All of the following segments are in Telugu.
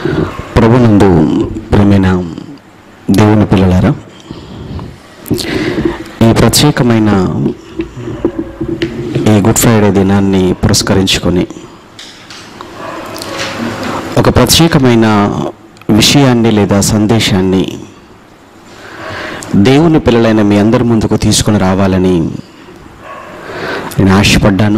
ప్రభునందు ప్రేమైన దేవుని పిల్లలారా ఈ ప్రత్యేకమైన ఈ గుడ్ ఫ్రైడే దినాన్ని పురస్కరించుకొని ఒక ప్రత్యేకమైన విషయాన్ని లేదా సందేశాన్ని దేవుని పిల్లలైన మీ అందరి ముందుకు తీసుకొని రావాలని నేను ఆశపడ్డాను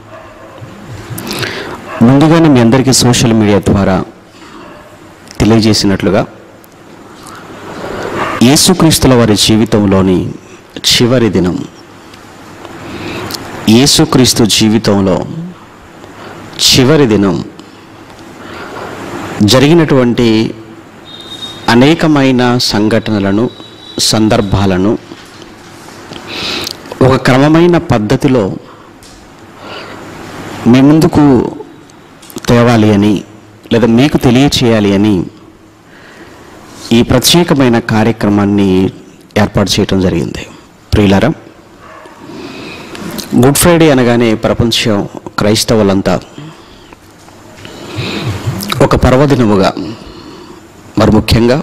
ముందుగానే మీ అందరికీ సోషల్ మీడియా ద్వారా తెలియజేసినట్లుగా యేసుక్రీస్తుల వారి జీవితంలోని చివరి దినం యేసుక్రీస్తు జీవితంలో చివరి దినం జరిగినటువంటి అనేకమైన సంఘటనలను సందర్భాలను ఒక క్రమమైన పద్ధతిలో మీ ముందుకు తేవాలి అని లేదా మీకు తెలియచేయాలి అని ఈ ప్రత్యేకమైన కార్యక్రమాన్ని ఏర్పాటు చేయటం జరిగింది ప్రియులారా గుడ్ ఫ్రైడే అనగానే ప్రపంచం క్రైస్తవులంతా ఒక పర్వదినముగా మరి ముఖ్యంగా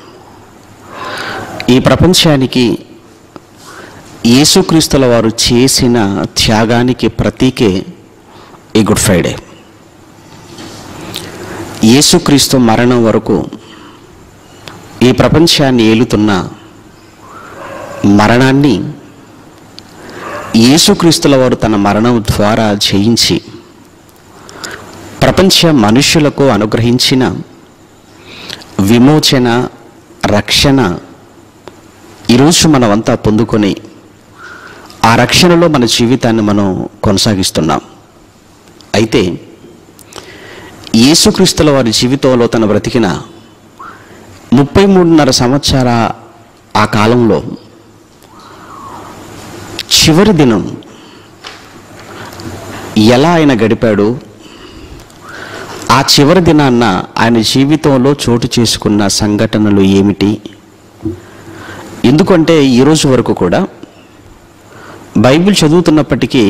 ఈ ప్రపంచానికి యేసుక్రీస్తుల వారు చేసిన త్యాగానికి ప్రతీకే ఈ గుడ్ ఫ్రైడే యేసుక్రీస్తు మరణం వరకు ఈ ప్రపంచాన్ని ఏలుతున్న మరణాన్ని యేసుక్రీస్తుల వారు తన మరణం ద్వారా జయించి ప్రపంచ మనుష్యులకు అనుగ్రహించిన విమోచన రక్షణ ఈరోజు మనమంతా పొందుకొని ఆ రక్షణలో మన జీవితాన్ని మనం కొనసాగిస్తున్నాం అయితే యేసుక్రీస్తుల వారి జీవితంలో తన బ్రతికిన ముప్పై మూడున్నర సంవత్సర ఆ కాలంలో చివరి దినం ఎలా ఆయన గడిపాడు ఆ చివరి దినాన్న ఆయన జీవితంలో చోటు చేసుకున్న సంఘటనలు ఏమిటి ఎందుకంటే ఈరోజు వరకు కూడా బైబిల్ చదువుతున్నప్పటికీ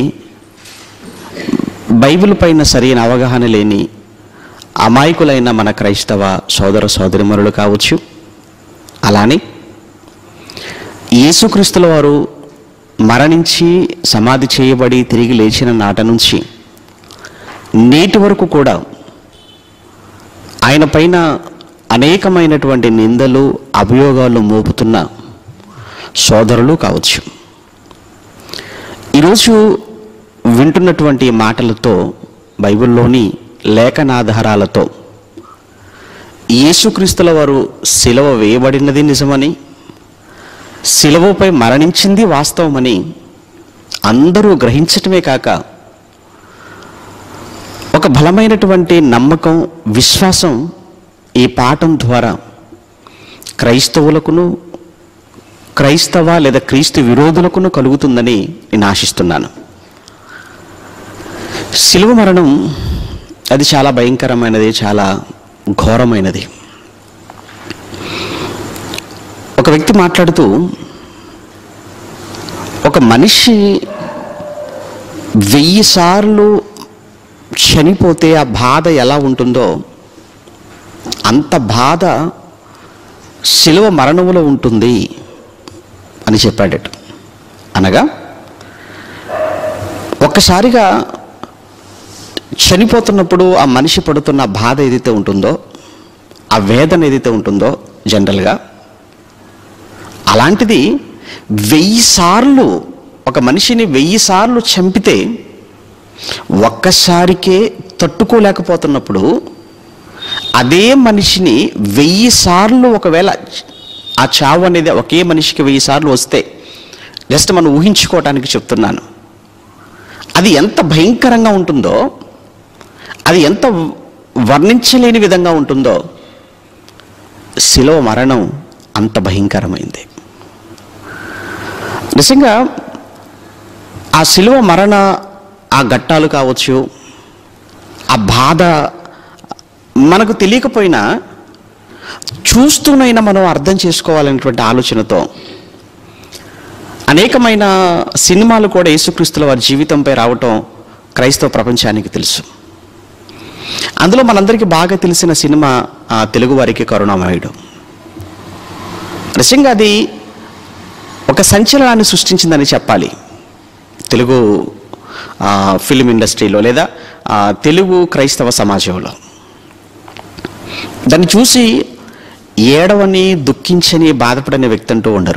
బైబిల్ పైన సరైన అవగాహన లేని అమాయకులైన మన క్రైస్తవ సోదర సోదరిమరులు కావచ్చు అలానే యేసుక్రీస్తుల వారు మరణించి సమాధి చేయబడి తిరిగి లేచిన నాట నుంచి నేటి వరకు కూడా ఆయన పైన అనేకమైనటువంటి నిందలు అభియోగాలు మోపుతున్న సోదరులు కావచ్చు ఈరోజు వింటున్నటువంటి మాటలతో బైబిల్లోని లేఖనాధారాలతో యేసుక్రీస్తుల వారు శిలవ వేయబడినది నిజమని శిలవపై మరణించింది వాస్తవమని అందరూ గ్రహించటమే కాక ఒక బలమైనటువంటి నమ్మకం విశ్వాసం ఈ పాఠం ద్వారా క్రైస్తవులకును క్రైస్తవ లేదా క్రీస్తు విరోధులకును కలుగుతుందని నేను ఆశిస్తున్నాను శిలువ మరణం అది చాలా భయంకరమైనది చాలా ఘోరమైనది ఒక వ్యక్తి మాట్లాడుతూ ఒక మనిషి వెయ్యి సార్లు చనిపోతే ఆ బాధ ఎలా ఉంటుందో అంత బాధ శిలువ మరణములో ఉంటుంది అని చెప్పాడట అనగా ఒక్కసారిగా చనిపోతున్నప్పుడు ఆ మనిషి పడుతున్న బాధ ఏదైతే ఉంటుందో ఆ వేదన ఏదైతే ఉంటుందో జనరల్గా అలాంటిది వెయ్యి సార్లు ఒక మనిషిని వెయ్యి సార్లు చంపితే ఒక్కసారికే తట్టుకోలేకపోతున్నప్పుడు అదే మనిషిని వెయ్యి సార్లు ఒకవేళ ఆ చావు అనేది ఒకే మనిషికి వెయ్యి సార్లు వస్తే జస్ట్ మనం ఊహించుకోవటానికి చెప్తున్నాను అది ఎంత భయంకరంగా ఉంటుందో అది ఎంత వర్ణించలేని విధంగా ఉంటుందో శిలువ మరణం అంత భయంకరమైంది నిజంగా ఆ శిలువ మరణ ఆ ఘట్టాలు కావచ్చు ఆ బాధ మనకు తెలియకపోయినా చూస్తూనైనా మనం అర్థం చేసుకోవాలనేటువంటి ఆలోచనతో అనేకమైన సినిమాలు కూడా యేసుక్రీస్తుల వారి జీవితంపై రావటం క్రైస్తవ ప్రపంచానికి తెలుసు అందులో మనందరికీ బాగా తెలిసిన సినిమా ఆ, తెలుగు వారికి కరుణామయుడు నిజంగా అది ఒక సంచలనాన్ని సృష్టించిందని చెప్పాలి తెలుగు ఆ, ఫిలిం ఇండస్ట్రీలో లేదా ఆ, తెలుగు క్రైస్తవ సమాజంలో దాన్ని చూసి ఏడవని దుఃఖించని బాధపడని వ్యక్తి అంటూ ఉండరు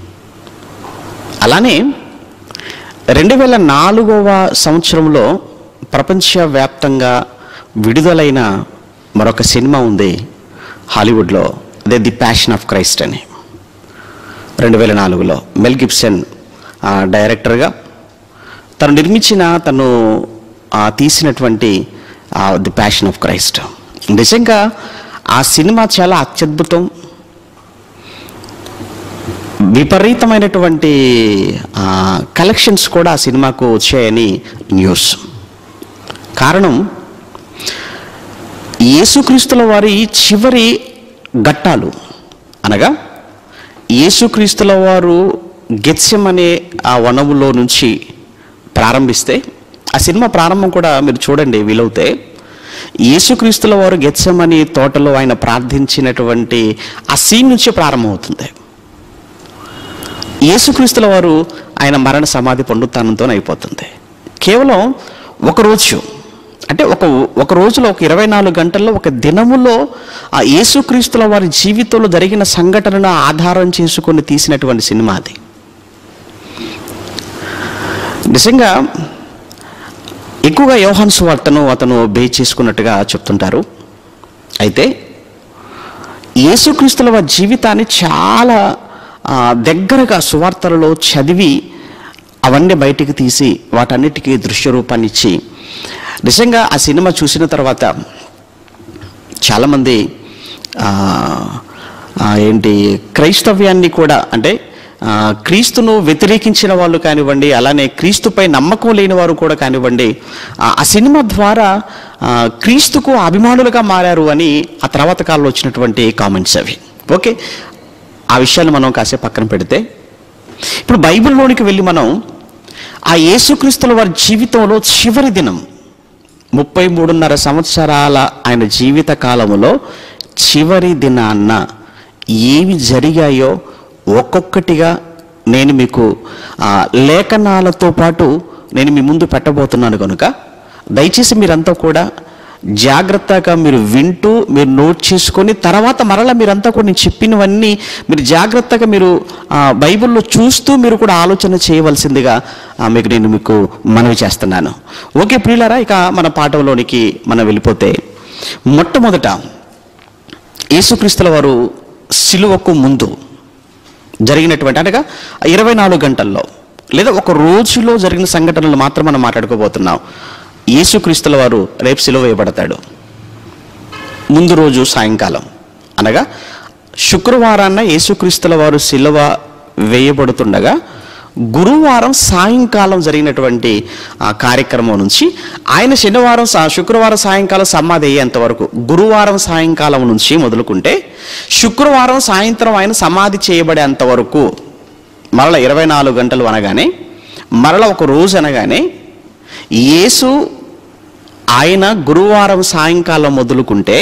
అలానే రెండు వేల నాలుగవ సంవత్సరంలో ప్రపంచవ్యాప్తంగా విడుదలైన మరొక సినిమా ఉంది హాలీవుడ్లో అదే ది ప్యాషన్ ఆఫ్ క్రైస్ట్ అని రెండు వేల నాలుగులో మెల్ గిబ్సన్ ఆ, డైరెక్టర్గా తను నిర్మించిన తను ఆ, తీసినటువంటి ఆ, ది ప్యాషన్ ఆఫ్ క్రైస్ట్ నిజంగా ఆ సినిమా చాలా అత్యద్భుతం విపరీతమైనటువంటి కలెక్షన్స్ కూడా ఆ సినిమాకు వచ్చాయని న్యూస్ కారణం యేసుక్రీస్తుల వారి చివరి ఘట్టాలు అనగా యేసుక్రీస్తుల వారు గెత్సెం అనే ఆ వనములో నుంచి ప్రారంభిస్తే ఆ సినిమా ప్రారంభం కూడా మీరు చూడండి వీలవుతే యేసుక్రీస్తుల వారు గెత్సెమని తోటలో ఆయన ప్రార్థించినటువంటి ఆ సీన్ నుంచి ప్రారంభమవుతుంది యేసుక్రీస్తుల వారు ఆయన మరణ సమాధి పునరుత్థానంతో అయిపోతుంది కేవలం ఒక రోజు అంటే ఒక ఒక రోజులో ఒక ఇరవై నాలుగు గంటల్లో ఒక దినములో ఆ యేసుక్రీస్తుల వారి జీవితంలో జరిగిన సంఘటనను ఆధారం చేసుకొని తీసినటువంటి సినిమా అది నిజంగా ఎక్కువగా యోహాన్ సువార్తను అతను బే చేసుకున్నట్టుగా చెప్తుంటారు అయితే యేసుక్రీస్తుల వారి జీవితాన్ని చాలా ఆ, దగ్గరగా సువార్తలలో చదివి అవన్నీ బయటికి తీసి వాటన్నిటికీ దృశ్య రూపాన్ని ఇచ్చి నిజంగా ఆ సినిమా చూసిన తర్వాత చాలామంది ఆ, ఆ, ఏంటి క్రైస్తవ్యాన్ని కూడా అంటే ఆ, క్రీస్తును వ్యతిరేకించిన వాళ్ళు కానివ్వండి అలానే క్రీస్తుపై నమ్మకం లేని వారు కూడా కానివ్వండి ఆ ఆ సినిమా ద్వారా ఆ, క్రీస్తుకు అభిమానులుగా మారారు అని ఆ తర్వాత కాలంలో వచ్చినటువంటి కామెంట్స్ అవి ఓకే ఆ విషయాలు మనం కాసేపు పక్కన పెడితే ఇప్పుడు బైబిల్లోనికి వెళ్ళి మనం ఆ యేసుక్రీస్తుల వారి జీవితంలో చివరి దినం ముప్పై మూడున్నర సంవత్సరాల ఆయన జీవిత కాలములో చివరి దినాన్న ఏవి జరిగాయో ఒక్కొక్కటిగా నేను మీకు ఆ, లేఖనాలతో పాటు నేను మీ ముందు పెట్టబోతున్నాను కనుక దయచేసి మీరంతా కూడా జాగ్రత్తగా మీరు వింటూ మీరు నోట్ చేసుకొని తర్వాత మరలా మీరంతా కూడా నేను చెప్పినవన్నీ మీరు జాగ్రత్తగా మీరు ఆ, బైబిల్లో చూస్తూ మీరు కూడా ఆలోచన చేయవలసిందిగా ఆ, మీకు నేను మీకు మనవి చేస్తున్నాను ఓకే ప్రియులారా ఇక మన పాఠంలోనికి మనం వెళ్ళిపోతే మొట్టమొదట యేసుక్రీస్తుల వారు సిలువకు ముందు జరిగినటువంటి అనగా ఇరవై నాలుగు గంటల్లో లేదా ఒక రోజులో జరిగిన సంఘటనలు మాత్రం మనం మాట్లాడుకోబోతున్నాం యేసుక్రీస్తుల వారు రేపు సిలువ వేయబడతాడు ముందు రోజు సాయంకాలం అనగా శుక్రవారాన్న యేసుక్రీస్తుల వారు సిలువ వేయబడుతుండగా గురువారం సాయంకాలం జరిగినటువంటి ఆ కార్యక్రమం నుంచి ఆయన శనివారం సా- శుక్రవారం సాయంకాలం సమాధి అయ్యేంత వరకు గురువారం సాయంకాలం నుంచి మొదలుకుంటే శుక్రవారం సాయంత్రం ఆయన సమాధి చేయబడేంత వరకు మరల ఇరవై నాలుగు గంటలు అనగానే మరల ఒక రోజు అనగానే యేసు ఆయన గురువారం సాయంకాలం మొదలుకుంటే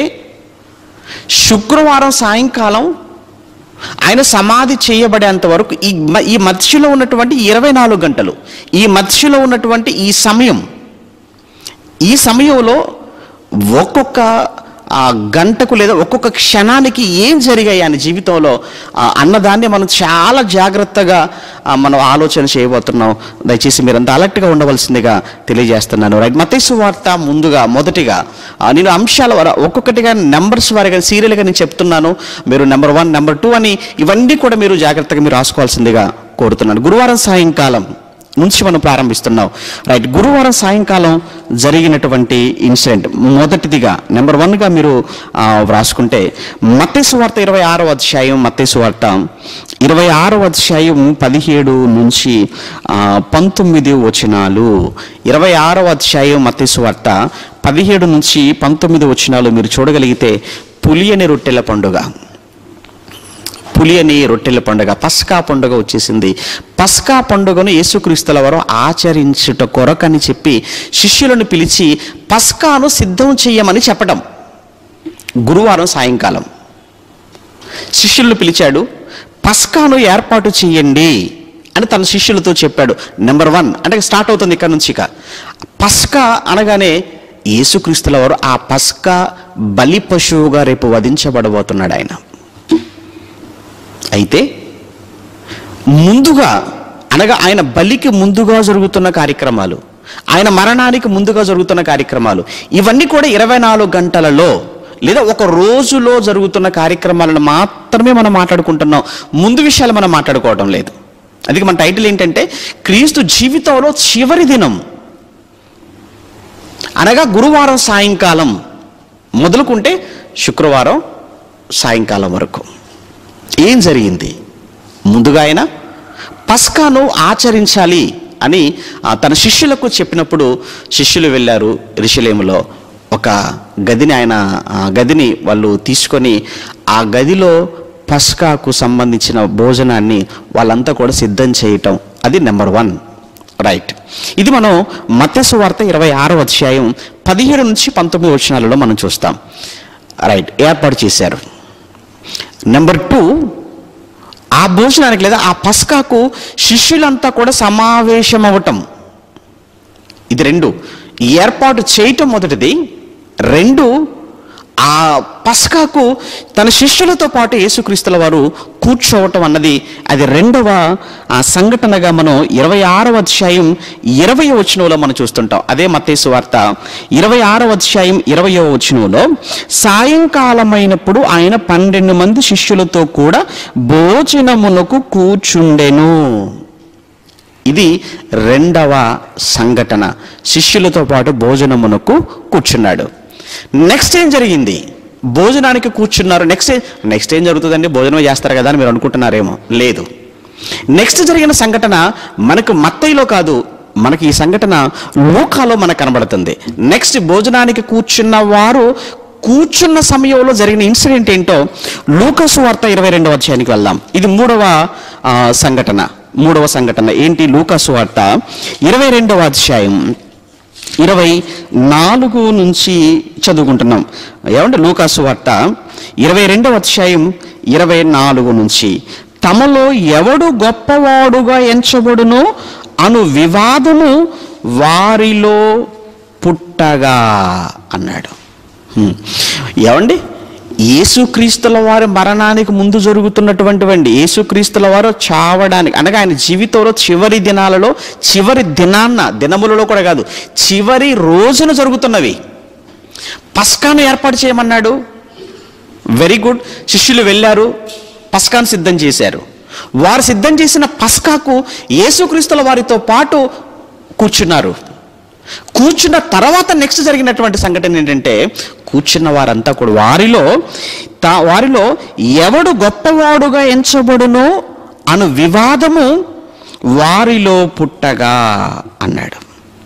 శుక్రవారం సాయంకాలం ఆయన సమాధి చేయబడేంత వరకు ఈ మ- ఈ మధ్యలో ఉన్నటువంటి ఇరవై నాలుగు గంటలు ఈ మధ్యలో ఉన్నటువంటి ఈ సమయం ఈ సమయంలో ఒక్కొక్క ఆ గంటకు లేదా ఒక్కొక్క క్షణానికి ఏం జరిగాయి ఆయన జీవితంలో ఆ, అన్నదాన్ని మనం చాలా జాగ్రత్తగా ఆ, మనం ఆలోచన చేయబోతున్నాం దయచేసి మీరంతా అలర్ట్గా ఉండవలసిందిగా తెలియజేస్తున్నాను రైట్ మతేసు వార్త ముందుగా మొదటిగా ఆ, నేను అంశాల వార ఒక్కొక్కటిగా నెంబర్స్ వారిగా సీరియల్గా నేను చెప్తున్నాను మీరు నెంబర్ వన్ నెంబర్ టూ అని ఇవన్నీ కూడా మీరు జాగ్రత్తగా మీరు రాసుకోవాల్సిందిగా కోరుతున్నాను గురువారం సాయంకాలం నుంచి మనం ప్రారంభిస్తున్నాం రైట్ గురువారం సాయంకాలం జరిగినటువంటి ఇన్సిడెంట్ మొదటిదిగా నెంబర్ వన్గా మీరు ఆ, వ్రాసుకుంటే మత్తేసు వార్త ఇరవై ఆరో అధ్యాయం మత్తేసు వార్త ఇరవై ఆరో అధ్యాయం పదిహేడు నుంచి ఆ, పంతొమ్మిది వచనాలు ఇరవై ఆరో అధ్యాయం మత్తేసు వార్త పదిహేడు నుంచి పంతొమ్మిది వచనాలు మీరు చూడగలిగితే పులియని రొట్టెల పండుగ పులియని రొట్టెల పండుగ పస్కా పండుగ వచ్చేసింది పస్కా పండుగను యేసుక్రీస్తుల వారు ఆచరించుట కొరకని చెప్పి శిష్యులను పిలిచి పస్కాను సిద్ధం చెయ్యమని చెప్పడం గురువారం సాయంకాలం శిష్యులను పిలిచాడు పస్కాను ఏర్పాటు చేయండి అని తన శిష్యులతో చెప్పాడు నెంబర్ వన్ అంటే స్టార్ట్ అవుతుంది ఇక్కడ నుంచి ఇక పస్కా అనగానే యేసుక్రీస్తుల వారు ఆ పస్కా బలి పశువుగా రేపు వధించబడబోతున్నాడు ఆయన అయితే ముందుగా అనగా ఆయన బలికి ముందుగా జరుగుతున్న కార్యక్రమాలు ఆయన మరణానికి ముందుగా జరుగుతున్న కార్యక్రమాలు ఇవన్నీ కూడా ఇరవై నాలుగు గంటలలో లేదా ఒక రోజులో జరుగుతున్న కార్యక్రమాలను మాత్రమే మనం మాట్లాడుకుంటున్నాం ముందు విషయాలు మనం మాట్లాడుకోవడం లేదు అందుకే మన టైటిల్ ఏంటంటే క్రీస్తు జీవితంలో చివరి దినం అనగా గురువారం సాయంకాలం మొదలుకుంటే శుక్రవారం సాయంకాలం వరకు ఏం జరిగింది ముందుగా ఆయన పస్కాను ఆచరించాలి అని ఆ, తన శిష్యులకు చెప్పినప్పుడు శిష్యులు వెళ్ళారు రిషిలేములో ఒక గదిని ఆయన ఆ గదిని వాళ్ళు తీసుకొని ఆ గదిలో పస్కాకు సంబంధించిన భోజనాన్ని వాళ్ళంతా కూడా సిద్ధం చేయటం అది నెంబర్ వన్ రైట్ ఇది మనం మత్స్సు వార్త ఇరవై ఆరో అధ్యాయం పదిహేడు నుంచి పంతొమ్మిది వచనాలలో మనం చూస్తాం రైట్ ఏర్పాటు చేశారు నెంబర్ టూ ఆ భోజనానికి లేదా ఆ పస్కాకు శిష్యులంతా కూడా సమావేశం అవ్వటం ఇది రెండు ఈ ఏర్పాటు చేయటం మొదటిది రెండు ఆ పస్కాకు తన శిష్యులతో పాటు యేసుక్రీస్తుల వారు కూర్చోవటం అన్నది అది రెండవ ఆ సంఘటనగా మనం ఇరవై ఆరవ అధ్యాయం ఇరవై వచనంలో మనం చూస్తుంటాం అదే మత్తేసు వార్త ఇరవై ఆరవ అధ్యాయం ఇరవయో వచనంలో సాయంకాలమైనప్పుడు ఆయన పన్నెండు మంది శిష్యులతో కూడా భోజనమునకు కూర్చుండెను ఇది రెండవ సంఘటన శిష్యులతో పాటు భోజనమునకు కూర్చున్నాడు నెక్స్ట్ ఏం జరిగింది భోజనానికి కూర్చున్నారు నెక్స్ట్ నెక్స్ట్ ఏం జరుగుతుందండి భోజనం చేస్తారు కదా అని మీరు అనుకుంటున్నారేమో లేదు నెక్స్ట్ జరిగిన సంఘటన మనకు మత్తయిలో కాదు మనకి ఈ సంఘటన లూకాలో మనకు కనబడుతుంది నెక్స్ట్ భోజనానికి కూర్చున్న వారు కూర్చున్న సమయంలో జరిగిన ఇన్సిడెంట్ ఏంటో లూకసు వార్త ఇరవై రెండవ అధ్యాయానికి వెళ్దాం ఇది మూడవ ఆ, సంఘటన మూడవ సంఘటన ఏంటి లూకసు వార్త ఇరవై రెండవ అధ్యాయం ఇరవై నాలుగు నుంచి చదువుకుంటున్నాం ఏమంటే లూకాసు వార్త ఇరవై రెండవ అధ్యాయం ఇరవై నాలుగు నుంచి తమలో ఎవడు గొప్పవాడుగా ఎంచబడును అను వివాదము వారిలో పుట్టగా అన్నాడు హ్మ్. ఏమండి యేసుక్రీస్తుల వారి మరణానికి ముందు జరుగుతున్నటువంటి వండి యేసుక్రీస్తుల వారు చావడానికి అనగా ఆయన జీవితంలో చివరి దినాలలో చివరి దినాన్న దినములలో కూడా కాదు చివరి రోజున జరుగుతున్నవి పస్కాను ఏర్పాటు చేయమన్నాడు వెరీ గుడ్ శిష్యులు వెళ్ళారు పస్కాను సిద్ధం చేశారు వారు సిద్ధం చేసిన పస్కాకు యేసుక్రీస్తుల వారితో పాటు కూర్చున్నారు కూర్చున్న తర్వాత నెక్స్ట్ జరిగినటువంటి సంఘటన ఏంటంటే కూర్చున్న వారంతా కూడా వారిలో తా వారిలో ఎవడు గొప్పవాడుగా ఎంచబడునో అను వివాదము వారిలో పుట్టగా అన్నాడు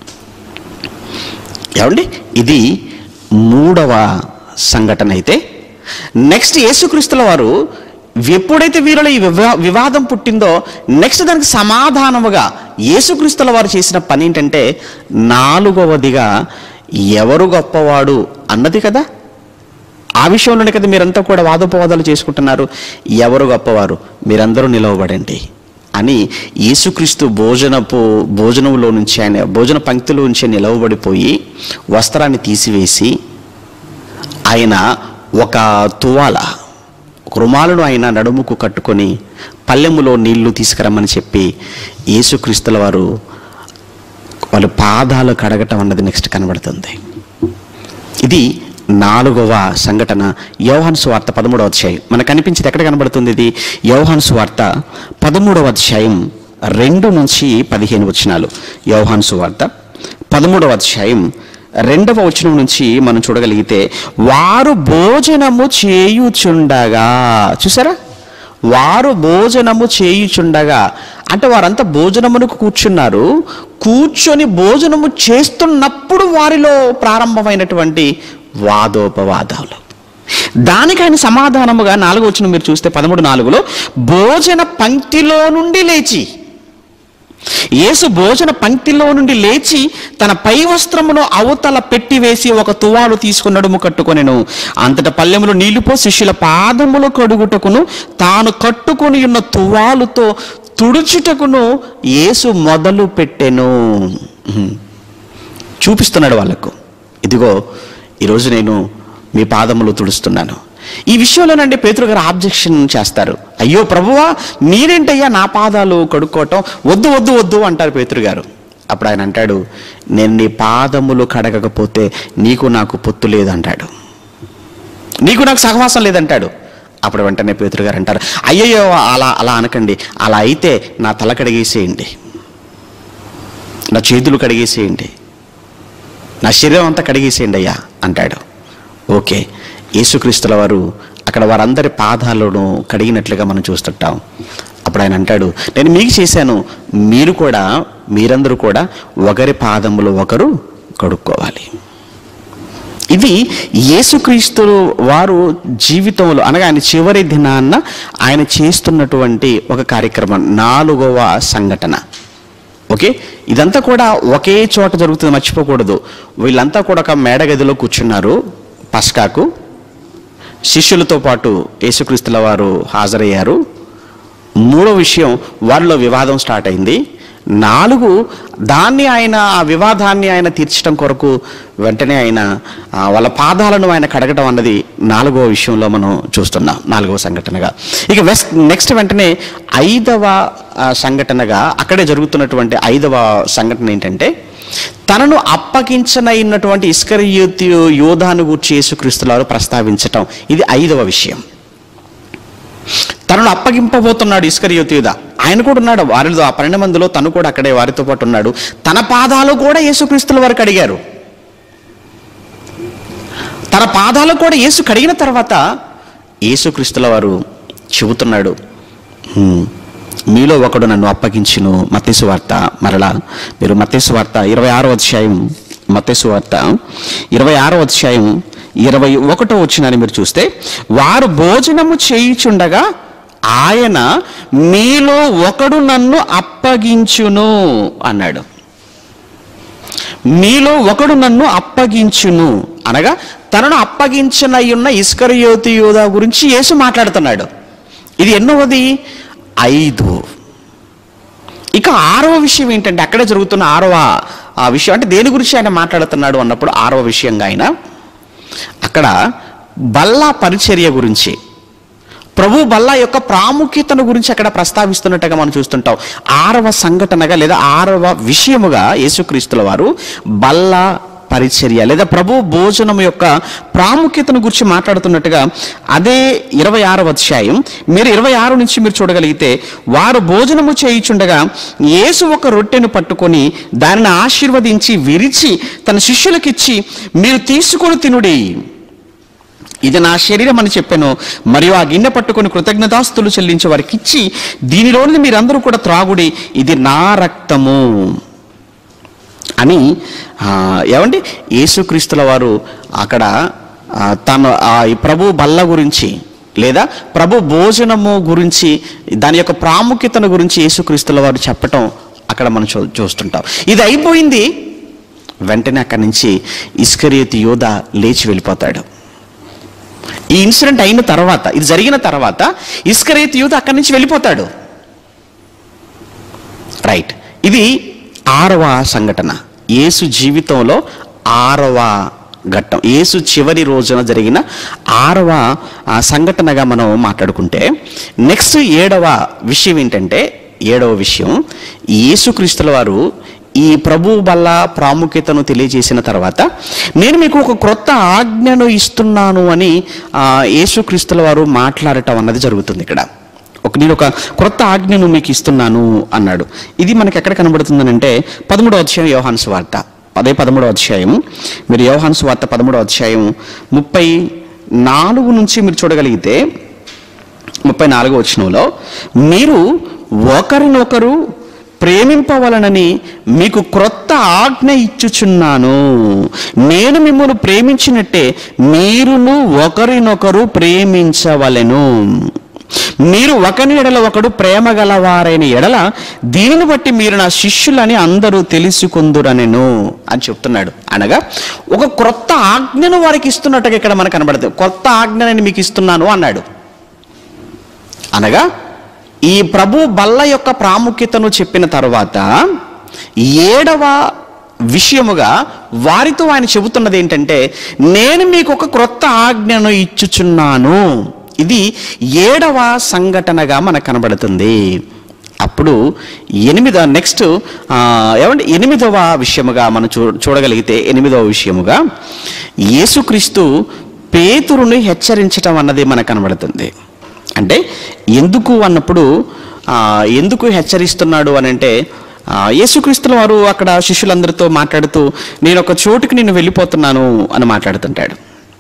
ఏమండి ఇది మూడవ సంఘటన అయితే నెక్స్ట్ యేసుక్రీస్తుల వారు ఎప్పుడైతే వీరిలో ఈ వివా వివాదం పుట్టిందో నెక్స్ట్ దానికి సమాధానముగా యేసుక్రీస్తుల వారు చేసిన పని ఏంటంటే నాలుగవదిగా ఎవరు గొప్పవాడు అన్నది కదా ఆ విషయంలోనే కదా మీరంతా కూడా వాదోపవాదాలు చేసుకుంటున్నారు ఎవరు గొప్పవారు మీరందరూ నిలవబడండి అని యేసుక్రీస్తు భోజనపు భోజనంలో నుంచి ఆయన భోజన పంక్తిలో నుంచి నిలవబడిపోయి వస్త్రాన్ని తీసివేసి ఆయన ఒక తువాల ఒక రుమాలను ఆయన నడుముకు కట్టుకొని పల్లెములో నీళ్లు తీసుకురమ్మని చెప్పి యేసుక్రీస్తుల వారు వాళ్ళు పాదాలు కడగటం అన్నది నెక్స్ట్ కనబడుతుంది ఇది నాలుగవ సంఘటన యోహాను సువార్త పదమూడవ అధ్యాయం మనకు కనిపించేది ఎక్కడ కనబడుతుంది ఇది యోహాను సువార్త పదమూడవ అధ్యాయం రెండు నుంచి పదిహేను వచనాలు యోహాను సువార్త పదమూడవ అధ్యాయం రెండవ వచనం నుంచి మనం చూడగలిగితే వారు భోజనము చేయుచుండగా చూసారా వారు భోజనము చేయుచుండగా అంటే వారంతా భోజనమునకు కూర్చున్నారు కూర్చొని భోజనము చేస్తున్నప్పుడు వారిలో ప్రారంభమైనటువంటి వాదోపవాదాలు దానికి ఆయన సమాధానముగా నాలుగు వచ్చిన మీరు చూస్తే పదమూడు నాలుగులో భోజన పంక్తిలో నుండి లేచి యేసు భోజన పంక్తిలో నుండి లేచి తన పై వస్త్రమును అవతల పెట్టి వేసి ఒక తువాలు తీసుకుని నడుము కట్టుకొనెను అంతట పల్లెములో నీళ్లుపో శిష్యుల పాదములు కడుగుటకును తాను కట్టుకొని ఉన్న తువాలుతో తుడుచుటకును యేసు మొదలు పెట్టెను ఉహుం. చూపిస్తున్నాడు వాళ్ళకు ఇదిగో ఈరోజు నేను మీ పాదములు తుడుస్తున్నాను ఈ విషయంలోనండి పేతురు గారు ఆబ్జెక్షన్ చేస్తారు అయ్యో ప్రభువా మీరేంటయ్యా నా పాదాలు కడుక్కోవటం వద్దు వద్దు వద్దు అంటారు పేతురు గారు అప్పుడు ఆయన అంటాడు నేను నీ పాదములు కడగకపోతే నీకు నాకు పొత్తు లేదంటాడు నీకు నాకు సహవాసం లేదంటాడు అప్పుడు వెంటనే పేతురు గారు అంటారు అయ్యయ్యో అలా అలా అనకండి అలా అయితే నా తల కడిగేసేయండి నా చేతులు కడిగేసేయండి నా శరీరం అంతా కడిగేసేయండి అయ్యా అంటాడు ఓకే యేసుక్రీస్తుల వారు అక్కడ వారందరి పాదాలను కడిగినట్లుగా మనం చూస్తుంటాం అప్పుడు ఆయన అంటాడు నేను మీకు చేశాను మీరు కూడా మీరందరూ కూడా ఒకరి పాదములు ఒకరు కడుక్కోవాలి ఇది యేసుక్రీస్తు వారు జీవితంలో అనగా ఆయన చివరి దినాన్న ఆయన చేస్తున్నటువంటి ఒక కార్యక్రమం నాలుగవ సంఘటన ఓకే ఇదంతా కూడా ఒకే చోట జరుగుతుంది మర్చిపోకూడదు వీళ్ళంతా కూడా ఒక మేడగదిలో కూర్చున్నారు పస్కాకు శిష్యులతో పాటు యేసుక్రీస్తుల వారు హాజరయ్యారు మూడో విషయం వారిలో వివాదం స్టార్ట్ అయింది నాలుగు దాన్ని ఆయన ఆ వివాదాన్ని ఆయన తీర్చడం కొరకు వెంటనే ఆయన ఆ, వాళ్ళ పాదాలను ఆయన కడగడం అన్నది నాలుగవ విషయంలో మనం చూస్తున్నాం నాలుగవ సంఘటనగా ఇక వెస్ట్ నెక్స్ట్ వెంటనే ఐదవ ఆ, సంఘటనగా అక్కడే జరుగుతున్నటువంటి ఐదవ సంఘటన ఏంటంటే తనను అప్పగించనైనటువంటి ఇస్కరియోతి యోధాను గూర్చి యేసుక్రీస్తులారు ప్రస్తావించటం ఇది ఐదవ విషయం తనను అప్పగింపబోతున్నాడు ఇస్కరియోతి యూదా ఆయన కూడా ఉన్నాడు వారిలో ఆ పన్నెండు మందిలో తను కూడా అక్కడే వారితో పాటు ఉన్నాడు తన పాదాలు కూడా యేసుక్రీస్తుల వారికి అడిగారు తన పాదాలు కూడా యేసు కడిగిన తర్వాత యేసుక్రీస్తుల వారు చెబుతున్నాడు "హ్మ్, మీలో ఒకడు నన్ను అప్పగించును మత్తేసు వార్త మరలా మీరు మత్తేసు వార్త ఇరవై ఆరో అధ్యాయం మత్తేసు వార్త ఇరవై ఆరో అధ్యాయం ఇరవై ఒకటో వచ్చినని మీరు చూస్తే వారు భోజనము చేయుచుండగా ఆయన మీలో ఒకడు నన్ను అప్పగించును అన్నాడు మీలో ఒకడు నన్ను అప్పగించును అనగా తనను అప్పగించనయ్యున్న ఇస్కరియోతి యోధా గురించి యేసు మాట్లాడుతున్నాడు ఇది ఎన్నోది ఐదు ఇక ఆరవ విషయం ఏంటంటే అక్కడే జరుగుతున్న ఆరవ ఆ విషయం అంటే దేని గురించి ఆయన మాట్లాడుతున్నాడు అన్నప్పుడు ఆరవ విషయంగా ఆయన అక్కడ బల్లా పరిచర్య గురించి ప్రభు బల్లా యొక్క ప్రాముఖ్యతను గురించి అక్కడ ప్రస్తావిస్తున్నట్టుగా మనం చూస్తుంటాం ఆరవ సంఘటనగా లేదా ఆరవ విషయముగా యేసుక్రీస్తుల వారు బల్లా పరిచర్య లేదా ప్రభు భోజనం యొక్క ప్రాముఖ్యతను గురించి మాట్లాడుతున్నట్టుగా అదే ఇరవై ఆరవ అధ్యాయం మీరు ఇరవై ఆరు నుంచి మీరు చూడగలిగితే వారు భోజనము చేయుచుండగా యేసు ఒక రొట్టెను పట్టుకొని దానిని ఆశీర్వదించి విరిచి తన శిష్యులకిచ్చి మీరు తీసుకొని తినుడి ఇది నా శరీరం అని చెప్పాను మరియు ఆ గిన్నె పట్టుకొని కృతజ్ఞతాస్తులు చెల్లించి వారికి ఇచ్చి దీనిలోని మీరందరూ కూడా త్రాగుడి ఇది నా రక్తము అని ఆ, ఏమండి యేసుక్రీస్తుల వారు అక్కడ ఆ, తన ఆ ఈ ప్రభు బల్ల గురించి లేదా ప్రభు భోజనము గురించి దాని యొక్క ప్రాముఖ్యతను గురించి యేసుక్రీస్తుల వారు చెప్పటం అక్కడ మనం చూ చూస్తుంటాం ఇది అయిపోయింది వెంటనే అక్కడి నుంచి ఇస్కరియతి యోధ లేచి వెళ్ళిపోతాడు ఈ ఇన్సిడెంట్ అయిన తర్వాత ఇది జరిగిన తర్వాత ఇస్కరేత్ యూత్ అక్కడి నుంచి వెళ్ళిపోతాడు రైట్ ఇది ఆరవ సంఘటన యేసు జీవితంలో ఆరవ ఘట్టం యేసు చివరి రోజున జరిగిన ఆరవ ఆ, సంఘటనగా మనం మాట్లాడుకుంటే నెక్స్ట్ ఏడవ విషయం ఏంటంటే ఏడవ విషయం యేసుక్రీస్తుల వారు ఈ ప్రభు వల్ల ప్రాముఖ్యతను తెలియజేసిన తర్వాత నేను మీకు ఒక క్రొత్త ఆజ్ఞను ఇస్తున్నాను అని ఆ, యేసుక్రీస్తుల వారు మాట్లాడటం అన్నది జరుగుతుంది ఇక్కడ ఒక నేను ఒక క్రొత్త ఆజ్ఞను మీకు ఇస్తున్నాను అన్నాడు ఇది మనకి ఎక్కడ కనబడుతుందనంటే పదమూడో అధ్యాయం యోహాన్స్ వార్త అదే పదమూడో అధ్యాయం మీరు యోహాన్స్ వార్త పదమూడో అధ్యాయం ముప్పై నాలుగు నుంచి మీరు చూడగలిగితే ముప్పై నాలుగో వచనంలో మీరు ఒకరినొకరు ప్రేమింపవలనని మీకు క్రొత్త ఆజ్ఞ ఇచ్చుచున్నాను నేను మిమ్మల్ని ప్రేమించినట్టే మీరును ఒకరినొకరు ప్రేమించవలెను మీరు ఒకని ఎడల ఒకడు ప్రేమ గలవారైన ఎడల దీనిని బట్టి మీరు నా శిష్యులని అందరూ తెలుసుకుందురనెను అని చెప్తున్నాడు అనగా ఒక క్రొత్త ఆజ్ఞను వారికి ఇస్తున్నట్టుగా ఇక్కడ మనకు కనబడుతుంది కొత్త ఆజ్ఞని మీకు ఇస్తున్నాను అన్నాడు అనగా ఈ ప్రభు బల్ల యొక్క ప్రాముఖ్యతను చెప్పిన తర్వాత ఏడవ విషయముగా వారితో ఆయన చెబుతున్నది ఏంటంటే నేను మీకు ఒక క్రొత్త ఆజ్ఞను ఇచ్చుచున్నాను ఇది ఏడవ సంఘటనగా మనకు కనబడుతుంది అప్పుడు ఎనిమిదవ నెక్స్ట్ ఏమంటే ఎనిమిదవ విషయముగా మనం చూ చూడగలిగితే ఎనిమిదవ విషయముగా యేసుక్రీస్తు పేతురుని హెచ్చరించటం అన్నది మనకు కనబడుతుంది అంటే ఎందుకు అన్నప్పుడు ఆ, ఎందుకు హెచ్చరిస్తున్నాడు అని అంటే ఆ, యేసుక్రీస్తుల వారు అక్కడ శిష్యులందరితో మాట్లాడుతూ నేను ఒక చోటుకి నేను వెళ్ళిపోతున్నాను అని మాట్లాడుతుంటాడు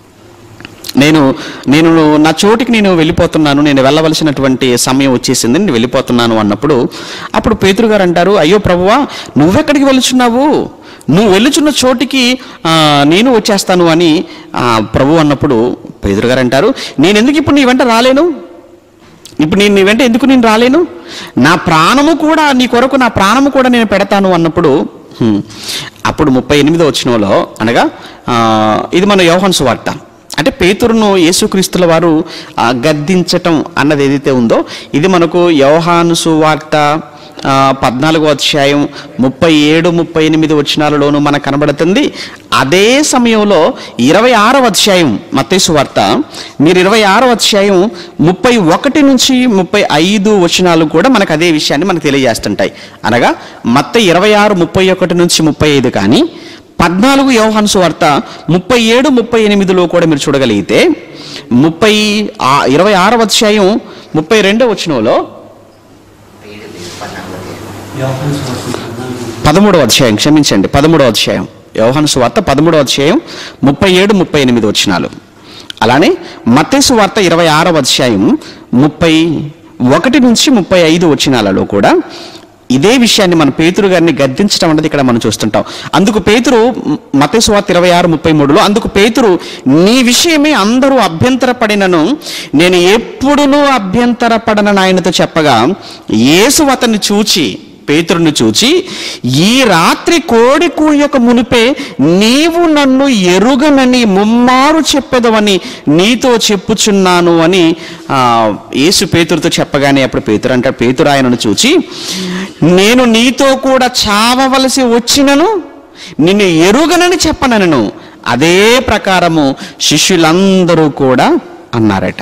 నేను నేను నా చోటికి నేను వెళ్ళిపోతున్నాను నేను వెళ్ళవలసినటువంటి సమయం వచ్చేసింది నేను వెళ్ళిపోతున్నాను అన్నప్పుడు అప్పుడు పేతురు గారు అంటారు అయ్యో ప్రభువా నువ్వెక్కడికి వెళుచున్నావు నువ్వు వెళ్ళుచున్న చోటికి ఆ, నేను వచ్చేస్తాను అని ఆ, ప్రభు అన్నప్పుడు పేతురు గారు అంటారు నేను ఎందుకు ఇప్పుడు నీ వెంట రాలేను ఇప్పుడు నేను నీ వెంట ఎందుకు నేను రాలేను నా ప్రాణము కూడా నీ కొరకు నా ప్రాణము కూడా నేను పెడతాను అన్నప్పుడు హ్మ్, అప్పుడు ముప్పై ఎనిమిదో వచ్చినలో అనగా ఆ, ఇది మన యోహన్ సువార్త అంటే పేతురును యేసుక్రీస్తుల వారు ఆ, గద్దించటం అన్నది ఏదైతే ఉందో ఇది మనకు యోహాను సువార్త ఆ, పద్నాలుగో అధ్యాయం ముప్పై ఏడు ముప్పై ఎనిమిది వచనాలలోనూ మనకు కనబడుతుంది అదే సమయంలో ఇరవై ఆరవ అధ్యాయం మత్తేసు వార్త మీరు ఇరవై ఆరవ అధ్యాయం ముప్పై ఒకటి నుంచి ముప్పై ఐదు వచనాలు కూడా మనకు అదే విషయాన్ని మనకు తెలియజేస్తుంటాయి అనగా మత్త ఇరవై ఆరు ముప్పై ఒకటి నుంచి ముప్పై ఐదు కానీ పద్నాలుగు యోహాను వార్త ముప్పై ఏడు ముప్పై ఎనిమిదిలో కూడా మీరు చూడగలిగితే ముప్పై ఆ- ఇరవై ఆరవ అధ్యాయం ముప్పై రెండో వచనంలో యోహాను సువార్త పదమూడవ అధ్యాయం క్షమించండి పదమూడవ అధ్యాయం యోహాను సువార్త పదమూడవ అధ్యాయం ముప్పై ఏడు ముప్పై ఎనిమిది వచనాలు అలానే మత్తేసు వార్త ఇరవై ఆరవ అధ్యాయం ముప్పై ఒకటి నుంచి ముప్పై ఐదు వచనాలలో కూడా ఇదే విషయాన్ని మన పేతురు గారిని గద్దించడం అనేది ఇక్కడ మనం చూస్తుంటాం అందుకు పేతురు మతేసు వార్త ఇరవై ఆరు ముప్పై మూడులో అందుకు పేతురు నీ విషయమే అందరూ అభ్యంతరపడినను నేను ఎప్పుడునూ అభ్యంతరపడనని ఆయనతో చెప్పగా యేసు అతన్ని చూచి పేతురుని చూచి ఈ రాత్రి కోడి కూయక మునిపే నీవు నన్ను ఎరుగనని ముమ్మారు చెప్పెదవని నీతో చెప్పుచున్నాను అని ఆ, యేసు పేతురుతో చెప్పగానే అప్పుడు పేతురు అంటాడు పేతురు ఆయనను చూచి నేను నీతో కూడా చావవలసి వచ్చినను నిన్ను ఎరుగనని చెప్పనను అదే ప్రకారము శిష్యులందరూ కూడా అన్నారట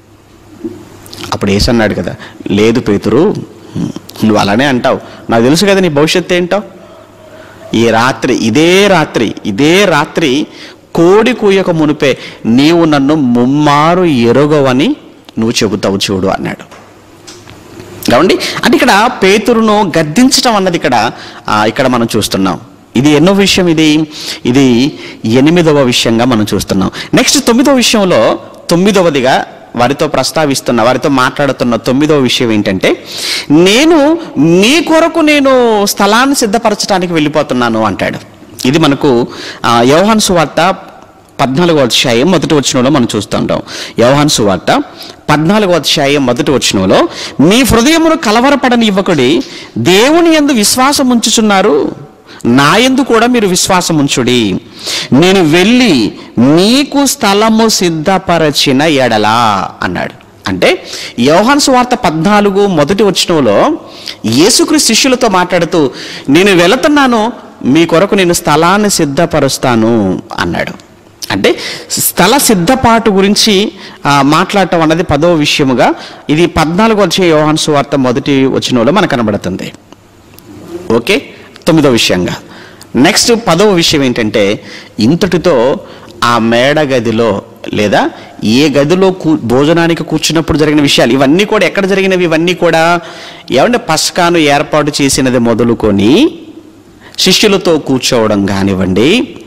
అప్పుడు ఏసు అన్నాడు కదా లేదు పేతురు నువ్వు అలానే అంటావు నాకు తెలుసు కదా నీ భవిష్యత్తు ఏంటో ఈ రాత్రి ఇదే రాత్రి ఇదే రాత్రి కోడి కూయక మునిపే నీవు నన్ను ముమ్మారు ఎరుగవని నువ్వు చెబుతావు చూడు అన్నాడు కాబట్టి అంటే ఇక్కడ పేతురును గద్దించటం అన్నది ఇక్కడ ఆ, ఇక్కడ మనం చూస్తున్నాం ఇది ఎన్నో విషయం ఇది ఇది ఎనిమిదవ విషయంగా మనం చూస్తున్నాం నెక్స్ట్ తొమ్మిదవ విషయంలో తొమ్మిదవదిగా వారితో ప్రస్తావిస్తున్న వారితో మాట్లాడుతున్న తొమ్మిదవ విషయం ఏంటంటే నేను మీ కొరకు నేను స్థలాన్ని సిద్ధపరచడానికి వెళ్ళిపోతున్నాను అంటాడు ఇది మనకు ఆ, యోహాను సువార్త పద్నాలుగో అధ్యాయం మొదటి వచనంలో మనం చూస్తుంటాం యోహాన్ సువార్త పద్నాలుగో అధ్యాయం మొదటి వచనంలో మీ హృదయమును కలవరపడని ఇవ్వకుడి దేవుని యందు విశ్వాసం ఉంచుచున్నారు నా యందు కూడా మీరు విశ్వాసం ఉంచుడి నేను వెళ్ళి మీకు స్థలము సిద్ధపరచిన ఎడలా అన్నాడు అంటే యోహాన్ సువార్త పద్నాలుగు మొదటి వచనంలో యేసుక్రీస్తు శిష్యులతో మాట్లాడుతూ నేను వెళుతున్నాను మీ కొరకు నేను స్థలాన్ని సిద్ధపరుస్తాను అన్నాడు అంటే స్థల సిద్ధపాటు గురించి ఆ, మాట్లాడటం అన్నది పదో విషయముగా ఇది పద్నాలుగు వచ్చే యోహాన్ సువార్త మొదటి వచనంలో మనకు కనబడుతుంది ఓకే తొమ్మిదో విషయంగా నెక్స్ట్ పదవ విషయం ఏంటంటే ఇంతటితో ఆ మేడ గదిలో లేదా ఏ గదిలో కూ భోజనానికి కూర్చున్నప్పుడు జరిగిన విషయాలు ఇవన్నీ కూడా ఎక్కడ జరిగినవి ఇవన్నీ కూడా ఏమంటే పస్కాను ఏర్పాటు చేసినది మొదలుకొని శిష్యులతో కూర్చోవడం కానివ్వండి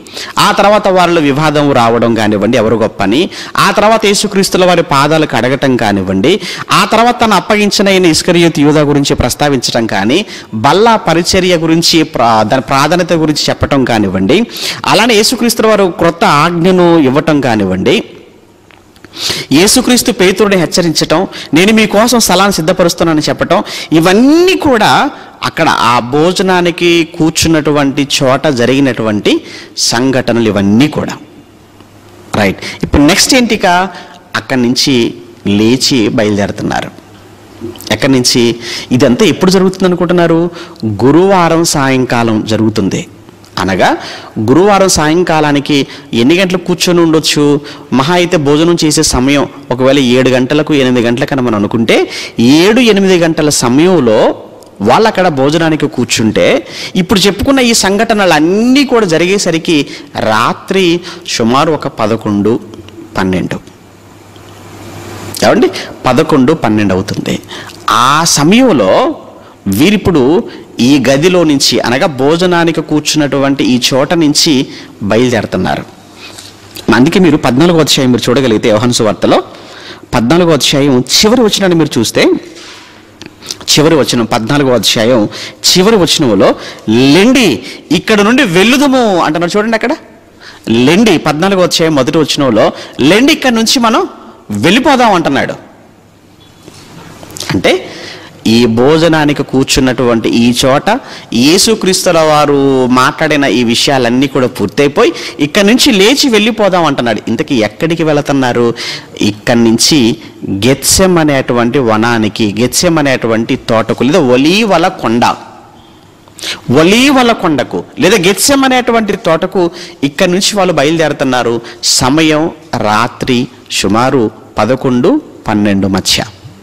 ఆ తర్వాత వారిలో వివాదం రావడం కానివ్వండి ఎవరు గొప్పని ఆ తర్వాత యేసుక్రీస్తుల వారి పాదాలకు అడగటం కానివ్వండి ఆ తర్వాత తను అప్పగించిన ఈయన ఇస్కరియోత్ యూదా గురించి ప్రస్తావించడం కానీ బల్లా పరిచర్య గురించి ప్రా- దాని ప్రాధాన్యత గురించి చెప్పటం కానివ్వండి అలానే యేసుక్రీస్తుల వారు క్రొత్త ఆజ్ఞను ఇవ్వటం కానివ్వండి యేసుక్రీస్తు పేతురుని హెచ్చరించటం నేను మీకోసం స్థలాన్ని సిద్ధపరుస్తున్నానని చెప్పటం ఇవన్నీ కూడా అక్కడ ఆ భోజనానికి కూర్చున్నటువంటి చోట జరిగినటువంటి సంఘటనలు ఇవన్నీ కూడా రైట్ ఇప్పుడు నెక్స్ట్ ఏంటిక అక్కడి నుంచి లేచి బయలుదేరుతున్నారు ఎక్కడి నుంచి ఇదంతా ఎప్పుడు జరుగుతుంది అనుకుంటున్నారు గురువారం సాయంకాలం జరుగుతుంది అనగా గురువారం సాయంకాలానికి ఎన్ని గంటలకు కూర్చొని ఉండొచ్చు మహా అయితే భోజనం చేసే సమయం ఒకవేళ ఏడు గంటలకు ఎనిమిది గంటలకని మనం అనుకుంటే ఏడు ఎనిమిది గంటల సమయంలో వాళ్ళు అక్కడ భోజనానికి కూర్చుంటే ఇప్పుడు చెప్పుకున్న ఈ సంఘటనలన్నీ కూడా జరిగేసరికి రాత్రి సుమారు ఒక పదకొండు పన్నెండు ఏమండి పదకొండు పన్నెండు అవుతుంది ఆ సమయంలో వీరిప్పుడు ఈ గదిలో నుంచి అనగా భోజనానికి కూర్చున్నటువంటి ఈ చోట నుంచి బయలుదేరుతున్నారు అందుకే మీరు పద్నాలుగో అధ్యాయం మీరు చూడగలిగితే యోహాను వార్తలో పద్నాలుగో అధ్యాయం చివరి వచనాన్ని మీరు చూస్తే చివరి వచనం పద్నాలుగో అధ్యాయం చివరి వచనంలో లెండి ఇక్కడ నుండి వెళ్ళుదము అంటున్నారు చూడండి అక్కడ లెండి పద్నాలుగో అధ్యాయం మొదటి వచనంలో లెండి ఇక్కడ నుంచి మనం వెళ్ళిపోదాం అంటున్నాడు అంటే ఈ భోజనానికి కూర్చున్నటువంటి ఈ చోట యేసుక్రీస్తుల వారు మాట్లాడిన ఈ విషయాలన్నీ కూడా పూర్తయిపోయి ఇక్కడి నుంచి లేచి వెళ్ళిపోదాం అంటున్నాడు ఇంతకీ ఎక్కడికి వెళుతున్నారు ఇక్కడి నుంచి గెత్సెం అనేటువంటి వనానికి గెత్సెం అనేటువంటి తోటకు లేదా ఒలీవల కొండ ఒలీవల కొండకు లేదా గెత్సెం అనేటువంటి తోటకు ఇక్కడి నుంచి వాళ్ళు బయలుదేరుతున్నారు సమయం రాత్రి సుమారు పదకొండు పన్నెండు మధ్య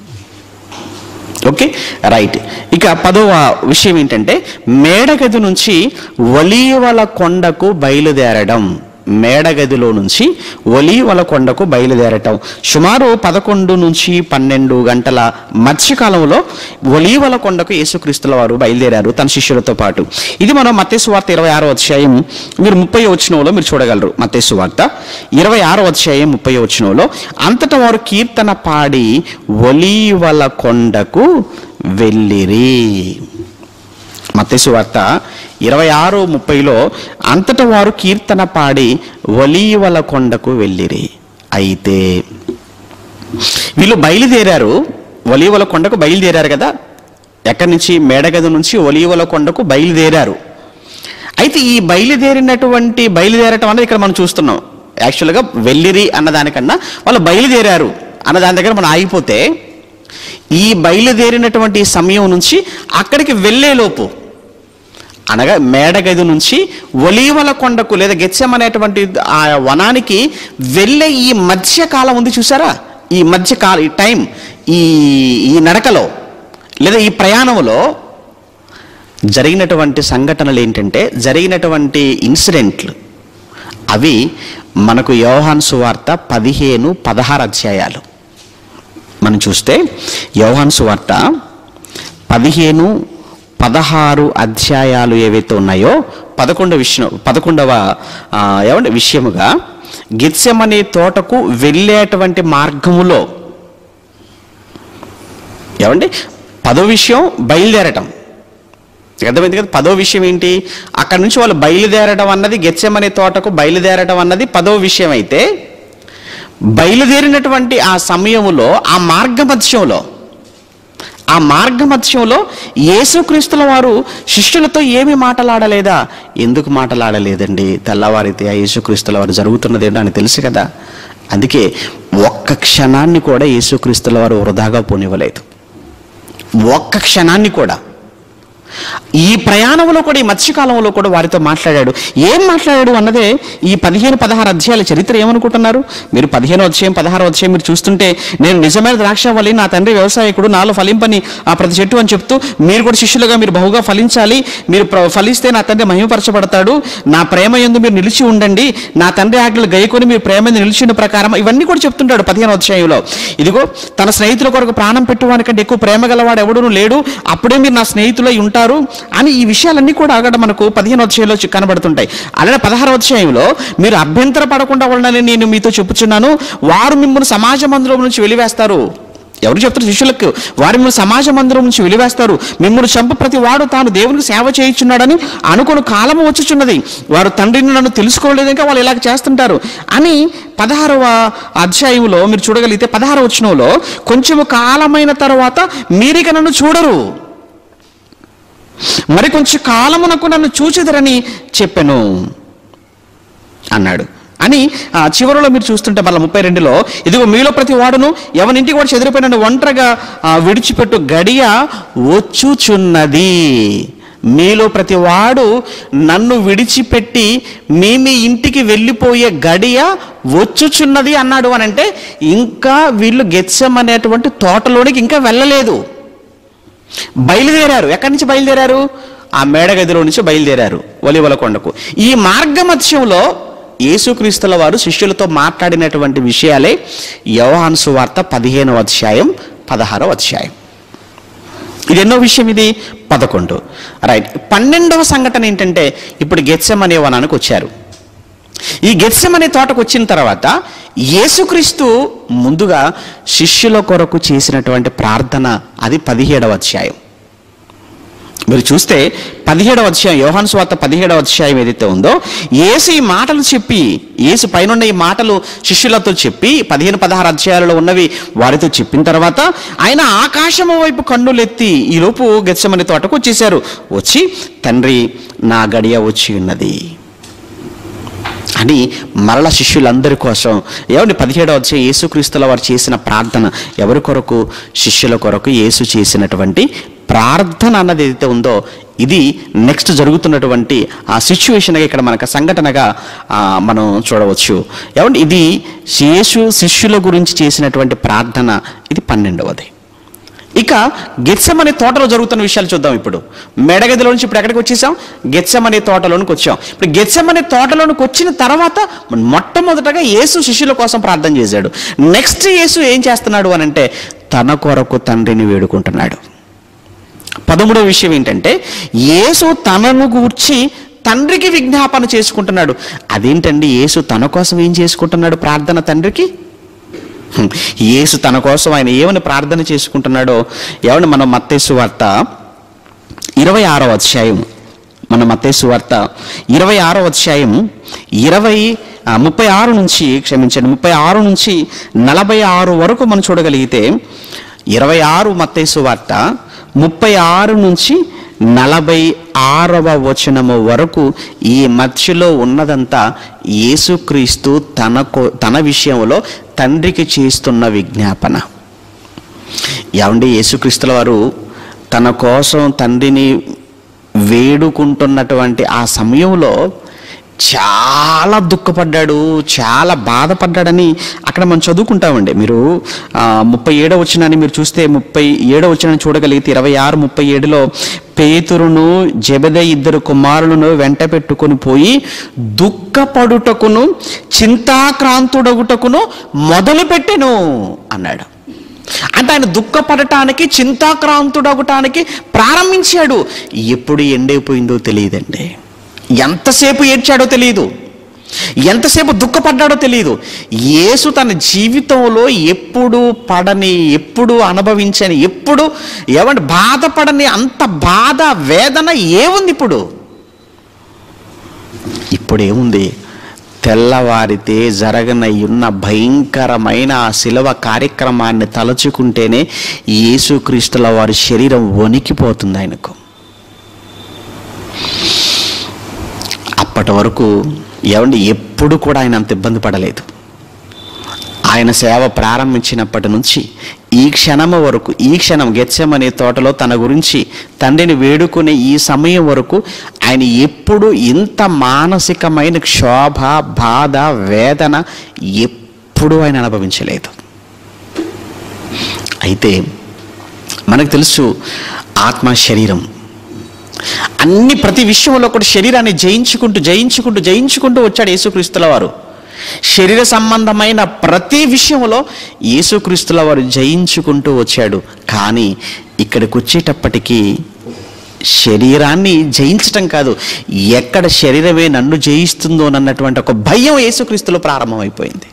ఓకే రైట్ ఇక పదవ విషయం ఏంటంటే మేడగది నుంచి ఒలీవల కొండకు బయలుదేరడం మేడగదిలో నుంచి ఒలీవల కొండకు బయలుదేరటం సుమారు పదకొండు నుంచి పన్నెండు గంటల మధ్యకాలంలో ఒలీవల కొండకు యేసుక్రీస్తుల వారు బయలుదేరారు తన శిష్యులతో పాటు ఇది మనం మత్తేసు వార్త ఇరవై ఆరో అధ్యాయం మీరు ముప్పై వచనంలో మీరు చూడగలరు మత్తేసు వార్త ఇరవై ఆరో అధ్యాయం ముప్పై వచనంలో అంతటా వారు కీర్తన పాడి ఒలీవల కొండకు వెళ్ళిరి మత్తేసు వార్త ఇరవై ఆరు ముప్పైలో అంతటా వారు కీర్తన పాడి ఒలీవల కొండకు వెళ్ళిరి అయితే వీళ్ళు బయలుదేరారు ఒలీవల కొండకు బయలుదేరారు కదా ఎక్కడి నుంచి మేడగది నుంచి ఒలీవల కొండకు బయలుదేరారు అయితే ఈ బయలుదేరినటువంటి బయలుదేరటం అనేది ఇక్కడ మనం చూస్తున్నాం యాక్చువల్గా వెళ్ళిరి అన్నదానికన్నా వాళ్ళు బయలుదేరారు అన్న దాని దగ్గర మనం ఆగిపోతే ఈ బయలుదేరినటువంటి సమయం నుంచి అక్కడికి వెళ్ళేలోపు అనగా మేడగది నుంచి ఒలీవల కొండకు లేదా గెచ్చం అనేటువంటి ఆ వనానికి వెళ్ళే ఈ మధ్య కాలం ఉంది చూసారా ఈ మధ్య కాల ఈ టైం ఈ ఈ నడకలో లేదా ఈ ప్రయాణంలో జరిగినటువంటి సంఘటనలు ఏంటంటే జరిగినటువంటి ఇన్సిడెంట్లు అవి మనకు యోహాన్ సువార్త పదిహేను పదహారు అధ్యాయాలు మనం చూస్తే యోహాన్ సువార్త పదిహేను పదహారు అధ్యాయాలు ఏవైతే ఉన్నాయో పదకొండవ విషయం పదకొండవ ఆ, ఏమంటే విషయముగా గిత్సెమనే తోటకు వెళ్ళేటువంటి మార్గములో ఏమండి పదో విషయం బయలుదేరటం అర్థమైంది కదా పదో విషయం ఏంటి అక్కడ నుంచి వాళ్ళు బయలుదేరడం అన్నది గెచ్చమనే తోటకు బయలుదేరడం అన్నది పదో విషయం అయితే బయలుదేరినటువంటి ఆ సమయములో ఆ మార్గ మధ్యంలో ఆ మార్గ మధ్యంలో యేసుక్రీస్తుల వారు శిష్యులతో ఏమి మాటలాడలేదా ఎందుకు మాటలాడలేదండి తెల్లవారితే ఆ యేసుక్రీస్తుల వారు జరుగుతున్నది ఏంటో అని తెలుసు కదా అందుకే ఒక్క క్షణాన్ని కూడా యేసుక్రీస్తుల వారు వృధాగా పోనివ్వలేదు ఒక్క క్షణాన్ని కూడా ఈ ప్రయాణంలో కూడా ఈ మత్స్యకాలంలో కూడా వారితో మాట్లాడాడు ఏం మాట్లాడాడు అన్నదే ఈ పదిహేను పదహారు అధ్యాయాల చరిత్ర ఏమనుకుంటున్నారు మీరు పదిహేను అధ్యాయం పదహారు అధ్యాయం మీరు చూస్తుంటే నేను నిజమైన ద్రాక్ష వల్లి నా తండ్రి వ్యవసాయకుడు నాలో ఫలింపని ఆ ప్రతి చెట్టు అని చెప్తూ మీరు కూడా శిష్యులుగా మీరు బహుగా ఫలించాలి మీరు ప్ర- ఫలిస్తే నా తండ్రి మహిమపరచబడతాడు నా ప్రేమ ఎందు మీరు నిలిచి ఉండండి నా తండ్రి ఆజ్ఞలు గైకొని మీరు ప్రేమ ఎందు నిలిచిన ప్రకారం ఇవన్నీ కూడా చెప్తుంటాడు పదిహేను అధ్యాయంలో ఇదిగో తన స్నేహితుల కొరకు ప్రాణం పెట్టువానికంటే ఎక్కువ ప్రేమ గలవాడు ఎవడును లేడు అప్పుడే మీరు నా స్నేహితులై ఉంటారు వెళ్తారు అని ఈ విషయాలన్నీ కూడా అక్కడ మనకు పదిహేను అధ్యాయంలో చి- కనబడుతుంటాయి అలానే పదహారు అధ్యాయంలో మీరు అభ్యంతర పడకుండా వాళ్ళని నేను మీతో చెప్పుచున్నాను వారు మిమ్మల్ని సమాజ మందిరం నుంచి వెలివేస్తారు ఎవరు చెప్తారు శిష్యులకు వారు మిమ్మల్ని సమాజ మందిరం నుంచి వెలివేస్తారు మిమ్మల్ని చంప ప్రతి వాడు తాను దేవునికి సేవ చేయించున్నాడని అనుకుని కాలము వచ్చుచున్నది వారు తండ్రిని నన్ను తెలుసుకోలేదు ఇంకా వాళ్ళు ఇలాగ చేస్తుంటారు అని పదహారవ అధ్యాయంలో మీరు చూడగలిగితే పదహారవ వచనంలో కొంచెము కాలమైన తర్వాత మీరిక నన్ను చూడరు మరి కొంచెం కాలమునకు నన్ను చూచెదరని చెప్పాను అన్నాడు అని ఆ చివరిలో మీరు చూస్తుంటే మళ్ళీ ముప్పై రెండులో ఇదిగో మీలో ప్రతి వాడును ఎవరింటికి వాడు చెదిరిపోయిన ఒంటరిగా ఆ, విడిచిపెట్టు గడియ వచ్చుచున్నది మీలో ప్రతి వాడు నన్ను విడిచిపెట్టి మీ మీ ఇంటికి వెళ్ళిపోయే గడియ వచ్చుచున్నది అన్నాడు అని అంటే ఇంకా వీళ్ళు గెచ్చం అనేటువంటి తోటలోనికి ఇంకా వెళ్ళలేదు బయలుదేరారు ఎక్కడి నుంచి బయలుదేరారు ఆ మేడగదిలో నుంచి బయలుదేరారు ఒలివల కొండకు ఈ మార్గ మధ్యంలో యేసుక్రీస్తుల వారు శిష్యులతో మాట్లాడినటువంటి విషయాలే యోహాను సువార్త పదిహేనవ అధ్యాయం పదహారవ అధ్యాయం ఇది ఎన్నో విషయం ఇది పదకొండు రైట్ పన్నెండవ సంఘటన ఏంటంటే ఇప్పుడు గెత్సెం అనే వనానికి వచ్చారు ఈ గెత్సెం అనే తోటకు వచ్చిన తర్వాత యేసుక్రీస్తు ముందుగా శిష్యుల కొరకు చేసినటువంటి ప్రార్థన అది పదిహేడవ అధ్యాయం మీరు చూస్తే పదిహేడవ అధ్యాయం యోహాను స్వార్త పదిహేడవ అధ్యాయం ఏదైతే ఉందో యేసు ఈ మాటలు చెప్పి యేసు పైనున్న ఈ మాటలు శిష్యులతో చెప్పి పదిహేను పదహారు అధ్యాయాలలో ఉన్నవి వారితో చెప్పిన తర్వాత ఆయన ఆకాశము వైపు కన్నులెత్తి ఈలోపు గెచ్చమని తోటకు వచ్చేసారు వచ్చి తండ్రి నా గడియ వచ్చి ఉన్నది అని మరల శిష్యులందరి కోసం ఏమండి పదిహేడవ వచ్చే యేసుక్రీస్తుల వారు చేసిన ప్రార్థన ఎవరి కొరకు శిష్యుల కొరకు యేసు చేసినటువంటి ప్రార్థన అన్నది ఏదైతే ఉందో ఇది నెక్స్ట్ జరుగుతున్నటువంటి ఆ సిచ్యువేషన్గా ఇక్కడ మనకు సంఘటనగా ఆ, మనం చూడవచ్చు ఏమండి ఇది యేసు శిష్యుల గురించి చేసినటువంటి ప్రార్థన ఇది పన్నెండవది ఇక గెత్సెం అనే తోటలో జరుగుతున్న విషయాలు చూద్దాం ఇప్పుడు మెడగదిలో నుంచి ఇప్పుడు ఎక్కడికి వచ్చేసాం గెత్సెం అనే తోటలోనికి వచ్చాం ఇప్పుడు గెత్సెం అనే తోటలోనికి వచ్చిన తర్వాత మొట్టమొదటగా యేసు శిష్యుల కోసం ప్రార్థన చేశాడు నెక్స్ట్ యేసు ఏం చేస్తున్నాడు అని అంటే తన కొరకు తండ్రిని వేడుకుంటున్నాడు పదమూడవ విషయం ఏంటంటే యేసు తనను గూర్చి తండ్రికి విజ్ఞాపన చేసుకుంటున్నాడు అదేంటండి యేసు తన కోసం ఏం చేసుకుంటున్నాడు ప్రార్థన తండ్రికి హ్మ్. యేసు తన కోసం ఆయన ఏమని ప్రార్థన చేసుకుంటున్నాడో ఏమని మనం మత్తేసు వార్త ఇరవై ఆరో అధ్యాయం మన మత్తేసు వార్త ఇరవై ఆరో అధ్యాయం ఇరవై ఆ, ముప్పై ఆరు నుంచి క్షమించండి ముప్పై ఆరు నుంచి నలభై ఆరు వరకు మనం చూడగలిగితే ఇరవై ఆరు మత్తేసు వార్త ముప్పై ఆరు నుంచి నలభై ఆరవ వచనము వరకు ఈ మధ్యలో ఉన్నదంతా యేసుక్రీస్తు తన కో- తన విషయంలో తండ్రికి చేస్తున్న విజ్ఞాపన ఏమండి యేసుక్రీస్తుల వారు తన కోసం తండ్రిని వేడుకుంటున్నటువంటి ఆ సమయంలో చాలా దుఃఖపడ్డాడు చాలా బాధపడ్డాడని అక్కడ మనం చదువుకుంటామండి మీరు ఆ, ముప్పై ఏడో వచ్చినాన్ని మీరు చూస్తే ముప్పై ఏడో వచ్చిన చూడగలిగితే ఇరవై ఆరు ముప్పై ఏడులో పేతురును జబెద ఇద్దరు కుమారులను వెంట పెట్టుకొని పోయి దుఃఖపడుటకును చింతాక్రాంతుడగుటకును మొదలుపెట్టెను అన్నాడు అంటే ఆయన దుఃఖపడటానికి చింతాక్రాంతుడగటానికి ప్రారంభించాడు ఎప్పుడు ఎండైపోయిందో తెలియదండి ఎంతసేపు ఏడ్చాడో తెలియదు ఎంతసేపు దుఃఖపడ్డాడో తెలియదు యేసు తన జీవితంలో ఎప్పుడు పడని ఎప్పుడు అనుభవించని ఎప్పుడు ఏమంటే బాధపడని అంత బాధ వేదన ఏముంది ఇప్పుడు ఇప్పుడు ఏముంది తెల్లవారితే జరగనయ్యున్న భయంకరమైన ఆ శిలవ కార్యక్రమాన్ని తలుచుకుంటేనే యేసుక్రీస్తుల వారి శరీరం వణికిపోతుంది ఆయనకు అప్పటి వరకు ఏమండి ఎప్పుడు కూడా ఆయన అంత ఇబ్బంది పడలేదు ఆయన సేవ ప్రారంభించినప్పటి నుంచి ఈ క్షణము వరకు ఈ క్షణం గెచ్చమనే తోటలో తన గురించి తండ్రిని వేడుకునే ఈ సమయం వరకు ఆయన ఎప్పుడు ఇంత మానసికమైన క్షోభ బాధ వేదన ఎప్పుడూ ఆయన అనుభవించలేదు అయితే మనకు తెలుసు ఆత్మ శరీరం అన్ని ప్రతి విషయంలో కూడా శరీరాన్ని జయించుకుంటూ జయించుకుంటూ జయించుకుంటూ వచ్చాడు యేసుక్రీస్తుల వారు శరీర సంబంధమైన ప్రతి విషయంలో యేసుక్రీస్తుల వారు జయించుకుంటూ వచ్చాడు కానీ ఇక్కడికి వచ్చేటప్పటికీ శరీరాన్ని జయించటం కాదు ఎక్కడ శరీరమే నన్ను జయిస్తుందో అన్నటువంటి ఒక భయం యేసుక్రీస్తులో ప్రారంభమైపోయింది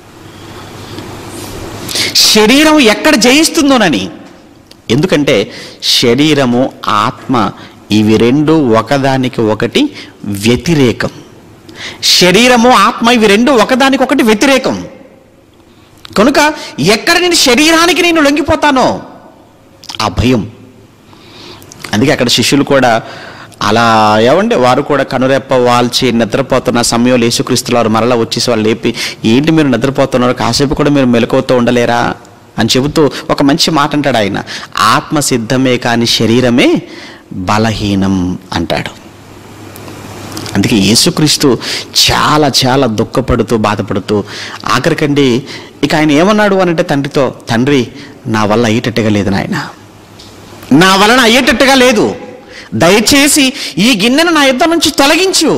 శరీరం ఎక్కడ జయిస్తుందోనని ఎందుకంటే శరీరము ఆత్మ ఇవి రెండు ఒకదానికి ఒకటి వ్యతిరేకం శరీరము ఆత్మ ఇవి రెండు ఒకదానికి ఒకటి వ్యతిరేకం కనుక ఎక్కడ నేను శరీరానికి నేను లొంగిపోతానో ఆ భయం అందుకే అక్కడ శిష్యులు కూడా అలా ఏమండి వారు కూడా కనురెప్ప వాల్చి నిద్రపోతున్న సమయంలో యేసుక్రీస్తుల వారు మరలా వచ్చేసి వాళ్ళు లేపి ఏంటి మీరు నిద్రపోతున్నారు కాసేపు కూడా మీరు మెలకువతో ఉండలేరా అని చెబుతూ ఒక మంచి మాట అంటాడు ఆయన ఆత్మ సిద్ధమే కానీ శరీరమే బలహీనం అంటాడు అందుకే యేసుక్రీస్తు చాలా చాలా దుఃఖపడుతూ బాధపడుతూ ఆఖరికండి ఇక ఆయన ఏమన్నాడు అని అంటే తండ్రితో తండ్రి నా వల్ల అయ్యేటట్టుగా లేదు నాయన నా వలన అయ్యేటట్టుగా లేదు దయచేసి ఈ గిన్నెను నా యుద్ధం నుంచి తొలగించు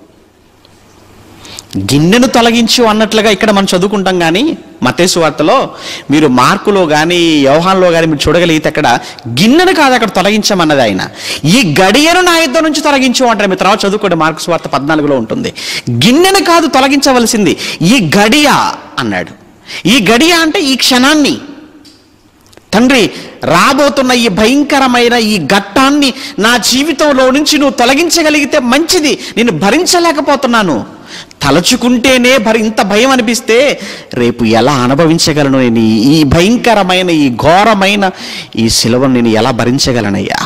గిన్నెను తొలగించు అన్నట్లుగా ఇక్కడ మనం చదువుకుంటాం కానీ మతేసు వార్తలో మీరు మార్కులో కానీ వ్యవహారంలో కానీ మీరు చూడగలిగితే అక్కడ గిన్నెను కాదు అక్కడ తొలగించమన్నది ఆయన ఈ గడియను నా యుద్ధం నుంచి తొలగించు అంటారు మీరు తర్వాత చదువుకోండి మార్క్స్ వార్త పద్నాలుగులో ఉంటుంది గిన్నెను కాదు తొలగించవలసింది ఈ గడియ అన్నాడు ఈ గడియ అంటే ఈ క్షణాన్ని తండ్రి రాబోతున్న ఈ భయంకరమైన ఈ ఘట్టాన్ని నా జీవితంలో నుంచి నువ్వు తొలగించగలిగితే మంచిది నేను భరించలేకపోతున్నాను తలచుకుంటేనే భరి ఇంత భయం అనిపిస్తే రేపు ఎలా అనుభవించగలను నేను ఈ- ఈ భయంకరమైన ఈ ఘోరమైన ఈ శిలవను నేను ఎలా భరించగలనయ్యా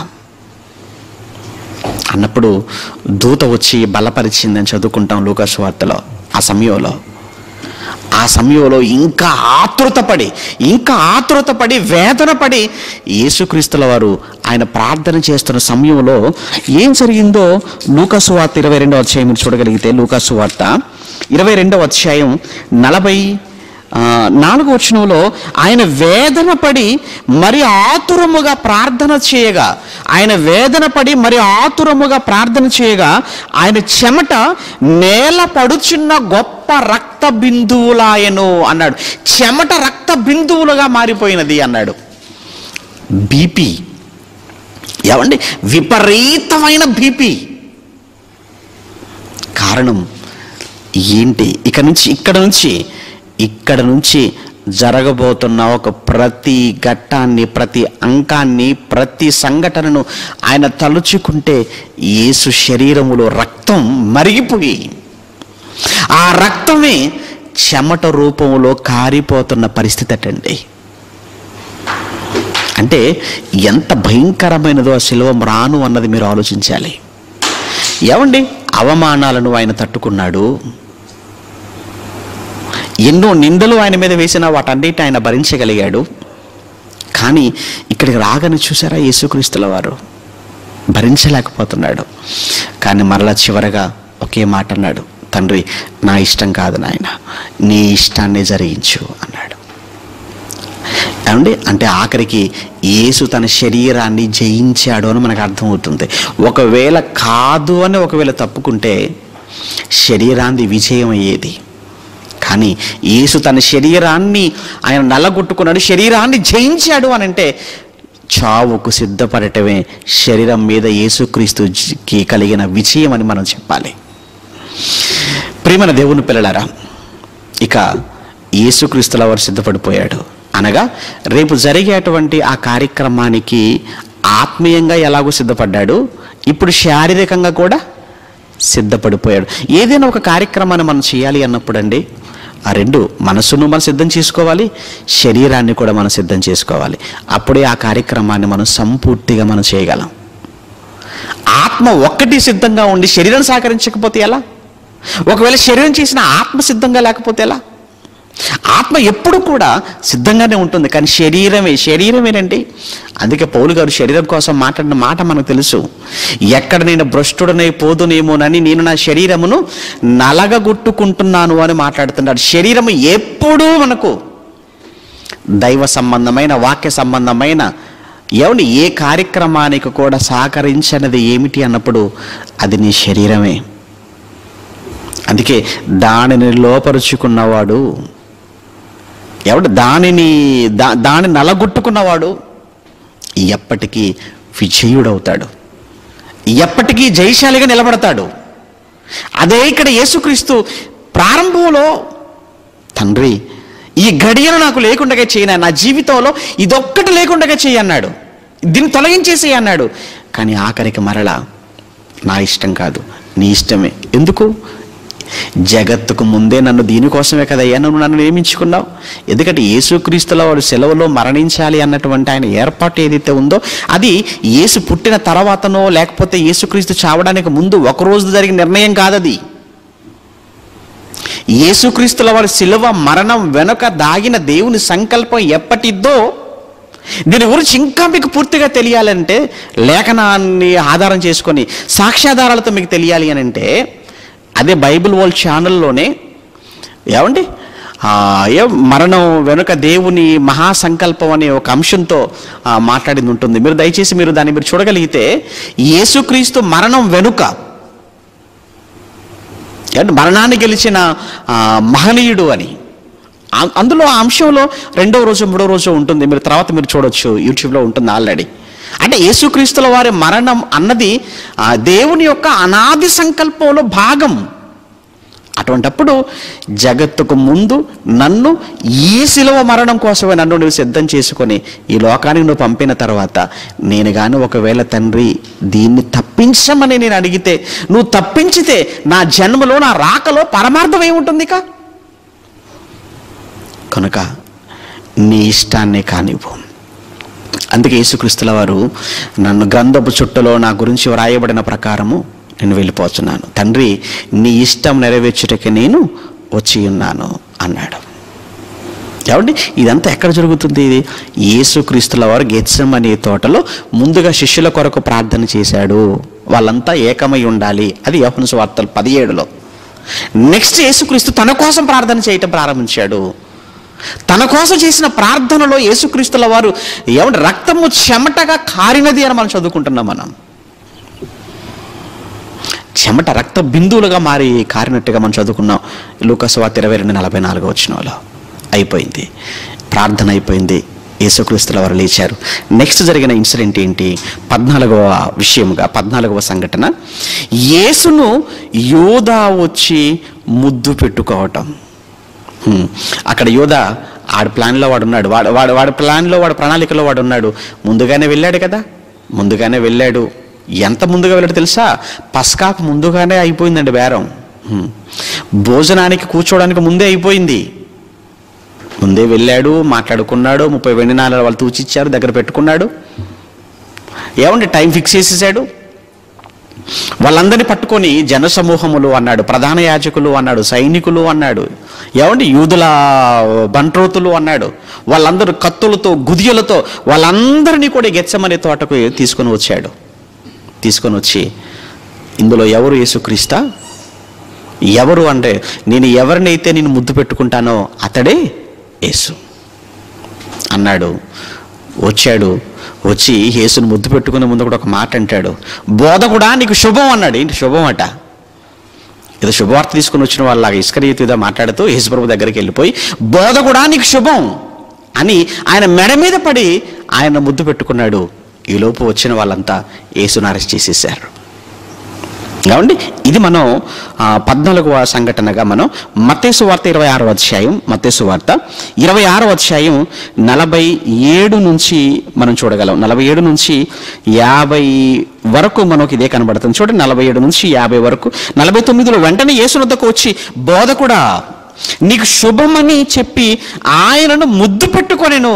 అన్నప్పుడు దూత వచ్చి బలపరిచిందని చదువుకుంటాం లూకాసు వార్తలో ఆ సమయంలో ఆ సమయంలో ఇంకా ఆతృతపడి ఇంకా ఆతృతపడి వేదనపడి యేసుక్రీస్తుల వారు ఆయన ప్రార్థన చేస్తున్న సమయంలో ఏం జరిగిందో లూకాసు వార్త ఇరవై రెండవ అధ్యాయం మీరు చూడగలిగితే లూకాసు వార్త ఇరవై రెండవ అధ్యాయం నలభై ఆ, నాలుగో వచనంలో ఆయన వేదన పడి మరి ఆతురముగా ప్రార్థన చేయగా ఆయన వేదన పడి మరి ఆతురముగా ప్రార్థన చేయగా ఆయన చెమట నేల పడుచున్న గొప్ప రక్త బిందువులాయను అన్నాడు చెమట రక్త బిందువులుగా మారిపోయినది అన్నాడు బీపీ ఏమండి విపరీతమైన బీపీ కారణం ఏంటి ఇక నుంచి ఇక్కడ నుంచి ఇక్కడ నుంచి జరగబోతున్న ఒక ప్రతి ఘట్టాన్ని ప్రతి అంకాన్ని ప్రతి సంఘటనను ఆయన తలుచుకుంటే యేసు శరీరములో రక్తం మరిగిపోయి ఆ రక్తమే చెమట రూపంలో కారిపోతున్న పరిస్థితి అటండి అంటే ఎంత భయంకరమైనదో ఆ శిలువం రాను అన్నది మీరు ఆలోచించాలి ఏమండి అవమానాలను ఆయన తట్టుకున్నాడు ఎన్నో నిందలు ఆయన మీద వేసిన వాటన్నిటి ఆయన భరించగలిగాడు కానీ ఇక్కడికి రాగానే చూసారా యేసుక్రీస్తుల వారు భరించలేకపోతున్నాడు కానీ మరలా చివరగా ఒకే మాట అన్నాడు తండ్రి నా ఇష్టం కాదు నాయన నీ ఇష్టాన్ని జరిగించు అన్నాడు ఏమండి అంటే ఆఖరికి యేసు తన శరీరాన్ని జయించాడు అని మనకు అర్థమవుతుంది ఒకవేళ కాదు అని ఒకవేళ తప్పుకుంటే శరీరాన్ని విజయం అయ్యేది కానీ యేసు తన శరీరాన్ని ఆయన నల్లగొట్టుకున్నాడు శరీరాన్ని జయించాడు అని అంటే చావుకు సిద్ధపడటమే శరీరం మీద యేసుక్రీస్తుకి కలిగిన విజయం అని మనం చెప్పాలి ప్రేమన దేవుని పిల్లలారా ఇక యేసుక్రీస్తుల వారు సిద్ధపడిపోయాడు అనగా రేపు జరిగేటువంటి ఆ కార్యక్రమానికి ఆత్మీయంగా ఎలాగో సిద్ధపడ్డాడు ఇప్పుడు శారీరకంగా కూడా సిద్ధపడిపోయాడు ఏదైనా ఒక కార్యక్రమాన్ని మనం చేయాలి అన్నప్పుడు అండి ఆ రెండు మనసును మనం సిద్ధం చేసుకోవాలి శరీరాన్ని కూడా మనం సిద్ధం చేసుకోవాలి అప్పుడే ఆ కార్యక్రమాన్ని మనం సంపూర్తిగా మనం చేయగలం ఆత్మ ఒక్కటి సిద్ధంగా ఉండి శరీరం సహకరించకపోతే ఎలా ఒకవేళ శరీరం చేసిన ఆత్మ సిద్ధంగా లేకపోతే ఎలా ఆత్మ ఎప్పుడు కూడా సిద్ధంగానే ఉంటుంది కానీ శరీరమే శరీరమేనండి అందుకే పౌలు గారు శరీరం కోసం మాట్లాడిన మాట మనకు తెలుసు ఎక్కడ నేను భ్రష్టుడనై పోదునేమోనని నేను నా శరీరమును నలగగొట్టుకుంటున్నాను అని మాట్లాడుతున్నాడు శరీరము ఎప్పుడూ మనకు దైవ సంబంధమైన వాక్య సంబంధమైన ఎవని ఏ కార్యక్రమానికి కూడా సహకరించనిది ఏమిటి అన్నప్పుడు అది నీ శరీరమే అందుకే దానిని లోపరుచుకున్నవాడు ఎవడు దానిని దా దాన్ని నలగొట్టుకున్నవాడు ఎప్పటికీ విజయుడవుతాడు ఎప్పటికీ జయశాలిగా నిలబడతాడు అదే ఇక్కడ యేసుక్రీస్తు ప్రారంభంలో తండ్రి ఈ గడియను నాకు లేకుండా చేయనా నా జీవితంలో ఇదొక్కటి లేకుండా చేయి అన్నాడు దీన్ని తొలగించేసి అన్నాడు కానీ ఆఖరికి మరలా నా ఇష్టం కాదు నీ ఇష్టమే ఎందుకు జగత్తుకు ముందే నన్ను దీనికోసమే కదయ్యా నువ్వు నన్ను నియమించుకున్నావు ఎందుకంటే యేసుక్రీస్తుల వాడు సెలవులో మరణించాలి అన్నటువంటి ఆయన ఏర్పాటు ఏదైతే ఉందో అది యేసు పుట్టిన తర్వాతనో లేకపోతే యేసుక్రీస్తు చావడానికి ముందు ఒక రోజు జరిగిన నిర్ణయం కాదది యేసుక్రీస్తుల వారి శిలువ మరణం వెనుక దాగిన దేవుని సంకల్పం ఎప్పటిదో దీని గురించి ఇంకా మీకు పూర్తిగా తెలియాలంటే లేఖనాన్ని ఆధారం చేసుకొని సాక్ష్యాధారాలతో మీకు తెలియాలి అని అంటే అదే బైబిల్ వరల్డ్ ఛానల్లోనే ఏమండి ఆ, ఏ మరణం వెనుక దేవుని మహాసంకల్పం అనే ఒక అంశంతో ఆ, మాట్లాడింది ఉంటుంది మీరు దయచేసి మీరు దాన్ని మీరు చూడగలిగితే యేసుక్రీస్తు మరణం వెనుక అంటే మరణాన్ని గెలిచిన ఆ, మహనీయుడు అని ఆ- అందులో ఆ అంశంలో రెండో రోజు మూడో రోజు ఉంటుంది మీరు తర్వాత మీరు చూడొచ్చు యూట్యూబ్లో ఉంటుంది ఆల్రెడీ అంటే యేసుక్రీస్తుల వారి మరణం అన్నది ఆ, దేవుని యొక్క అనాది సంకల్పంలో భాగం అటువంటప్పుడు జగత్తుకు ముందు నన్ను ఈ శిలువ మరణం కోసమే నన్ను నువ్వు సిద్ధం చేసుకొని ఈ లోకానికి నువ్వు పంపిన తర్వాత నేను కానీ ఒకవేళ తండ్రి దీన్ని తప్పించమని నేను అడిగితే నువ్వు తప్పించితే నా జన్మలో నా రాకలో పరమార్థం ఏముంటుంది ఇక కనుక నీ ఇష్టాన్నే కానివ్వు అందుకే యేసుక్రీస్తుల వారు నన్ను గ్రంథపు చుట్టలో నా గురించి వ్రాయబడిన ప్రకారము నేను వెళ్ళిపోతున్నాను తండ్రి నీ ఇష్టం నెరవేర్చుటకి నేను వచ్చి ఉన్నాను అన్నాడు ఏమండి ఇదంతా ఎక్కడ జరుగుతుంది ఇది యేసుక్రీస్తుల వారు గెత్సం అనే తోటలో ముందుగా శిష్యుల కొరకు ప్రార్థన చేశాడు వాళ్ళంతా ఏకమై ఉండాలి అది యోహను వార్తలు పదిహేడులో నెక్స్ట్ యేసుక్రీస్తు తన కోసం ప్రార్థన చేయటం ప్రారంభించాడు తన కోసం చేసిన ప్రార్థనలో యేసుక్రీస్తుల వారు ఏమంటే రక్తము చెమటగా కారినది అని మనం చదువుకుంటున్నాం మనం చెమట రక్త బిందువులుగా మారి కారినట్టుగా మనం చదువుకున్నాం లూకస్వార్త ఇరవై రెండు నలభై నాలుగు వచ్చిన అయిపోయింది ప్రార్థన అయిపోయింది యేసుక్రీస్తుల వారు లేచారు నెక్స్ట్ జరిగిన ఇన్సిడెంట్ ఏంటి పద్నాలుగవ విషయముగా పద్నాలుగవ సంఘటన యేసును యోధా వచ్చి ముద్దు పెట్టుకోవటం హ్మ్. అక్కడ యోధ ఆడి ప్లాన్లో వాడు ఉన్నాడు వాడు వాడు వాడి ప్లాన్లో వాడు ప్రణాళికలో వాడు ఉన్నాడు ముందుగానే వెళ్ళాడు కదా ముందుగానే వెళ్ళాడు ఎంత ముందుగా వెళ్ళాడు తెలుసా పస్కాకు ముందుగానే అయిపోయిందండి బేరం హ్మ్. భోజనానికి కూర్చోవడానికి ముందే అయిపోయింది ముందే వెళ్ళాడు మాట్లాడుకున్నాడు ముప్పై వెండి నాలుగు వాళ్ళు తూచిచ్చారు దగ్గర పెట్టుకున్నాడు ఏమండి టైం ఫిక్స్ చేసేసాడు వాళ్ళందరినీ పట్టుకొని జనసమూహములు అన్నాడు ప్రధాన యాజకులు అన్నాడు సైనికులు అన్నాడు ఏమండి యూదుల బంట్రోతులు అన్నాడు వాళ్ళందరూ కత్తులతో గుదియలతో వాళ్ళందరినీ కూడా గెచ్చమనే తోటకు తీసుకొని వచ్చాడు తీసుకొని వచ్చి ఇందులో ఎవరు యేసుక్రీస్తా ఎవరు అంటే నేను ఎవరినైతే నేను ముద్దు పెట్టుకుంటానో అతడే యేసు అన్నాడు వచ్చాడు వచ్చి యేసుని ముద్దు పెట్టుకునే ముందు కూడా ఒక మాట అంటాడు బోధ కూడా నీకు శుభం అన్నాడు ఏంటి శుభం అట ఏదో శుభవార్త తీసుకుని వచ్చిన వాళ్ళలాగా ఇస్కరీతు ఏదో మాట్లాడుతూ యేసుప్రభు దగ్గరికి వెళ్ళిపోయి బోధ కూడా నీకు శుభం అని ఆయన మెడ మీద పడి ఆయన ముద్దు పెట్టుకున్నాడు ఈలోపు వచ్చిన వాళ్ళంతా యేసును అరెస్ట్ చేసేసారు ఏమండి ఇది మనం ఆ, పద్నాలుగవ సంఘటనగా మనం మత్తేసు వార్త ఇరవై ఆరో అధ్యాయం మత్తేసు వార్త ఇరవై ఆరో అధ్యాయం నలభై ఏడు నుంచి మనం చూడగలం నలభై ఏడు నుంచి యాభై వరకు మనకు ఇదే కనబడుతుంది చూడండి నలభై ఏడు నుంచి యాభై వరకు నలభై తొమ్మిదిలో వెంటనే యేసునద్దకు వచ్చి బోధకుడా నీకు శుభమని చెప్పి ఆయనను ముద్దు పెట్టుకొనెను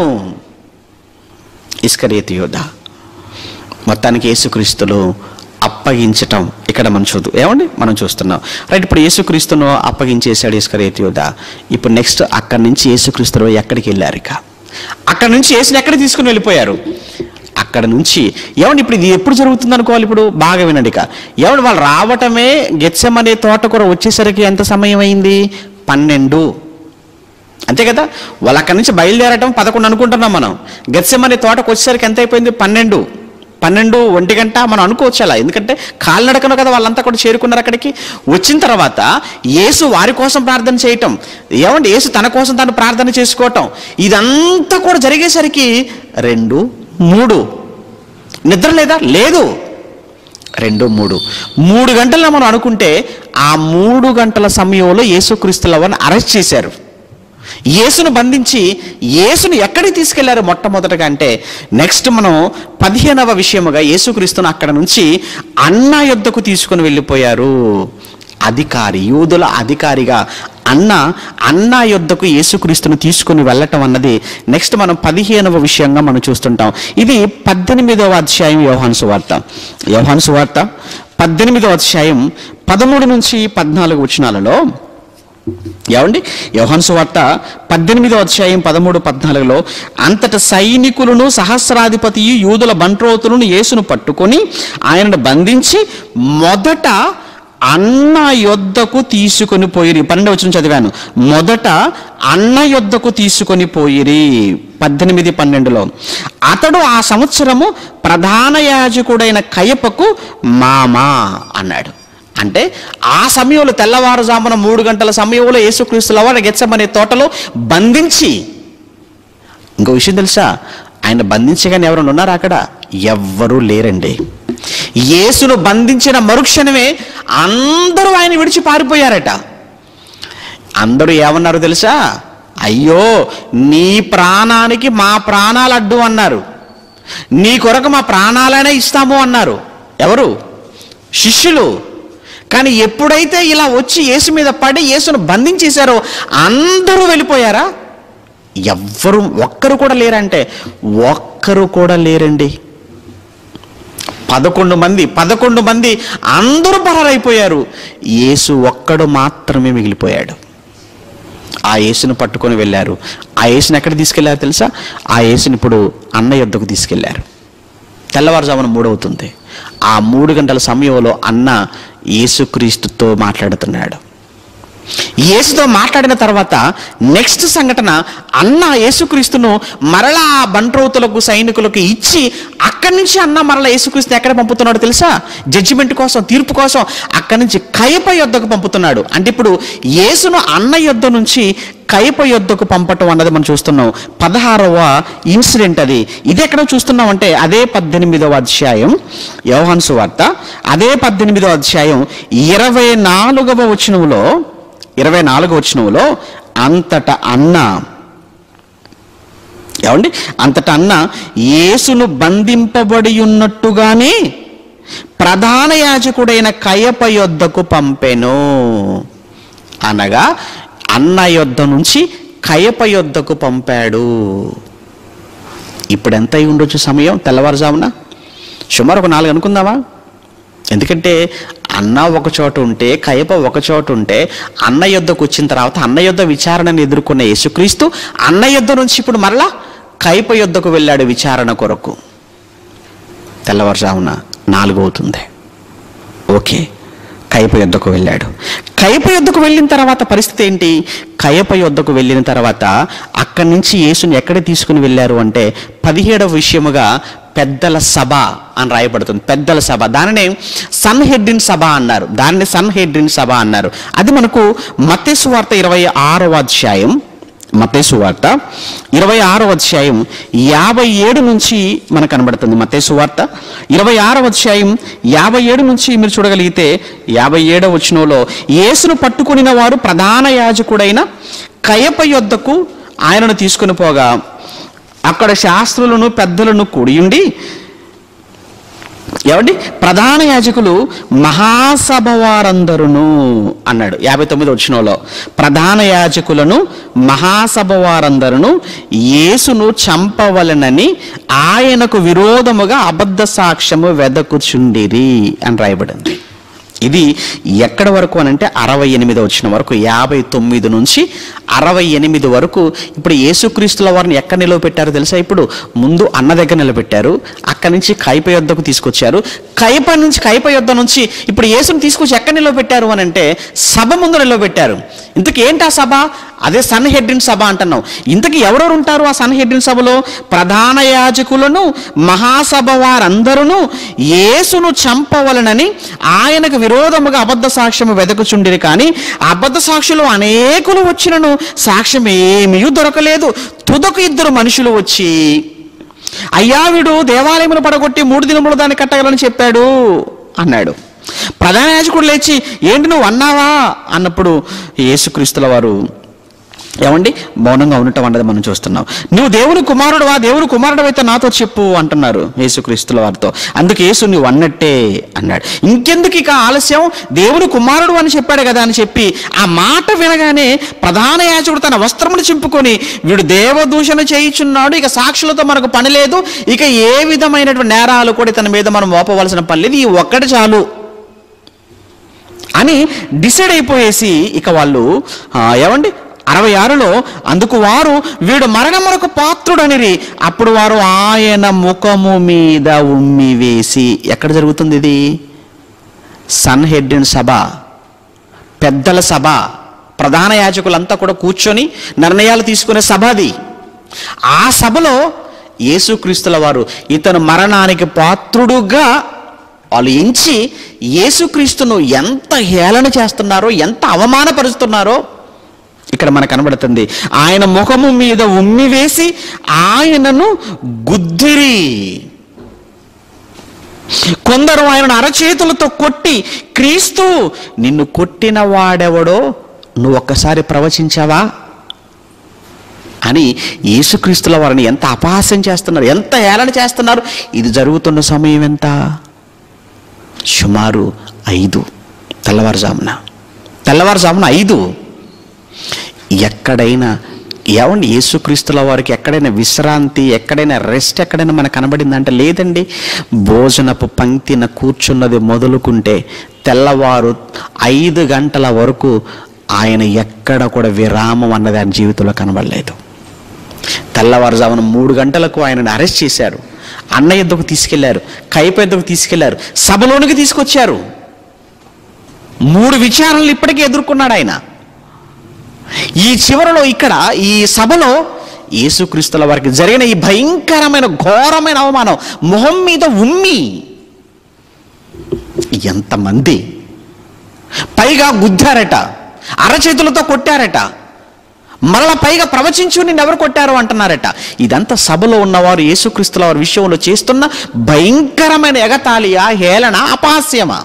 ఇస్కరేతు యోధ మొత్తానికి యేసుక్రీస్తులు అప్పగించటం ఇక్కడ మనం చూద్దాం ఏమండి మనం చూస్తున్నాం రైట్ ఇప్పుడు యేసుక్రీస్తును అప్పగించేశాడు ఇస్కరేతు యోధ ఇప్పుడు నెక్స్ట్ అక్కడి నుంచి యేసుక్రీస్తులు ఎక్కడికి వెళ్ళారు ఇక అక్కడి నుంచి యేసుని ఎక్కడికి తీసుకుని వెళ్ళిపోయారు అక్కడ నుంచి ఏమండి ఇప్పుడు ఇది ఎప్పుడు జరుగుతుంది అనుకోవాలి ఇప్పుడు బాగా వినండి ఇక ఏమండి వాళ్ళు రావటమే గెచ్చమనే తోటకూర వచ్చేసరికి ఎంత సమయం అయింది పన్నెండు అంతే కదా వాళ్ళు అక్కడి నుంచి బయలుదేరటం పదకొండు అనుకుంటున్నాం మనం గెత్సెమనే తోటకు వచ్చేసరికి ఎంత అయిపోయింది పన్నెండు పన్నెండు ఒంటి గంట మనం అనుకోవచ్చు అలా ఎందుకంటే కాలినడకను కదా వాళ్ళంతా కూడా చేరుకున్నారు అక్కడికి వచ్చిన తర్వాత యేసు వారి కోసం ప్రార్థన చేయటం ఏమండి యేసు తన కోసం తాను ప్రార్థన చేసుకోవటం ఇదంతా కూడా జరిగేసరికి రెండు మూడు నిద్ర లేదా లేదు రెండు మూడు మూడు గంటల్లో మనం అనుకుంటే ఆ మూడు గంటల సమయంలో యేసుక్రీస్తుల వారిని అరెస్ట్ చేశారు యేసును బంధించి యేసును ఎక్కడికి తీసుకెళ్లారు మొట్టమొదటగా అంటే నెక్స్ట్ మనం పదిహేనవ విషయముగా యేసుక్రీస్తును అక్కడ నుంచి అన్న యొద్దకు తీసుకుని వెళ్ళిపోయారు అధికారి యూదుల అధికారిగా అన్న అన్న యొద్దకు యేసుక్రీస్తును తీసుకుని వెళ్ళటం అన్నది నెక్స్ట్ మనం పదిహేనవ విషయంగా మనం చూస్తుంటాం ఇది పద్దెనిమిదవ అధ్యాయం యోహాను సువార్త యోహాను సువార్త పద్దెనిమిదవ అధ్యాయం పదమూడు నుంచి పద్నాలుగు వచనాలలో ఏమండి యోహాను సువార్త పద్దెనిమిదో అధ్యాయం పదమూడు పద్నాలుగులో అంతట సైనికులను సహస్రాధిపతి యూదుల బంట్రోతులను యేసును పట్టుకొని ఆయనను బంధించి మొదట అన్న యొద్దకు తీసుకొని పోయిరి పన్నెండు వచ్చిన చదివాను మొదట అన్న యొద్దకు తీసుకొని పోయిరి పద్దెనిమిది పన్నెండులో అతడు ఆ సంవత్సరము ప్రధాన యాజకుడైన కయపకు మామా అన్నాడు అంటే ఆ సమయంలో తెల్లవారుజామున మూడు గంటల సమయంలో యేసుక్రీస్తుల వారు గెచ్చమనే తోటలో బంధించి ఇంకో విషయం తెలుసా ఆయన బంధించగానే ఎవరైనా ఉన్నారా అక్కడ ఎవ్వరూ లేరండి యేసును బంధించిన మరుక్షణమే అందరూ ఆయన విడిచి పారిపోయారట అందరూ ఏమన్నారు తెలుసా అయ్యో నీ ప్రాణానికి మా ప్రాణాలు అడ్డు అన్నారు నీ కొరకు మా ప్రాణాలనే ఇస్తాము అన్నారు ఎవరు శిష్యులు కానీ ఎప్పుడైతే ఇలా వచ్చి యేసు మీద పడి యేసును బంధించేశారో అందరూ వెళ్ళిపోయారా ఎవ్వరు ఒక్కరు కూడా లేరంటే ఒక్కరు కూడా లేరండి పదకొండు మంది పదకొండు మంది అందరూ పరారైపోయారు యేసు ఒక్కడు మాత్రమే మిగిలిపోయాడు ఆ యేసును పట్టుకొని వెళ్ళారు ఆ యేసుని ఎక్కడ తీసుకెళ్లారు తెలుసా ఆ యేసుని ఇప్పుడు అన్న యొద్దకు తీసుకెళ్లారు తెల్లవారుజామున మూడవుతుంది ఆ మూడు గంటల సమయంలో అన్న యేసుక్రీస్తుతో మాట్లాడుతున్నాడు యేసుతో మాట్లాడిన తర్వాత నెక్స్ట్ సంఘటన అన్న యేసుక్రీస్తును మరలా ఆ బంట్రోతులకు సైనికులకు ఇచ్చి అక్కడి నుంచి అన్న మరలా యేసుక్రీస్తు ఎక్కడ పంపుతున్నాడు తెలుసా జడ్జిమెంట్ కోసం తీర్పు కోసం అక్కడి నుంచి కయప యొద్దకు పంపుతున్నాడు అంటే ఇప్పుడు యేసును అన్న యొద్ద నుంచి కయప యొద్దకు పంపటం అన్నది మనం చూస్తున్నాం పదహారవ ఇన్సిడెంట్ అది ఇది ఎక్కడ చూస్తున్నాం అంటే అదే పద్దెనిమిదవ అధ్యాయం యోహాన్సు వార్త అదే పద్దెనిమిదవ అధ్యాయం ఇరవై నాలుగవ వచనములో ఇరవై నాలుగవ వచనములో అంతట అన్న ఏమండి అంతట అన్న యేసును బంధింపబడి ఉన్నట్టుగానే ప్రధాన యాజకుడైన కయప యొద్దకు పంపెను అనగా అన్న యొద్ద నుంచి కయప యొద్దకు పంపాడు ఇప్పుడు ఎంత అయి ఉండొచ్చు సమయం తెల్లవారుజామున సుమారు ఒక నాలుగు అనుకుందామా ఎందుకంటే అన్న ఒక చోట ఉంటే కయప ఒక చోట ఉంటే అన్న యుద్ధకు వచ్చిన తర్వాత అన్న యుద్ధ విచారణను ఎదుర్కొన్న యేసుక్రీస్తు అన్న యుద్ధ నుంచి ఇప్పుడు మరలా కైప యుద్ధకు వెళ్ళాడు విచారణ కొరకు తెల్లవారుజామున నాలుగు అవుతుంది ఓకే కయప యుద్ధకు వెళ్ళాడు కయప యుద్ధకు వెళ్ళిన తర్వాత పరిస్థితి ఏంటి కయప యుద్ధకు వెళ్ళిన తర్వాత అక్కడి నుంచి యేసుని ఎక్కడ తీసుకుని వెళ్ళారు అంటే పదిహేడవ విషయముగా పెద్దల సభ అని రాయబడుతుంది పెద్దల సభ దానినే సన్ హెడ్రిన్ సభ అన్నారు దానిని సన్ హెడ్రిన్ సభ అన్నారు అది మనకు మత్తేసు వార్త ఇరవై ఆరవ అధ్యాయం మత్తేసు వార్త ఇరవై ఆరో అధ్యాయం యాభై ఏడు నుంచి మనకు కనబడుతుంది మత్తేసు వార్త ఇరవై ఆరో అధ్యాయం యాభై ఏడు నుంచి మీరు చూడగలిగితే యాభై ఏడవ వచనంలో యేసును పట్టుకునిన వారు ప్రధాన యాజకుడైన కయప యొద్దకు ఆయనను తీసుకుని పోగా అక్కడ శాస్త్రులను పెద్దలను కూడియుండి ఏమండి ప్రధాన యాజకులు మహాసభ వారందరును అన్నాడు యాభై తొమ్మిది వచ్చినలో ప్రధాన యాజకులను మహాసభ వారందరును యేసును చంపవలనని ఆయనకు విరోధముగా అబద్ధ సాక్ష్యము వెదకుచుండిరి అని రాయబడింది ఇది ఎక్కడ వరకు అని అంటే అరవై ఎనిమిది వచ్చిన వరకు యాభై తొమ్మిది నుంచి అరవై ఎనిమిది వరకు ఇప్పుడు యేసుక్రీస్తుల వారిని ఎక్కడ నిలవబెట్టారో తెలుసా ఇప్పుడు ముందు అన్న దగ్గర నిలబెట్టారు అక్కడి నుంచి కైప యుద్ధకు తీసుకొచ్చారు కైప నుంచి కైప యుద్ధ నుంచి ఇప్పుడు యేసుని తీసుకొచ్చి ఎక్కడ నిలవబెట్టారు అని అంటే సభ ముందు నిలవబెట్టారు ఇంతకీ ఏంటి ఆ సభ అదే సన్ హెడ్రిన్ సభ అంటున్నాం ఇంతకీ ఎవరెవరు ఉంటారు ఆ సన్ హెడ్రిన్ సభలో ప్రధాన యాజకులను మహాసభ వారందరూ యేసును చంపవలనని ఆయనకు విరోధముగా అబద్ధ సాక్ష్యము వెదకుచుండిరి కానీ ఆ అబద్ధ సాక్షులు అనేకులు వచ్చినను సాక్ష్యం ఏమీ దొరకలేదు తుదకు ఇద్దరు మనుషులు వచ్చి అయ్యా వీడు దేవాలయమును పడగొట్టి మూడు దినములు దాన్ని కట్టగలని చెప్పాడు అన్నాడు ప్రధాన యాజకుడు లేచి ఏంటి నువ్వు అన్నావా అన్నప్పుడు యేసుక్రీస్తుల వారు ఏమండి మౌనంగా ఉండటం అన్నది మనం చూస్తున్నాం నువ్వు దేవుని కుమారుడువా దేవుని కుమారుడు అయితే నాతో చెప్పు అంటున్నారు యేసుక్రీస్తుల వారితో అందుకు యేసు నువ్వు అన్నట్టే అన్నాడు ఇంకెందుకు ఇక ఆలస్యం దేవుని కుమారుడు అని చెప్పాడు కదా అని చెప్పి ఆ మాట వినగానే ప్రధాన యాజకుడు తన వస్త్రమును చింపుకొని వీడు దేవదూషణ చేయుచున్నాడు ఇక సాక్షులతో మనకు పని లేదు ఇక ఏ విధమైనటువంటి నేరాలు కూడా ఇతని మీద మనం మోపవలసిన పని లేదు ఈ ఒక్కటి చాలు అని డిసైడ్ అయిపోయేసి ఇక వాళ్ళు ఆ, ఏమండి అరవై ఆరులో అందుకు వారు వీడు మరణమునకు పాత్రుడనిరి అప్పుడు వారు ఆయన ముఖము మీద ఉమ్మి వేసి ఎక్కడ జరుగుతుంది ఇది సన్ హెడ్డిన్ సభ పెద్దల సభ ప్రధాన యాజకులంతా కూడా కూర్చొని నిర్ణయాలు తీసుకునే సభ అది ఆ సభలో యేసుక్రీస్తుల వారు ఇతను మరణానికి పాత్రుడుగా వాళ్ళు ఎంచి యేసుక్రీస్తును ఎంత హేళన చేస్తున్నారో ఎంత అవమానపరుస్తున్నారో ఇక్కడ మనకు కనబడుతుంది ఆయన ముఖము మీద ఉమ్మి వేసి ఆయనను గుద్దిరి కొందరు ఆయనను అరచేతులతో కొట్టి క్రీస్తు నిన్ను కొట్టిన వాడెవడో నువ్వు ఒక్కసారి ప్రవచించావా అని యేసుక్రీస్తుల వారిని ఎంత అపహాస్యం చేస్తున్నారు ఎంత హేళన చేస్తున్నారు ఇది జరుగుతున్న సమయం ఎంత సుమారు ఐదు తెల్లవారుజామున తెల్లవారుజామున ఐదు ఎక్కడైనా ఏమండి యేసుక్రీస్తుల వారికి ఎక్కడైనా విశ్రాంతి ఎక్కడైనా రెస్ట్ ఎక్కడైనా మనకు కనబడిందంటే లేదండి భోజనపు పంక్తిన కూర్చున్నది మొదలుకుంటే తెల్లవారు ఐదు గంటల వరకు ఆయన ఎక్కడ కూడా విరామం అన్నది ఆయన జీవితంలో కనబడలేదు తెల్లవారుజామున మూడు గంటలకు ఆయనను అరెస్ట్ చేశారు అన్న ఎద్దుకు తీసుకెళ్లారు కైప ఎద్దుకు తీసుకెళ్లారు సభలోనికి తీసుకొచ్చారు మూడు విచారణలు ఇప్పటికీ ఎదుర్కొన్నాడు ఆయన ఈ చివరలో ఇక్కడ ఈ సభలో యేసుక్రీస్తుల వారికి జరిగిన ఈ భయంకరమైన ఘోరమైన అవమానం మొహం మీద ఉమ్మి ఎంతమంది పైగా గుద్దారట అరచేతులతో కొట్టారట మరలా పైగా ప్రవచించు నిన్ను ఎవరు కొట్టారు అంటున్నారట ఇదంతా సభలో ఉన్నవారు యేసుక్రీస్తుల వారి విషయంలో చేస్తున్న భయంకరమైన ఎగతాళియా హేళన అపహాస్యమా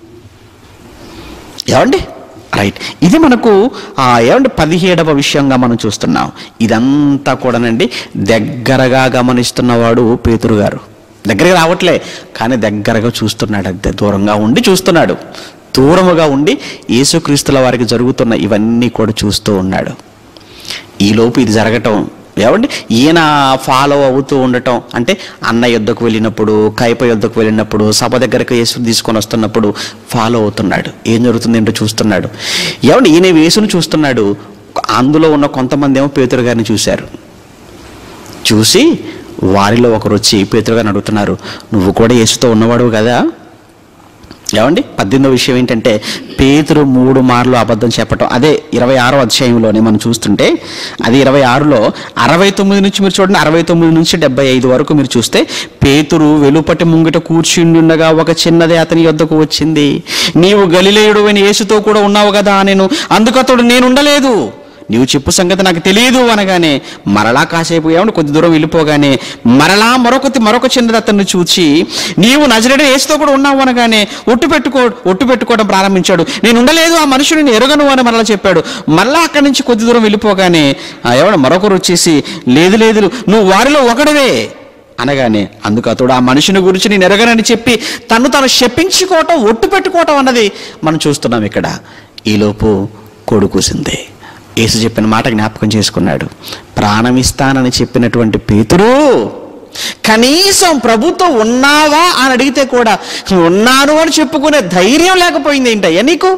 ఏమండి రైట్ ఇది మనకు ఆ, ఏమండి పదిహేడవ విషయంగా మనం చూస్తున్నాం ఇదంతా కూడానండి దగ్గరగా గమనిస్తున్నవాడు పేతురు గారు దగ్గరికి రావట్లే కానీ దగ్గరగా చూస్తున్నాడు అంతే దూరంగా ఉండి చూస్తున్నాడు దూరముగా ఉండి యేసుక్రీస్తుల వారికి జరుగుతున్న ఇవన్నీ కూడా చూస్తూ ఉన్నాడు ఈలోపు ఇది జరగటం ఏమండి ఈయన ఫాలో అవుతూ ఉండటం అంటే అన్న యుద్ధకు వెళ్ళినప్పుడు కైప యుద్ధకు వెళ్ళినప్పుడు సభ దగ్గరకు యేసుని తీసుకొని వస్తున్నప్పుడు ఫాలో అవుతున్నాడు ఏం జరుగుతుంది ఏంటో చూస్తున్నాడు ఏమండి ఈయన యేసును చూస్తున్నాడు అందులో ఉన్న కొంతమంది ఏమో పేతురు గారిని చూశారు చూసి వారిలో ఒకరు వచ్చి పేతురు గారిని అడుగుతున్నారు నువ్వు కూడా యేసుతో ఉన్నవాడు కదా ఏమండి పద్దెనిమిదో విషయం ఏంటంటే పేతురు మూడు మార్లు అబద్ధం చెప్పటం అదే ఇరవై ఆరో అధ్యాయంలోనే మనం చూస్తుంటే అది ఇరవై ఆరులో అరవై తొమ్మిది నుంచి మీరు చూడండి అరవై తొమ్మిది నుంచి డెబ్బై ఐదు వరకు మీరు చూస్తే పేతురు వెలుపటి ముంగిట కూర్చుండుండగా ఒక చిన్నది అతని యొద్దకు వచ్చింది నీవు గలిలేయుడు అని యేసుతో కూడా ఉన్నావు కదా నేను అందుకు అతడు నేను ఉండలేదు నీవు చెప్పు సంగతి నాకు తెలియదు అనగానే మరలా కాసేపు ఏమన్నా కొద్ది దూరం వెళ్ళిపోగానే మరలా మరొక మరొక చిన్నది అతన్ని చూచి నీవు నజరేడు ఏసుతో కూడా ఉన్నావు అనగానే ఒట్టు పెట్టుకో ఒట్టు పెట్టుకోవడం ప్రారంభించాడు నేను ఉండలేదు ఆ మనుషుని ఎరగను అని మరలా చెప్పాడు మరలా అక్కడి నుంచి కొద్ది దూరం వెళ్ళిపోగానే ఆ ఎవడు మరొకరు వచ్చేసి లేదు లేదు నువ్వు వారిలో ఒకడవే అనగానే అందుకు అతడు ఆ మనుషుని గురించి నేను ఎరగనని చెప్పి తను తను శపించుకోవటం ఒట్టు పెట్టుకోవటం అన్నది మనం చూస్తున్నాం ఇక్కడ ఈలోపు కొడుకుసింది యేసు చెప్పిన మాట జ్ఞాపకం చేసుకున్నాడు ప్రాణమిస్తానని చెప్పినటువంటి పేతురు కనీసం ప్రభుతో ఉన్నావా అని అడిగితే కూడా ఉన్నాను అని చెప్పుకునే ధైర్యం లేకపోయింది ఏంటయ్యా నీకు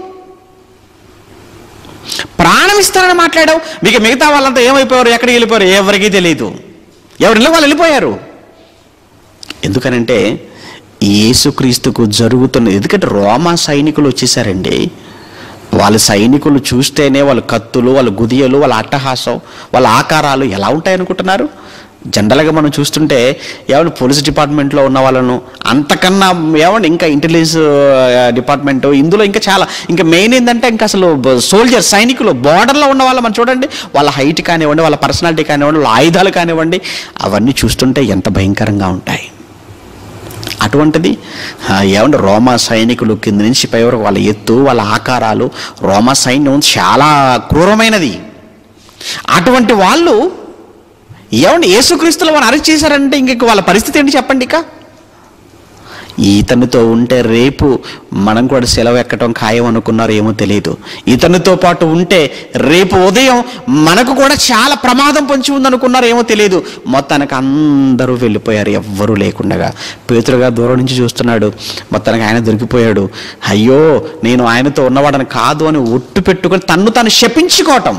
ప్రాణం ఇస్తానని మాట్లాడావు మీకు మిగతా వాళ్ళంతా ఏమైపోయారు ఎక్కడికి వెళ్ళిపోయారు ఎవరికీ తెలియదు ఎవరిలో వాళ్ళు వెళ్ళిపోయారు ఎందుకనంటే యేసుక్రీస్తుకు జరుగుతున్న ఎందుకంటే రోమా సైనికులు వచ్చేసారండి వాళ్ళ సైనికులు చూస్తేనే వాళ్ళ కత్తులు వాళ్ళ గుదియలు వాళ్ళ అట్టహాసం వాళ్ళ ఆకారాలు ఎలా ఉంటాయనుకుంటున్నారు జనరల్గా మనం చూస్తుంటే ఏమన్నా పోలీస్ డిపార్ట్మెంట్లో ఉన్న వాళ్ళను అంతకన్నా ఏమన్నా ఇంకా ఇంటెలిజెన్స్ డిపార్ట్మెంట్ ఇందులో ఇంకా చాలా ఇంకా మెయిన్ ఏంటంటే ఇంకా అసలు సోల్జర్ సైనికులు బార్డర్లో ఉన్న వాళ్ళు మనం చూడండి వాళ్ళ హైట్ కానివ్వండి వాళ్ళ పర్సనాలిటీ కానివ్వండి వాళ్ళ ఆయుధాలు కానివ్వండి అవన్నీ చూస్తుంటే ఎంత భయంకరంగా ఉంటాయి అటువంటిది ఆ, ఏమంటే రోమా సైనికులు కింద నుంచి పై వరకు వాళ్ళ ఎత్తు వాళ్ళ ఆకారాలు రోమా సైన్యం చాలా క్రూరమైనది అటువంటి వాళ్ళు ఏమండి యేసుక్రీస్తులు వారు అరెస్ట్ చేశారంటే ఇంక వాళ్ళ పరిస్థితి ఏంటి చెప్పండి ఇక ఇతనితో ఉంటే రేపు మనం కూడా సెలవు ఎక్కటం ఖాయం అనుకున్నారో ఏమో తెలియదు ఇతనితో పాటు ఉంటే రేపు ఉదయం మనకు కూడా చాలా ప్రమాదం పొంచి ఉందనుకున్నారో ఏమో తెలియదు మొత్తానికి అందరూ వెళ్ళిపోయారు ఎవ్వరూ లేకుండగా పేతురుగా దూరం నుంచి చూస్తున్నాడు మొత్తానికి ఆయన దొరికిపోయాడు అయ్యో నేను ఆయనతో ఉన్నవాడని కాదు అని ఒట్టు పెట్టుకొని తన్ను తాను శపించుకోవటం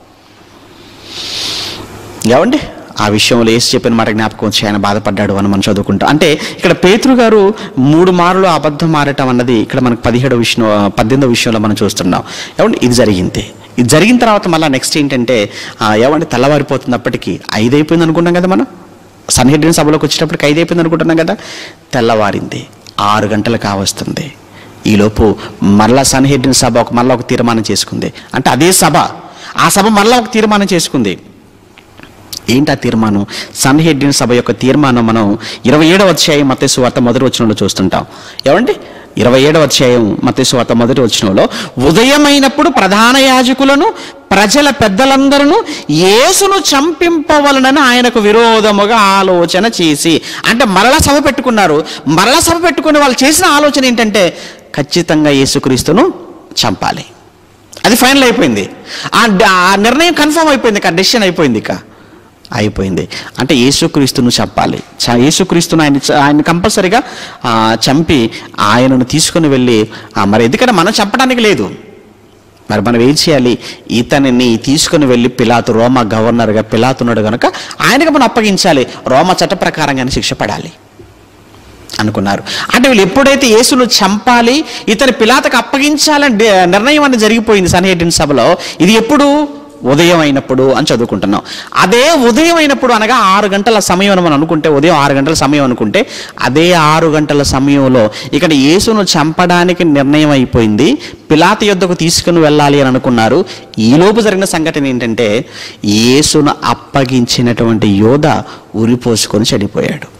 ఏమండి ఆ విషయంలో ఏసు చెప్పిన మాట జ్ఞాపకం వచ్చి ఆయన బాధపడ్డాడు అని మనం చదువుకుంటాం అంటే ఇక్కడ పేతురు గారు మూడు మార్లు అబద్ధం మారటం అన్నది ఇక్కడ మనకు పదిహేడో విషయం పద్దెనిమిదో విషయంలో మనం చూస్తున్నాం ఏమండి ఇది జరిగింది ఇది జరిగిన తర్వాత మళ్ళీ నెక్స్ట్ ఏంటంటే ఆ, ఏమంటే తెల్లవారిపోతున్నప్పటికీ ఐదు అయిపోయింది అనుకున్నాం కదా మనం సన్హెడ్రిన్ సభలోకి వచ్చేటప్పటికి ఐదు అయిపోయింది అనుకుంటున్నాం కదా తెల్లవారింది ఆరు గంటలు కావస్తుంది ఈలోపు మరలా సన్హెడ్రిన్ సభ ఒక మళ్ళీ ఒక తీర్మానం చేసుకుంది అంటే అదే సభ ఆ సభ మళ్ళీ ఒక తీర్మానం చేసుకుంది ఏంటి ఆ తీర్మానం సన్హెడ్డిన్ సభ యొక్క తీర్మానం మనం ఇరవై ఏడవ అధ్యాయం మతేసు వార్త మొదటి వచనంలో చూస్తుంటాం ఏమండి ఇరవై ఏడవ అధ్యాయం మతేసు వార్త మొదటి వచనంలో ఉదయమైనప్పుడు ప్రధాన యాజకులను ప్రజల పెద్దలందరూ యేసును చంపింపవలనని ఆయనకు విరోధముగా ఆలోచన చేసి అంటే మరలా సభ పెట్టుకున్నారు మరలా సభ పెట్టుకుని వాళ్ళు చేసిన ఆలోచన ఏంటంటే ఖచ్చితంగా యేసుక్రీస్తును చంపాలి అది ఫైనల్ అయిపోయింది ఆ డ- ఆ నిర్ణయం కన్ఫర్మ్ అయిపోయింది ఇక డెసిషన్ అయిపోయింది ఇక అయిపోయింది అంటే యేసుక్రీస్తును చంపాలి చ- యేసుక్రీస్తును ఆయన చ- ఆయన కంపల్సరిగా ఆ, చంపి ఆయనను తీసుకుని వెళ్ళి ఆ, మరి ఎందుకంటే మనం చంపడానికి లేదు మరి మనం ఏం చేయాలి ఇతనిని తీసుకుని వెళ్ళి పిలాతు రోమా గవర్నర్గా పిలాతున్నాడు కనుక ఆయనకు మనం అప్పగించాలి రోమా చట్ట ప్రకారంగానే శిక్ష పడాలి అనుకున్నారు అంటే వీళ్ళు ఎప్పుడైతే యేసును చంపాలి ఇతని పిలాతకు అప్పగించాలని డి- నిర్ణయం అనేది జరిగిపోయింది సన్హెడ్డిన్ సభలో ఇది ఎప్పుడు ఉదయం అయినప్పుడు అని చదువుకుంటున్నాం అదే ఉదయం అయినప్పుడు అనగా ఆరు గంటల సమయం అని మనం అనుకుంటే ఉదయం ఆరు గంటల సమయం అనుకుంటే అదే ఆరు గంటల సమయంలో ఇక్కడ యేసును చంపడానికి నిర్ణయం అయిపోయింది పిలాత యొద్దకు తీసుకుని వెళ్ళాలి అని అనుకున్నారు ఈలోపు జరిగిన సంఘటన ఏంటంటే యేసును అప్పగించినటువంటి యోధ ఉరిపోసుకొని చనిపోయాడు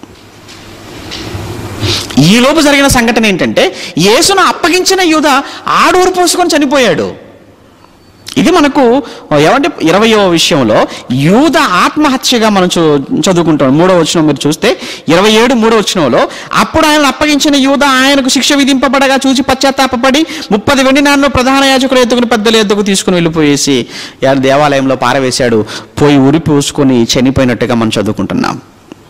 ఈ లోపు జరిగిన సంఘటన ఏంటంటే యేసును అప్పగించిన యూద ఆడూరు పోసుకొని చనిపోయాడు ఇది మనకు ఏమంటే ఇరవయో విషయంలో యూద ఆత్మహత్యగా మనం చూ చదువుకుంటాం మూడో వచనం మీరు చూస్తే ఇరవై ఏడు మూడో వచనంలో అప్పుడు ఆయన అప్పగించిన యూద ఆయనకు శిక్ష విధింపబడగా చూసి పశ్చాత్తాపడి ముప్పది వెండి నాన్న ప్రధాన యాజకుడు ఎత్తుకుని పెద్దలు ఎత్తుకు తీసుకుని వెళ్ళిపోయేసి ఆయన దేవాలయంలో పారవేశాడు పోయి ఉరి పోసుకొని చనిపోయినట్టుగా మనం చదువుకుంటున్నాం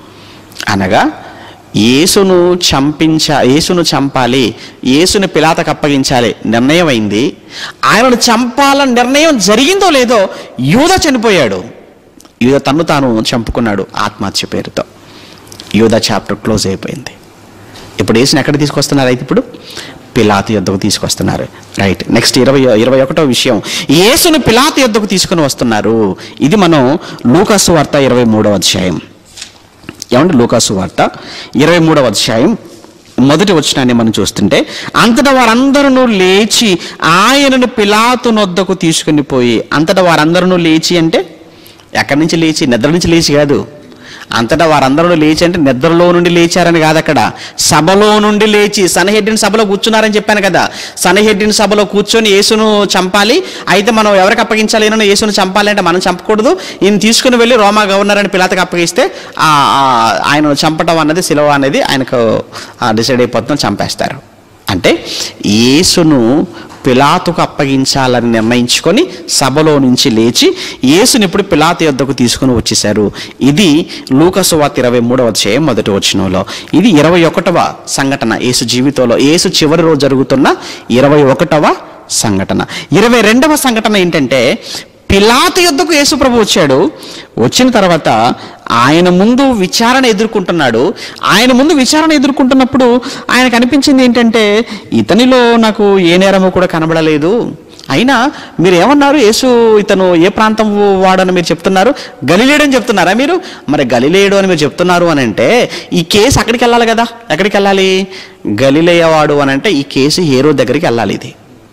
అనగా యేసును చంపించ యేసును చంపాలి యేసుని పిలాతకు అప్పగించాలి నిర్ణయం అయింది ఆయనను చంపాలని నిర్ణయం జరిగిందో లేదో యూద చనిపోయాడు యూద తన్ను తాను చంపుకున్నాడు ఆత్మహత్య పేరుతో యూద చాప్టర్ క్లోజ్ అయిపోయింది ఇప్పుడు యేసుని ఎక్కడ తీసుకొస్తున్నారు అయితే ఇప్పుడు పిలాతు యొద్దకు తీసుకొస్తున్నారు రైట్ నెక్స్ట్ ఇరవై ఇరవై ఒకటో విషయం యేసును పిలాతు యొద్దకు తీసుకుని వస్తున్నారు ఇది మనం లూకాసు వార్త ఇరవై మూడవ అధ్యాయం ఏమంటే లూకాసు వార్త ఇరవై మూడవ అధ్యాయం మొదటి వచనాన్ని మనం చూస్తుంటే అంతటా వారందరూ లేచి ఆయనను పిలాతు నొద్దకు తీసుకుని పోయి అంతటా వారందరూ లేచి అంటే ఎక్కడి నుంచి లేచి నిద్ర నుంచి లేచి కాదు అంతటా వారందరూ లేచి అంటే నిద్రలో నుండి లేచారని కాదు అక్కడ సభలో నుండి లేచి సనహెడ్డిన సభలో కూర్చున్నారని చెప్పాను కదా సనహెడ్డిన సభలో కూర్చొని యేసును చంపాలి అయితే మనం ఎవరికి అప్పగించాలి ఈయనను యేసును చంపాలి అంటే మనం చంపకూడదు ఈయన తీసుకుని వెళ్ళి రోమా గవర్నర్ అని పిలాతకు అప్పగిస్తే ఆ ఆ ఆయన చంపటం అన్నది సిలవ అనేది ఆయనకు డిసైడ్ అయిపోతుంది చంపేస్తారు అంటే యేసును పిలాతుకు అప్పగించాలని నిర్ణయించుకొని సభలో నుంచి లేచి యేసుని ఇప్పుడు పిలాతు యొద్దకు తీసుకుని వచ్చేశారు ఇది లూకసు వార్త ఇరవై మూడవ అధ్యాయం మొదటి వచనంలో ఇది ఇరవై ఒకటవ సంఘటన యేసు జీవితంలో యేసు చివరి రోజు జరుగుతున్న ఇరవై ఒకటవ సంఘటన ఇరవై రెండవ సంఘటన ఏంటంటే పిలాతు యొద్దకు యేసు ప్రభు వచ్చాడు వచ్చిన తర్వాత ఆయన ముందు విచారణ ఎదుర్కొంటున్నాడు ఆయన ముందు విచారణ ఎదుర్కొంటున్నప్పుడు ఆయనకు అనిపించింది ఏంటంటే ఇతనిలో నాకు ఏ నేరము కూడా కనబడలేదు అయినా మీరు ఏమన్నారు యేసు ఇతను ఏ ప్రాంతం వాడని మీరు చెప్తున్నారు గలిలేడు అని చెప్తున్నారా మీరు మరి గలిలేడు అని మీరు చెప్తున్నారు అని అంటే ఈ కేసు అక్కడికి వెళ్ళాలి కదా ఎక్కడికి వెళ్ళాలి గలిలేయవాడు అని అంటే ఈ కేసు హేరో దగ్గరికి వెళ్ళాలి ఇది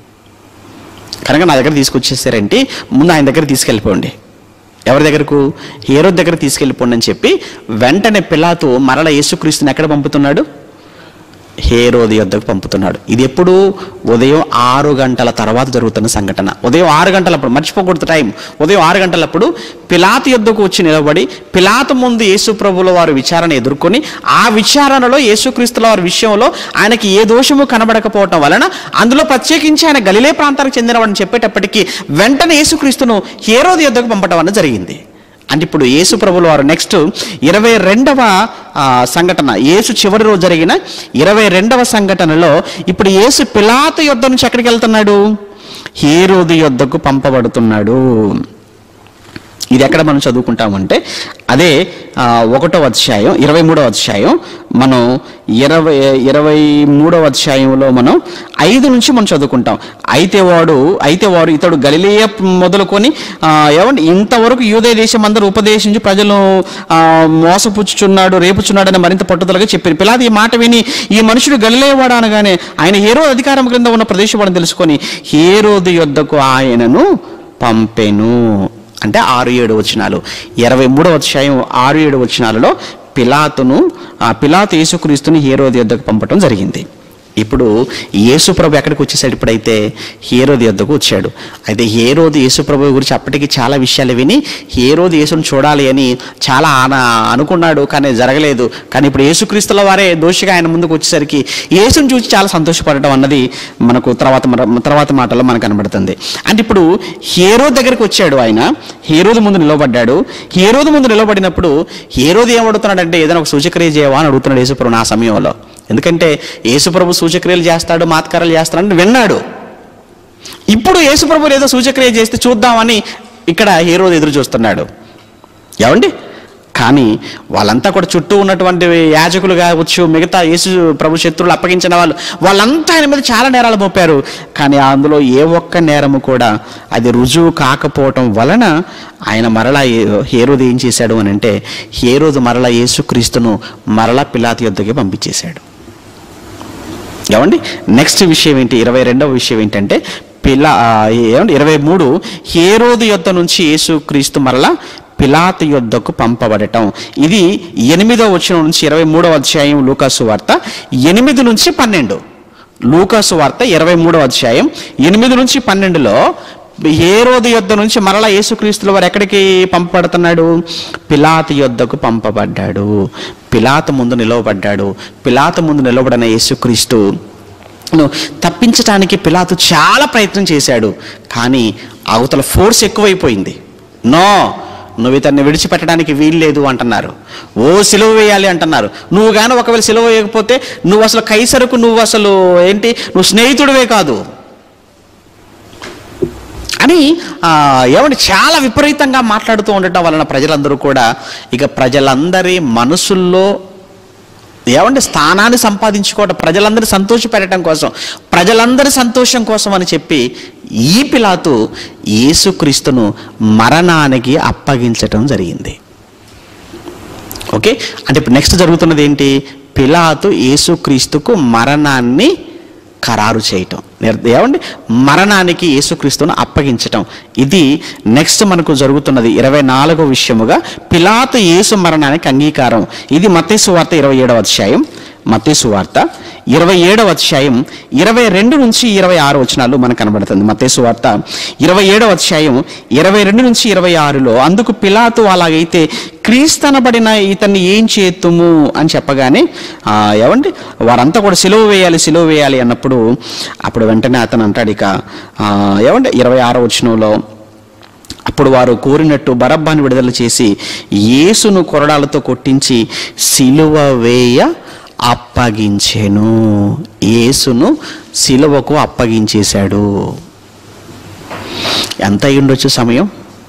కనుక నా దగ్గర తీసుకొచ్చేసారంటే ముందు ఆయన దగ్గర తీసుకెళ్ళిపోండి ఎవరి దగ్గరకు హీరో దగ్గర తీసుకెళ్ళిపోండి అని చెప్పి వెంటనే పిలాతు మరల యేసుక్రీస్తుని ఎక్కడ పంపుతున్నాడు హేరోది యొద్దకు పంపుతున్నాడు ఇది ఎప్పుడు ఉదయం ఆరు గంటల తర్వాత జరుగుతున్న సంఘటన ఉదయం ఆరు గంటలప్పుడు మర్చిపోకూడదు టైం ఉదయం ఆరు గంటలప్పుడు పిలాతు యొద్దకు వచ్చి నిలబడి పిలాతు ముందు యేసు ప్రభుల వారి విచారణ ఎదుర్కొని ఆ విచారణలో యేసుక్రీస్తుల వారి విషయంలో ఆయనకి ఏ దోషము కనబడకపోవటం వలన అందులో ప్రత్యేకించి ఆయన గలిలే ప్రాంతానికి చెందినవాడిని చెప్పేటప్పటికీ వెంటనే యేసుక్రీస్తును హేరోది యొద్దకు పంపటం అన్నది జరిగింది అంటే ఇప్పుడు యేసు ప్రభుల వారు నెక్స్ట్ ఇరవై రెండవ ఆ, సంఘటన యేసు చివరి రోజు జరిగిన ఇరవై రెండవ సంఘటనలో ఇప్పుడు యేసు పిలాతు యొద్ద నుంచి ఎక్కడికి వెళ్తున్నాడు హేరోది యొద్దకు పంపబడుతున్నాడు ఇది ఎక్కడ మనం చదువుకుంటామంటే అదే ఆ, ఒకటో అధ్యాయం ఇరవై మూడవ అధ్యాయం మనం ఇరవై ఇరవై మూడవ అధ్యాయంలో మనం ఐదు నుంచి మనం చదువుకుంటాం అయితే వాడు అయితే వాడు ఇతడు గలిలేయ మొదలుకొని ఆ, ఏమండి ఇంతవరకు యూదయ దేశం అందరూ ఉపదేశించి ప్రజలు ఆ, మోసపుచ్చుచున్నాడు రేపుచున్నాడని మరింత పట్టుదలగా చెప్పారు పిలాది ఈ మాట విని ఈ మనుషుడు గలిలేవాడు అనగానే ఆయన హేరో అధికారం క్రింద ఉన్న ప్రదేశం తెలుసుకొని హేరోదు యొద్దకు ఆయనను పంపెను అంటే ఆరు ఏడు వచనాలు ఇరవై మూడవ అధ్యాయం ఆరు ఏడు వచనాలలో పిలాతును ఆ పిలాతు యేసుక్రీస్తుని హేరోది యొద్దకు పంపటం జరిగింది ఇప్పుడు యేసు ప్రభు ఎక్కడికి వచ్చేసాడు ఇప్పుడైతే హేరోది యొద్దకు వచ్చాడు అయితే హేరోది యేసు ప్రభు గురించి అప్పటికి చాలా విషయాలు విని హేరోది యేసును చూడాలి అని చాలా ఆన అనుకున్నాడు కానీ జరగలేదు కానీ ఇప్పుడు యేసుక్రీస్తుల వారే దోషిగా ఆయన ముందుకు వచ్చేసరికి యేసును చూసి చాలా సంతోషపడటం అన్నది మనకు తర్వాత మన- తర్వాత మాటల్లో మనకు కనబడుతుంది అంటే ఇప్పుడు హేరో దగ్గరికి వచ్చాడు ఆయన హేరోదు ముందు నిలబడ్డాడు హేరోదు ముందు నిలబడినప్పుడు హేరోదు ఏం అడుగుతున్నాడంటే ఏదైనా ఒక సూచక్రియ చేయవా అని అడుగుతున్నాడు యేసుప్రభు ఆ సమయంలో ఎందుకంటే యేసుప్రభు సూచక్రియలు చేస్తాడు మాత్కారాలు చేస్తాడని విన్నాడు ఇప్పుడు యేసుప్రభు ఏదో సూచక్రియ చేస్తే చూద్దామని ఇక్కడ హీరోది ఎదురు చూస్తున్నాడు ఏమండి కానీ వాళ్ళంతా కూడా చుట్టూ ఉన్నటువంటి యాజకులు కావచ్చు మిగతా యేసు ప్రభు శత్రువులు అప్పగించిన వాళ్ళు వాళ్ళంతా ఆయన మీద చాలా నేరాలు మోపారు కానీ అందులో ఏ ఒక్క నేరము కూడా అది రుజువు కాకపోవటం వలన ఆయన మరలా ఏ- హేరోదు ఏం చేశాడు అని అంటే హేరోదు మరలా యేసుక్రీస్తును మరలా పిలాతి యొద్దకి పంపించేశాడు ఏమండి నెక్స్ట్ విషయం ఏంటి ఇరవై రెండవ విషయం ఏంటంటే పిలా ఆ, ఏమండి ఇరవై మూడు హేరోదు యొద్ద నుంచి యేసుక్రీస్తు మరలా పిలాతు యొద్దకు పంపబడటం ఇది ఎనిమిదో వచ్చిన నుంచి ఇరవై మూడవ అధ్యాయం లూకాసు వార్త ఎనిమిది నుంచి పన్నెండు లూకాసు వార్త ఇరవై మూడవ అధ్యాయం ఎనిమిది నుంచి పన్నెండులో హేరోదు యొద్ద నుంచి మరలా యేసుక్రీస్తుల వారు ఎక్కడికి పంపబడుతున్నాడు పిలాతు యొద్దకు పంపబడ్డాడు పిలాతు ముందు నిలవబడ్డాడు పిలాతు ముందు నిలబడిన యేసుక్రీస్తు ను తప్పించటానికి పిలాతు చాలా ప్రయత్నం చేశాడు కానీ అవతల ఫోర్స్ ఎక్కువైపోయింది నో నువ్వు ఇతన్ని విడిచిపెట్టడానికి వీల్లేదు అంటున్నారు ఓ సిలువ వేయాలి అంటున్నారు నువ్వు కానీ ఒకవేళ సిలువ వేయకపోతే నువ్వు అసలు కైసరకు నువ్వు అసలు ఏంటి నువ్వు స్నేహితుడివే కాదు అని ఆ, ఏమంటే చాలా విపరీతంగా మాట్లాడుతూ ఉండటం వలన ప్రజలందరూ కూడా ఇక ప్రజలందరి మనసుల్లో ఏమంటే స్థానాన్ని సంపాదించుకోవటం ప్రజలందరూ సంతోషపెట్టడం కోసం ప్రజలందరి సంతోషం కోసం అని చెప్పి ఈ పిలాతు యేసుక్రీస్తును మరణానికి అప్పగించటం జరిగింది ఓకే అంటే ఇప్పుడు నెక్స్ట్ జరుగుతున్నది ఏంటి పిలాతు యేసుక్రీస్తుకు మరణాన్ని ఖరారు చేయటం నిర్- ఏమండి మరణానికి యేసుక్రీస్తును అప్పగించటం ఇది నెక్స్ట్ మనకు జరుగుతున్నది ఇరవై నాలుగో విషయముగా పిలాతు యేసు మరణానికి అంగీకారం ఇది మత్తేసు వార్త ఇరవై ఏడవ అధ్యాయం మత్తేసు వార్త ఇరవై ఏడవ అధ్యాయం ఇరవై రెండు నుంచి ఇరవై ఆరు వచనాలు మనకు కనబడుతుంది మత్తేసు వార్త ఇరవై ఏడవ అధ్యాయం ఇరవై రెండు నుంచి ఇరవై ఆరులో అందుకు పిలాతు అలాగైతే క్రీస్తనబడిన ఇతన్ని ఏం చేతుము అని చెప్పగానే ఆ, ఏమండి వారంతా కూడా సిలువ వేయాలి సిలువ వేయాలి అన్నప్పుడు అప్పుడు వెంటనే అతను అంటాడు ఇక ఆ, ఏమండి ఇరవై ఆరో వచనంలో అప్పుడు వారు కోరినట్టు బరబ్బాని విడుదల చేసి యేసును కొరడాలతో కొట్టించి సిలువ వేయ అప్పగించెను యేసును సిలువకు అప్పగించేశాడు ఎంత అయి ఉండొచ్చు సమయం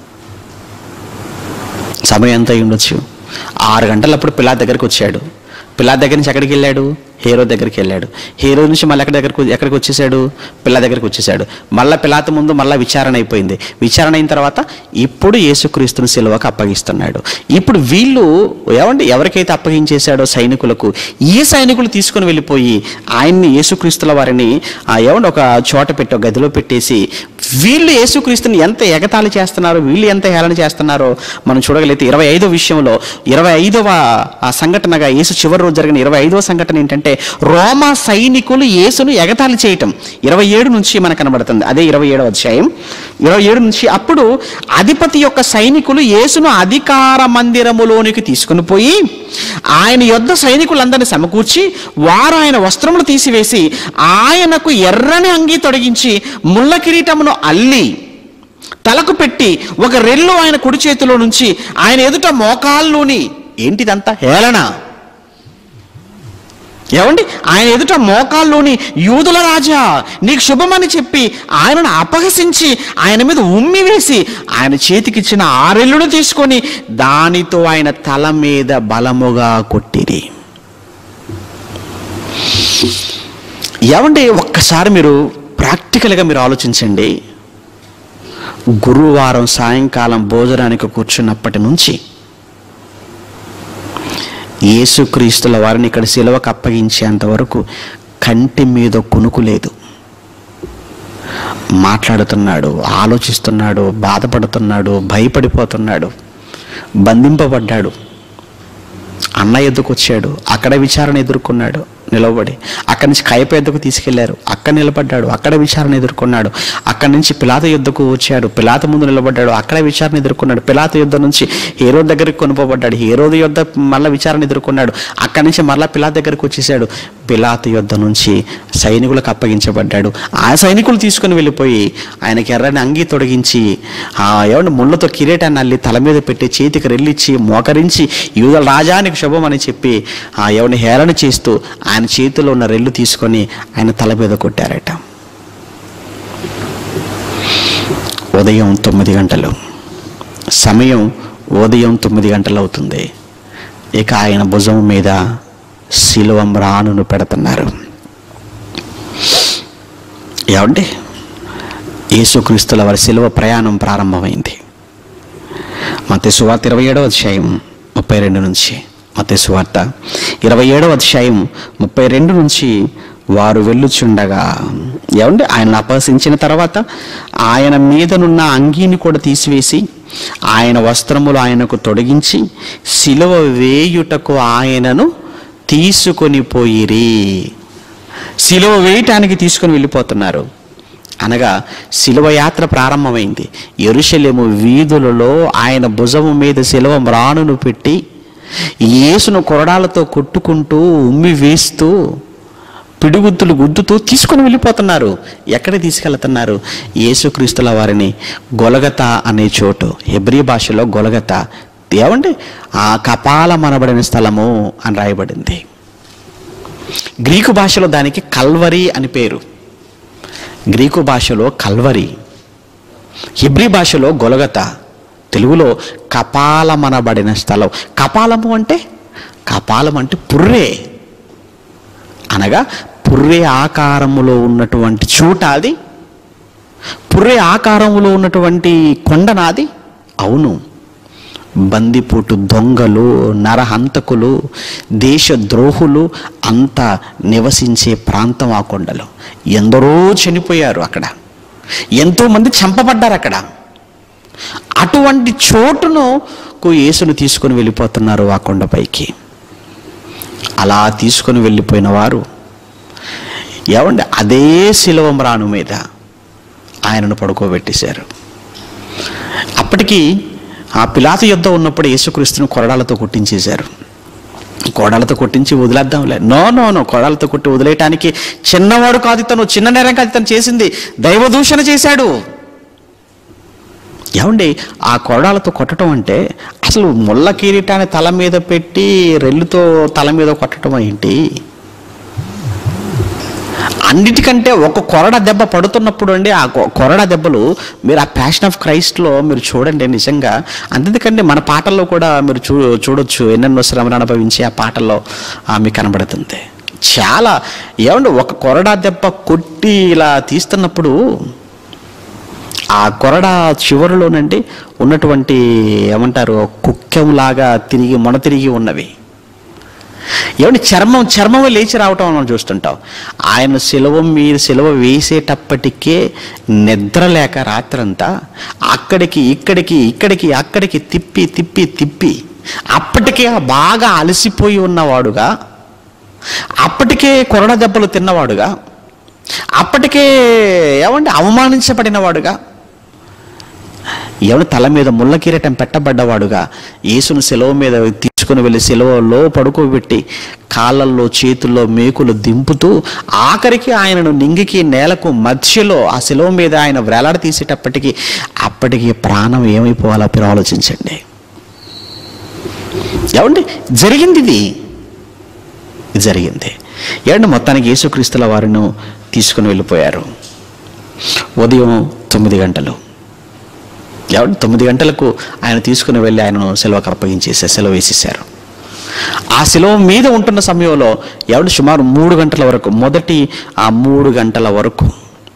సమయం ఎంత అయి ఉండొచ్చు ఆరు గంటలప్పుడు పిల్లా దగ్గరికి వచ్చాడు పిల్లా దగ్గర నుంచి ఎక్కడికి వెళ్ళాడు హీరో దగ్గరికి వెళ్ళాడు హీరో నుంచి మళ్ళీ ఎక్కడి దగ్గరకు ఎక్కడికి వచ్చేసాడు పిల్ల దగ్గరికి వచ్చేసాడు మళ్ళీ పిల్లాత ముందు మళ్ళీ విచారణ అయిపోయింది విచారణ అయిన తర్వాత ఇప్పుడు యేసుక్రీస్తుని సిలువకు అప్పగిస్తున్నాడు ఇప్పుడు వీళ్ళు ఏమండి ఎవరికైతే అప్పగించేశాడో సైనికులకు ఈ సైనికులు తీసుకుని వెళ్ళిపోయి ఆయన్ని యేసుక్రీస్తుల వారిని ఆ, ఏమండి ఒక చోట పెట్టి ఒక గదిలో పెట్టేసి వీళ్ళు యేసుక్రీస్తుని ఎంత ఎగతాళి చేస్తున్నారో వీళ్ళు ఎంత హేళన చేస్తున్నారో మనం చూడగలిగితే ఇరవై ఐదో విషయంలో ఇరవై ఐదవ ఆ సంఘటనగా యేసు చివరి రోజు జరిగిన ఇరవై ఐదవ సంఘటన ఏంటంటే రోమా సైనికులు యేసును ఎగతాళి చేయటం ఇరవై ఏడు నుంచి మనకు కనబడుతుంది అదే ఇరవై ఏడవ అధ్యాయం ఇరవై ఏడు నుంచి అప్పుడు అధిపతి యొక్క సైనికులు యేసును అధికార మందిరములోనికి తీసుకుని పోయి ఆయన యొద్ద సైనికులందరినీ సమకూర్చి వారు ఆయన వస్త్రములు తీసివేసి ఆయనకు ఎర్రని అంగీ తొడిగించి ముళ్ళ కిరీటమును అల్లి తలకు పెట్టి ఒక రెల్లు ఆయన కుడి చేతిలో నుంచి ఆయన ఎదుట మోకాల్లోని ఏంటిదంతా హేళన ఏమండి ఆయన ఎదుట మోకాల్లోని యూదుల రాజా నీకు శుభమని చెప్పి ఆయనను అపహసించి ఆయన మీద ఉమ్మి వేసి ఆయన చేతికిచ్చిన ఆరెల్లును తీసుకొని దానితో ఆయన తల మీద బలముగా కొట్టిరి ఏమండి ఒక్కసారి మీరు ప్రాక్టికల్గా మీరు ఆలోచించండి గురువారం సాయంకాలం భోజనానికి కూర్చున్నప్పటి నుంచి యేసుక్రీస్తుల వారిని ఇక్కడ సిలువకు అప్పగించేంత వరకు కంటి మీద కునుకు లేదు మాట్లాడుతున్నాడు ఆలోచిస్తున్నాడు బాధపడుతున్నాడు భయపడిపోతున్నాడు బంధింపబడ్డాడు అన్న ఎద్దుకు వచ్చాడు అక్కడ విచారణ ఎదుర్కొన్నాడు నిలబడి అక్కడి నుంచి కయప ఎద్దుకు తీసుకెళ్లారు అక్కడ నిలబడ్డాడు అక్కడ విచారణ ఎదుర్కొన్నాడు అక్కడి నుంచి పిలాత యుద్ధకు వచ్చాడు పిలాత ముందు నిలబడ్డాడు అక్కడ విచారణ ఎదుర్కొన్నాడు పిలాత యుద్ధం నుంచి హీరో దగ్గరికి కొనుకోబడ్డాడు హీరో యుద్ధ మళ్ళీ విచారణ ఎదుర్కొన్నాడు అక్కడి నుంచి మళ్ళీ పిలాత దగ్గరికి వచ్చేసాడు పిలాత యుద్ధ నుంచి సైనికులకు అప్పగించబడ్డాడు ఆ సైనికులు తీసుకుని వెళ్ళిపోయి ఆయనకి ఎర్రని అంగి తొడిగించి ఆ ఏమంటే ముళ్ళతో కిరీటాన్ని అల్లి తల మీద పెట్టి చేతికి రెల్లిచ్చి మోకరించి యూదుల రాజానికి శుభం అని చెప్పి ఆ ఎవరిని హేళన చేస్తూ ఆయన చేతిలో ఉన్న రెల్లు తీసుకొని ఆయన తల మీద కొట్టారట ఉదయం తొమ్మిది గంటలు సమయం ఉదయం తొమ్మిది గంటలు అవుతుంది ఇక ఆయన భుజం మీద శిలువం రాణును పెడుతున్నారు ఏమండి యేసుక్రీస్తుల వారి శిలువ ప్రయాణం ప్రారంభమైంది మత సువార్త ఇరవై ఏడవ అధ్యాయం ముప్పై రెండు నుంచి మత సువార్త ఇరవై ఏడవ అధ్యాయం ముప్పై రెండు నుంచి వారు వెళ్ళుచుండగా ఏమండి ఆయన అపహసించిన తర్వాత ఆయన మీదనున్న అంగీని కూడా తీసివేసి ఆయన వస్త్రములు ఆయనకు తొడిగించి శిలువ వేయుటకు ఆయనను తీసుకొని పోయిరి శిలువ వేయటానికి తీసుకొని వెళ్ళిపోతున్నారు అనగా శిలువ యాత్ర ప్రారంభమైంది ఎరుషలేము వీధులలో ఆయన భుజము మీద శిలువ మ్రాణును పెట్టి యేసును కొరడాలతో కొట్టుకుంటూ ఉమ్మి వేస్తూ పిడుగుద్దులు గుద్దుతూ తీసుకొని వెళ్ళిపోతున్నారు ఎక్కడికి తీసుకెళ్తున్నారు యేసుక్రీస్తుల వారిని గొలగత అనే చోటు హెబ్రీ భాషలో గొలగత ఏమండి ఆ కపాలమనబడిన స్థలము అని రాయబడింది గ్రీకు భాషలో దానికి కల్వరి అని పేరు గ్రీకు భాషలో కల్వరి హిబ్రీ భాషలో గొలగత తెలుగులో కపాలమనబడిన స్థలం కపాలము అంటే కపాలం అంటే పుర్రే అనగా పుర్రె ఆకారములో ఉన్నటువంటి చోట అది పుర్రె ఆకారములో ఉన్నటువంటి కొండనాది అవును బందిపోటు దొంగలు నరహంతకులు దేశద్రోహులు అంతా నివసించే ప్రాంతం ఆ కొండలో ఎందరో చనిపోయారు అక్కడ ఎంతోమంది చంపబడ్డారు అక్కడ అటువంటి చోటును కు యేసును తీసుకొని వెళ్ళిపోతున్నారు ఆ కొండపైకి అలా తీసుకొని వెళ్ళిపోయిన వారు ఏమండి అదే శిలవమ్రాను మీద ఆయనను పడుకోబెట్టేశారు అప్పటికి ఆ పిలాత యుద్ధం ఉన్నప్పుడు యేసుక్రీస్తును కొరడాలతో కొట్టించేశారు కొడాలతో కొట్టించి వదిలేద్దాంలే నో నో నో కొడాలతో కొట్టి వదిలేయటానికి చిన్నవాడు కాదు ఇతను చిన్న నేరం కాదు ఇతను చేసింది దైవదూషణ చేశాడు ఏమండి ఆ కొరడాలతో కొట్టడం అంటే అసలు ముళ్ళ కిరీటాన్ని తల మీద పెట్టి రెల్లుతో తల మీద కొట్టడం ఏంటి అన్నిటికంటే ఒక కొరడ దెబ్బ పడుతున్నప్పుడు అండి ఆ కొ- కొరడ దెబ్బలు మీరు ఆ ప్యాషన్ ఆఫ్ క్రైస్ట్లో మీరు చూడండి నిజంగా అంతేకండి మన పాటల్లో కూడా మీరు చూ చూడొచ్చు ఎన్నెన్నో శ్రమను అనుభవించి ఆ పాటల్లో ఆ, మీకు కనబడుతుంది చాలా ఏమండి ఒక కొరడా దెబ్బ కొట్టి ఇలా తీస్తున్నప్పుడు ఆ కొరడ చివరిలోనండి ఉన్నటువంటి ఏమంటారు కుక్కెంలాగా తిరిగి మొన తిరిగి ఉన్నవి ఏమంటే చర్మం చర్మం లేచి రావటం మనం చూస్తుంటాం ఆయన సిలువ మీద సిలువ వేసేటప్పటికే నిద్ర లేక రాత్రంతా అక్కడికి ఇక్కడికి ఇక్కడికి అక్కడికి తిప్పి తిప్పి తిప్పి అప్పటికే బాగా అలసిపోయి ఉన్నవాడుగా అప్పటికే కొరడ దెబ్బలు తిన్నవాడుగా అప్పటికే ఏమంటే అవమానించబడినవాడుగా ఎవడు తల మీద ముళ్ళ కిరీటం పెట్టబడ్డవాడుగా యేసును సెలవు మీద తీసుకుని వెళ్ళి సెలవులో పడుకోబెట్టి కాళ్ళల్లో చేతుల్లో మేకులు దింపుతూ ఆఖరికి ఆయనను నింగికి నేలకు మధ్యలో ఆ సెలవు మీద ఆయన వేలాడ తీసేటప్పటికి అప్పటికి ప్రాణం ఏమైపోవాలో మీరు ఆలోచించండి ఏమండి జరిగింది ఇది ఇది జరిగింది ఏమండి మొత్తానికి యేసుక్రీస్తుల వారిను తీసుకుని వెళ్ళిపోయారు ఉదయం తొమ్మిది గంటలు ఏమంటే తొమ్మిది గంటలకు ఆయన తీసుకుని వెళ్ళి ఆయనను సెలవుకు అప్పగించేసారు సెలవు వేసేసారు ఆ సెలవు మీద ఉంటున్న సమయంలో ఎవడు సుమారు మూడు గంటల వరకు మొదటి ఆ మూడు గంటల వరకు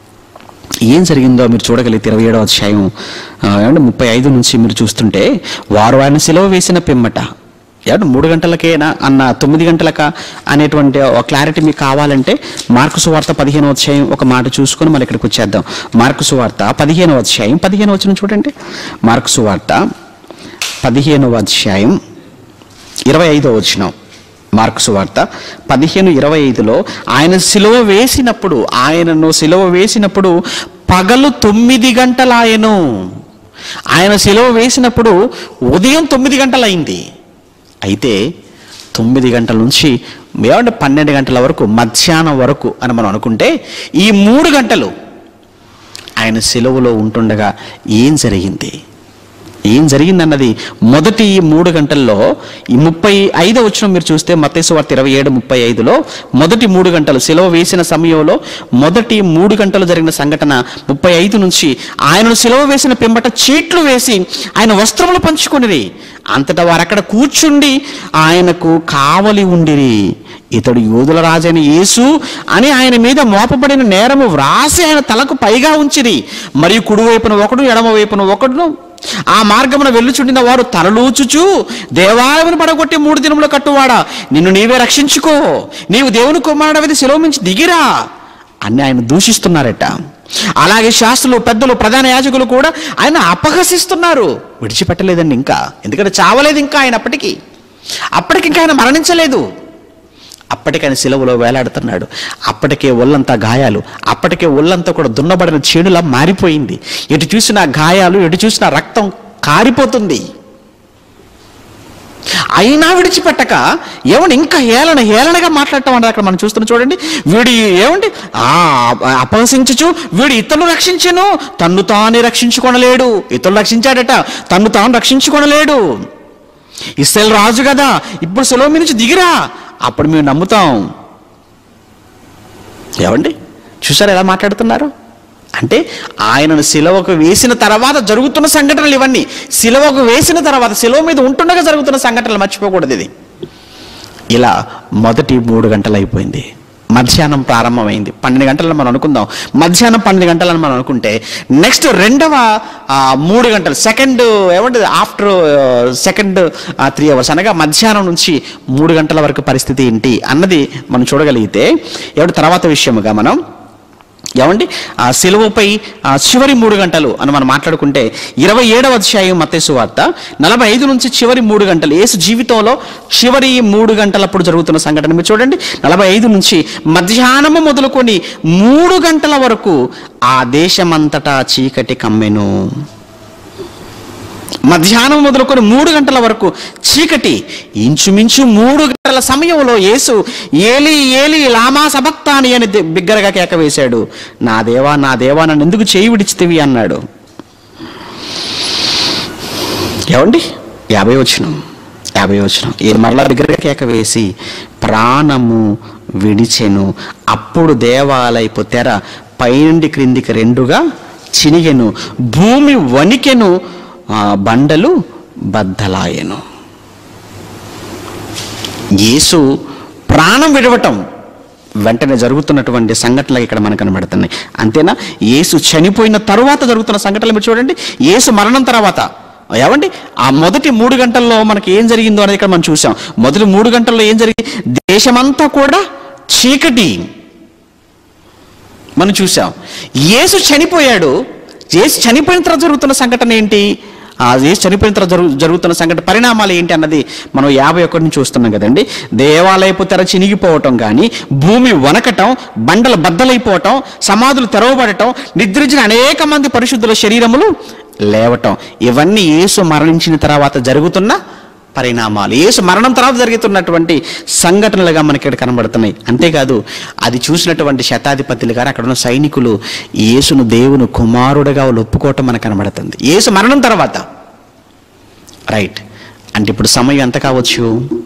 ఏం జరిగిందో మీరు చూడగలిగితే ఇరవై ఏడవ అధ్యాయం ఆ, ఏమంటే ముప్పై ఐదు నుంచి మీరు చూస్తుంటే వారు ఆయన సెలవు వేసిన పిమ్మట ఏమంటే మూడు గంటలకేనా అన్న తొమ్మిది గంటలకా అనేటువంటి ఒక క్లారిటీ మీకు కావాలంటే మార్కు సువార్త పదిహేనవ అధ్యాయం ఒక మాట చూసుకొని మళ్ళీ ఇక్కడికి వచ్చేద్దాం మార్కు సువార్త పదిహేనవ అధ్యాయం పదిహేనవ వచ్చిన చూడండి మార్కు సువార్త పదిహేనవ అధ్యాయం ఇరవై ఐదో వచ్చినాం మార్కు సువార్త పదిహేను ఇరవై ఐదులో ఆయన సిలువ వేసినప్పుడు ఆయనను సిలువ వేసినప్పుడు పగలు తొమ్మిది గంటలాయను ఆయన సిలువ వేసినప్పుడు ఉదయం తొమ్మిది గంటలైంది అయితే తొమ్మిది గంటల నుంచి ఏమంటే పన్నెండు గంటల వరకు మధ్యాహ్నం వరకు అని మనం అనుకుంటే ఈ మూడు గంటలు ఆయన సెలవులో ఉంటుండగా ఏం జరిగింది ఏం జరిగిందన్నది మొదటి ఈ మూడు గంటల్లో ఈ ముప్పై ఐదో వచ్చిన మీరు చూస్తే మత్తేసు వార్త ఇరవై ఏడు ముప్పై ఐదులో మొదటి మూడు గంటలు సెలవు వేసిన సమయంలో మొదటి మూడు గంటలు జరిగిన సంఘటన ముప్పై ఐదు నుంచి ఆయనను సెలవు వేసిన పిమ్మట చీట్లు వేసి ఆయన వస్త్రములు పంచుకొనిరి అంతటా వారు అక్కడ కూర్చుండి ఆయనకు కావలి ఉండిరి ఇతడు యూదుల రాజైన యేసు అని ఆయన మీద మోపబడిన నేరము వ్రాసి ఆయన తలకు పైగా ఉంచిరి మరియు కుడివైపున ఒకడు ఎడమ వైపున ఒకడును ఆ మార్గమున వెళ్ళుచుండిన వారు తలలూచుచు దేవాలయమును పడగొట్టి మూడు దినములు కట్టువాడా నిన్ను నీవే రక్షించుకో నీవు దేవుని కుమారుడవిది శిలోమించి దిగిరా అని ఆయన దూషిస్తున్నారట అలాగే శాస్త్రులు పెద్దలు ప్రధాన యాజకులు కూడా ఆయన అపహసిస్తున్నారు విడిచిపెట్టలేదండి ఇంకా ఎందుకంటే చావలేదు ఇంకా ఆయన అప్పటికి అప్పటికి ఇంకా ఆయన మరణించలేదు అప్పటికి ఆయన సిలువలో వేలాడుతున్నాడు అప్పటికే ఒళ్ళంతా గాయాలు అప్పటికే ఒళ్ళంతా కూడా దున్నబడిన చెడులా మారిపోయింది ఎటు చూసినా గాయాలు ఎటు చూసినా రక్తం కారిపోతుంది అయినా విడిచిపెట్టక ఏమండి ఇంకా హేళన హేళనగా మాట్లాడటం అనేది అక్కడ మనం చూస్తున్నాం చూడండి వీడి ఏమండి ఆ అపహసించచ్చు వీడు ఇతరులు రక్షించను తన్ను తానే రక్షించుకొనలేడు ఇతరులు రక్షించాడట తన్ను తాను రక్షించుకొనలేడు ఇస్రాయల్ రాజు కదా ఇప్పుడు సెలవు నుంచి దిగిరా అప్పుడు మేము నమ్ముతాం ఏమండి చూసారు ఎలా మాట్లాడుతున్నారు అంటే ఆయనను సిలవకు వేసిన తర్వాత జరుగుతున్న సంఘటనలు ఇవన్నీ సిలవకు వేసిన తర్వాత సిలువ మీద ఉంటుండగా జరుగుతున్న సంఘటనలు మర్చిపోకూడదు ఇది ఇలా మొదటి మూడు గంటలు అయిపోయింది మధ్యాహ్నం ప్రారంభమైంది పన్నెండు గంటలను మనం అనుకుందాం మధ్యాహ్నం పన్నెండు గంటలను మనం అనుకుంటే నెక్స్ట్ రెండవ ఆ, మూడు గంటలు సెకండ్ ఏమంటుంది ఆఫ్టర్ సెకండ్ త్రీ అవర్స్ అనగా మధ్యాహ్నం నుంచి మూడు గంటల వరకు పరిస్థితి ఏంటి అన్నది మనం చూడగలిగితే ఏమంటే తర్వాత విషయముగా మనం ఏమండి ఆ సిలువపై ఆ చివరి మూడు గంటలు అని మనం మాట్లాడుకుంటే ఇరవై ఏడవ అధ్యాయం మత్తేసు వార్త నలభై ఐదు నుంచి చివరి మూడు గంటలు యేసు జీవితంలో చివరి మూడు గంటలప్పుడు జరుగుతున్న సంఘటన మీరు చూడండి నలభై ఐదు నుంచి మధ్యాహ్నము మొదలుకొని మూడు గంటల వరకు ఆ దేశమంతటా చీకటి కమ్మెను మధ్యాహ్నం మొదలుకొని మూడు గంటల వరకు చీకటి ఇంచుమించు మూడు గంటల సమయంలో యేసు ఏలి ఏలి లామా సబక్తాని అని ది- బిగ్గరగా కేక వేశాడు నా దేవా నా దేవా నన్ను ఎందుకు చేయి విడిచితివి అన్నాడు ఏమండి యాభై వచ్చిన యాభై వచ్చిన ఈ మరలా బిగ్గరగా కేక వేసి ప్రాణము విడిచెను అప్పుడు దేవాలయపు తెర పైనుండి క్రిందికి రెండుగా చినిగెను భూమి వణికెను ఆ, బండలు బద్దలాయెను యేసు ప్రాణం విడవటం వెంటనే జరుగుతున్నటువంటి సంఘటనలు ఇక్కడ మనకు కనబడుతున్నాయి అంతేనా యేసు చనిపోయిన తరువాత జరుగుతున్న సంఘటనలు మీరు చూడండి యేసు మరణం తర్వాత ఏమండి ఆ మొదటి మూడు గంటల్లో మనకి ఏం జరిగిందో అనేది ఇక్కడ మనం చూసాం మొదటి మూడు గంటల్లో ఏం జరిగింది దేశమంతా కూడా చీకటి మనం చూసాం యేసు చనిపోయాడు యేసు చనిపోయిన తర్వాత జరుగుతున్న సంఘటన ఏంటి ఆ యేసు చనిపోయిన తర్వాత జరుగు జరుగుతున్న సంఘటన పరిణామాలు ఏంటి అన్నది మనం యాభై ఒకటి నుంచి చూస్తున్నాం కదండి దేవాలయపు తెర చినిగిపోవటం కానీ భూమి వనకటం బండలు బద్దలైపోవటం సమాధులు తెరవబడటం నిద్రించిన అనేక మంది పరిశుద్ధుల శరీరములు లేవటం ఇవన్నీ యేసు మరణించిన తర్వాత జరుగుతున్న పరిణామాలు యేసు మరణం తర్వాత జరుగుతున్నటువంటి సంఘటనలుగా మనకి ఇక్కడ కనబడుతున్నాయి అంతేకాదు అది చూసినటువంటి శతాధిపతులు గారు అక్కడ ఉన్న సైనికులు యేసును దేవుని కుమారుడుగా వాళ్ళు ఒప్పుకోవటం మనకు కనబడుతుంది యేసు మరణం తర్వాత రైట్ అంటే ఇప్పుడు సమయం ఎంత కావచ్చు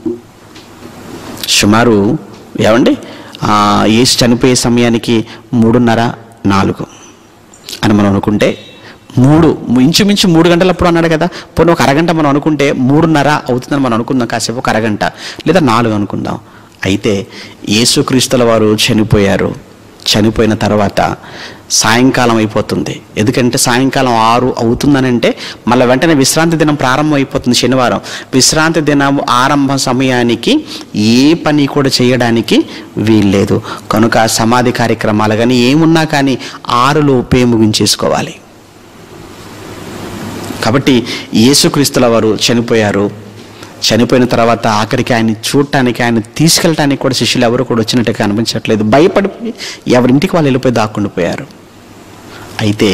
సుమారు ఏమండి ఆ, యేసు చనిపోయే సమయానికి మూడున్నర నాలుగు అని మనం అనుకుంటే మూడు ఇంచుమించు మూడు గంటలప్పుడు అన్నాడు కదా పోనీ ఒక అరగంట మనం అనుకుంటే మూడున్నర అవుతుందని మనం అనుకుందాం కాసేపు ఒక అరగంట లేదా నాలుగు అనుకుందాం అయితే యేసుక్రీస్తుల వారు చనిపోయారు చనిపోయిన తర్వాత సాయంకాలం అయిపోతుంది ఎందుకంటే సాయంకాలం ఆరు అవుతుందనంటే మళ్ళీ వెంటనే విశ్రాంతి దినం ప్రారంభం అయిపోతుంది శనివారం విశ్రాంతి దినం ఆరంభం సమయానికి ఏ పని కూడా చేయడానికి వీల్లేదు కనుక సమాధి కార్యక్రమాలు కానీ ఏమున్నా కానీ ఆరులోపే ముగించేసుకోవాలి కాబట్టి యేసుక్రీస్తుల వారు చనిపోయారు చనిపోయిన తర్వాత ఆఖరికి ఆయన చూడటానికి ఆయన తీసుకెళ్ళటానికి కూడా శిష్యులు ఎవరు కూడా వచ్చినట్టుగా కనిపించట్లేదు భయపడిపోయి ఎవరింటికి వాళ్ళు వెళ్ళిపోయి దాక్కుండిపోయారు అయితే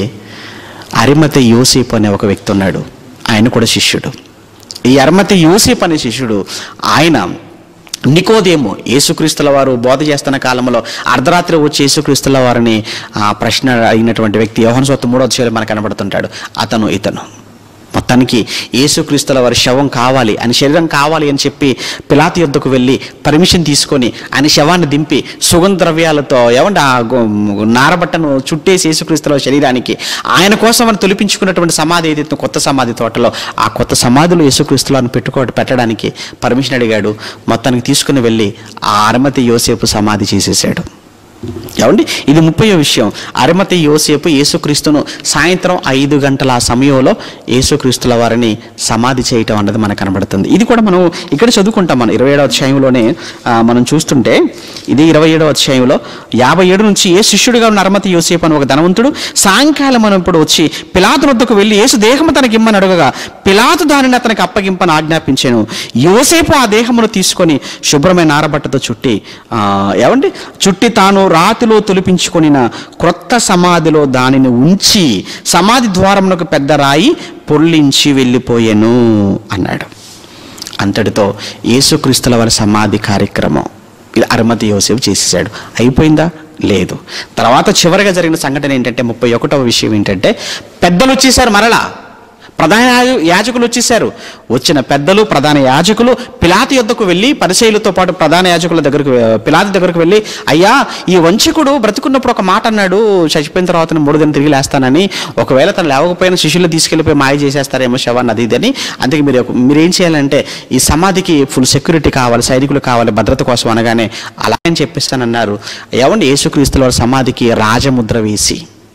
అరిమతి యోసేపు అనే ఒక వ్యక్తి ఉన్నాడు ఆయన కూడా శిష్యుడు ఈ అరిమతి యోసేపు అనే శిష్యుడు ఆయన నికోదేమో యేసుక్రీస్తుల వారు బోధ చేస్తున్న కాలంలో అర్ధరాత్రి వచ్చి యేసుక్రీస్తుల వారిని ఆ, ప్రశ్న అయినటువంటి వ్యక్తి యోహన్ సొత్తు మూడో అధ్యాయంలో మనకు కనబడుతుంటాడు అతను ఇతను మొత్తానికి యేసుక్రీస్తుల వారి శవం కావాలి ఆయన శరీరం కావాలి అని చెప్పి పిలాతు యొద్దకు వెళ్ళి పర్మిషన్ తీసుకొని ఆయన శవాన్ని దింపి సుగంధ ద్రవ్యాలతో ఏమంటే ఆ గో- నారబట్టను చుట్టేసి యేసుక్రీస్తుల వారి శరీరానికి ఆయన కోసం అని తొలిపించుకున్నటువంటి సమాధి ఏదైతే కొత్త సమాధి తోటలో ఆ కొత్త సమాధిలో యేసుక్రీస్తులను పెట్టుకో పెట్టడానికి పర్మిషన్ అడిగాడు మొత్తానికి తీసుకుని వెళ్ళి ఆ అరమతి యోసేపు సమాధి చేసేసాడు ఏమండి ఇది ముప్పయో విషయం అరిమతి యోసేపు యేసుక్రీస్తును సాయంత్రం ఐదు గంటల ఆ సమయంలో యేసుక్రీస్తుల వారిని సమాధి చేయటం అన్నది మనకు కనబడుతుంది ఇది కూడా మనం ఇక్కడ చదువుకుంటాం మనం ఇరవై ఏడవ అధ్యాయంలోనే ఆ, మనం చూస్తుంటే ఇది ఇరవై ఏడవ అధ్యాయంలో యాభై ఏడు నుంచి ఏ శిష్యుడిగా ఉన్న అరమతి యోసేపు అని ఒక ధనవంతుడు సాయంకాలం మనం ఇప్పుడు వచ్చి పిలాతు వద్దకు వెళ్ళి యేసు దేహము తనకి ఇమ్మని అడగగా పిలాతు దానిని అతనికి అప్పగింపని ఆజ్ఞాపించాను యోసేపు ఆ దేహమును తీసుకొని శుభ్రమైన నారబట్టతో చుట్టి ఆ, ఏమండి చుట్టి తాను రాతిలో తొలిపించుకొనిన క్రొత్త సమాధిలో దానిని ఉంచి సమాధి ద్వారమునకు పెద్ద రాయి పొర్లించి వెళ్ళిపోయాను అన్నాడు అంతటితో యేసుక్రీస్తుల వారి సమాధి కార్యక్రమం ఇది అరమతి యోసేపు చేసేసాడు అయిపోయిందా లేదు తర్వాత చివరిగా జరిగిన సంఘటన ఏంటంటే ముప్పై ఒకటవ విషయం ఏంటంటే పెద్దలు వచ్చేసారు మరలా ప్రధాన యాజ- యాజకులు వచ్చేసారు వచ్చిన పెద్దలు ప్రధాన యాజకులు పిలాతి యొద్దకు వెళ్ళి పరిశైలతో పాటు ప్రధాన యాజకుల దగ్గరకు పిలాతి దగ్గరకు వెళ్ళి అయ్యా ఈ వంచకుడు బ్రతుకున్నప్పుడు ఒక మాట అన్నాడు చచ్చిపోయిన తర్వాత నేను మూడు దిన తిరిగి లేస్తానని ఒకవేళ తను లేవకపోయిన శిష్యులు తీసుకెళ్ళిపోయి మాయ చేసేస్తారేమో శవాన్ని అది ఇదని అందుకే మీరు ఒక- మీరు ఏం చేయాలంటే ఈ సమాధికి ఫుల్ సెక్యూరిటీ కావాలి సైనికులు కావాలి భద్రత కోసం అనగానే అలా అని చెప్పిస్తానన్నారు ఏమండి యేసుక్రీస్తుల వారి సమాధికి రాజముద్ర వేసి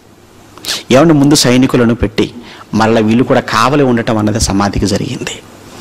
ఏమంటే ముందు సైనికులను పెట్టి మరలా వీళ్ళు కూడా కావలి ఉండటం అన్నది సమాధికి జరిగింది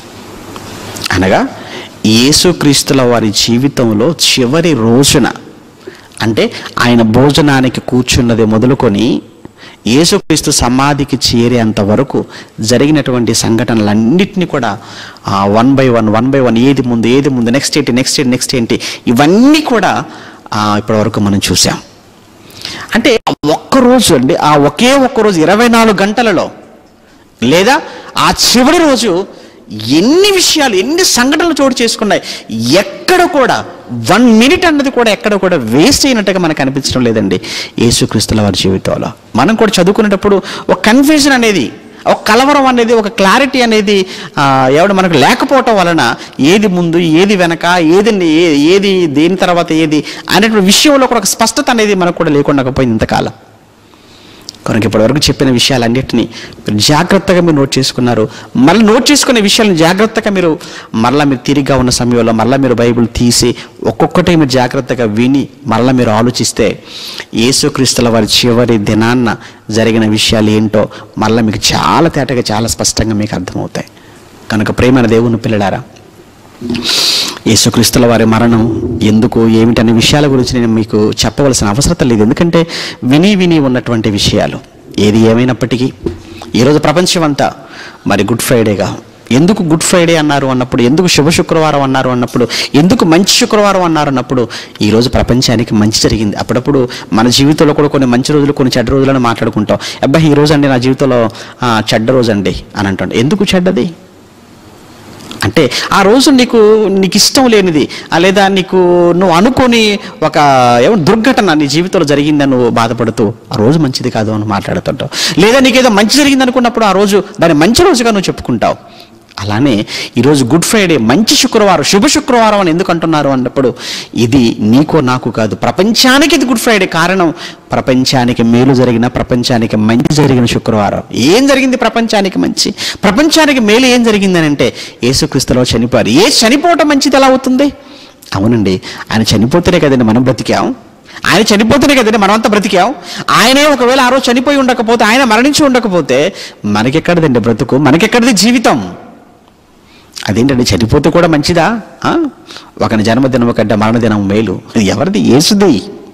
అనగా యేసుక్రీస్తుల వారి జీవితంలో చివరి రోజున అంటే ఆయన భోజనానికి కూర్చున్నది మొదలుకొని యేసుక్రీస్తు సమాధికి చేరేంత వరకు జరిగినటువంటి సంఘటనలన్నింటినీ కూడా one by one one by one ఏది ముందు ఏది ముందు నెక్స్ట్ ఏంటి నెక్స్ట్ ఏంటి నెక్స్ట్ ఏంటి ఇవన్నీ కూడా ఆ, ఇప్పటి వరకు మనం చూసాం అంటే ఆ ఒక్క రోజు అండి ఆ ఒకే ఒక్క రోజు ఇరవై నాలుగు గంటలలో లేదా ఆ చివరి రోజు ఎన్ని విషయాలు ఎన్ని సంఘటనలు చోటు చేసుకున్నాయి ఎక్కడ కూడా వన్ మినిట్ అన్నది కూడా ఎక్కడ కూడా వేస్ట్ అయినట్టుగా మనకు అనిపించడం లేదండి యేసుక్రీస్తుల వారి జీవితంలో మనం కూడా చదువుకునేటప్పుడు ఒక కన్ఫ్యూజన్ అనేది ఒక కలవరం అనేది ఒక క్లారిటీ అనేది ఆ, ఎవడు మనకు లేకపోవటం వలన ఏది ముందు ఏది వెనక ఏది ఏ- ఏది దేని తర్వాత ఏది అనేటువంటి విషయంలో కూడా ఒక స్పష్టత అనేది మనకు కూడా లేకుండా పోయింది ఇంతకాలం కనుక ఇప్పటివరకు చెప్పిన విషయాలన్నింటినీ మీరు జాగ్రత్తగా మీరు నోట్ చేసుకున్నారు మళ్ళీ నోట్ చేసుకునే విషయాలను జాగ్రత్తగా మీరు మరలా మీరు తిరిగ్గా ఉన్న సమయంలో మరలా మీరు బైబిల్ తీసి ఒక్కొక్కటి మీరు జాగ్రత్తగా విని మరలా మీరు ఆలోచిస్తే యేసుక్రీస్తుల వారి చివరి దినాన్న జరిగిన విషయాలు ఏంటో మరలా మీకు చాలా తేటగా చాలా స్పష్టంగా మీకు అర్థమవుతాయి కనుక ప్రేమైన దేవుని పిల్లడారా యేసుక్రీస్తుల వారి మరణం ఎందుకు ఏమిటనే విషయాల గురించి నేను మీకు చెప్పవలసిన అవసరం లేదు ఎందుకంటే విని విని ఉన్నటువంటి విషయాలు ఏది ఏమైనప్పటికీ ఈరోజు ప్రపంచం అంతా మరి గుడ్ ఫ్రైడేగా ఎందుకు గుడ్ ఫ్రైడే అన్నారు అన్నప్పుడు ఎందుకు శుభ శుక్రవారం అన్నారు అన్నప్పుడు ఎందుకు మంచి శుక్రవారం అన్నారు అన్నప్పుడు ఈరోజు ప్రపంచానికి మంచి జరిగింది అప్పుడప్పుడు మన జీవితంలో కూడా కొన్ని మంచి రోజులు కొన్ని చెడ్డ రోజులను మాట్లాడుకుంటాం అబ్బాయి ఈ రోజు అండి నా జీవితంలో ఆ, చెడ్డ రోజు అండి అని అంటాం ఎందుకు చెడ్డది అంటే ఆ రోజు నీకు నీకు ఇష్టం లేనిది ఆ లేదా నీకు నువ్వు అనుకొని ఒక ఏమో దుర్ఘటన నీ జీవితంలో జరిగిందని నువ్వు బాధపడుతూ ఆ రోజు మంచిది కాదు అని మాట్లాడుతుంటావు లేదా నీకేదో మంచి జరిగింది అనుకున్నప్పుడు ఆ రోజు దాన్ని మంచి రోజుగా నువ్వు చెప్పుకుంటావు అలానే ఈరోజు గుడ్ ఫ్రైడే మంచి శుక్రవారం శుభ శుక్రవారం అని ఎందుకు అంటున్నారు అన్నప్పుడు ఇది నీకో నాకు కాదు ప్రపంచానికి ఇది గుడ్ ఫ్రైడే కారణం ప్రపంచానికి మేలు జరిగిన ప్రపంచానికి మంచి జరిగిన శుక్రవారం ఏం జరిగింది ప్రపంచానికి మంచి ప్రపంచానికి మేలు ఏం జరిగిందని అంటే యేసుక్రీస్తులో చనిపోయారు ఏ చనిపోవటం మంచిది ఎలా అవుతుంది అవునండి ఆయన చనిపోతేనే కదండి మనం బ్రతికాం ఆయన చనిపోతేనే కదండి మనమంతా బ్రతికాం ఆయనే ఒకవేళ ఆ రోజు చనిపోయి ఉండకపోతే ఆయన మరణించి ఉండకపోతే మనకెక్కడదండి బ్రతుకు మనకెక్కడిది జీవితం అదేంటండి చనిపోతే కూడా మంచిదా ఆ? ఒకని జన్మదినం కంటే మరణదినం మేలు ఇది ఎవరిది యేసుది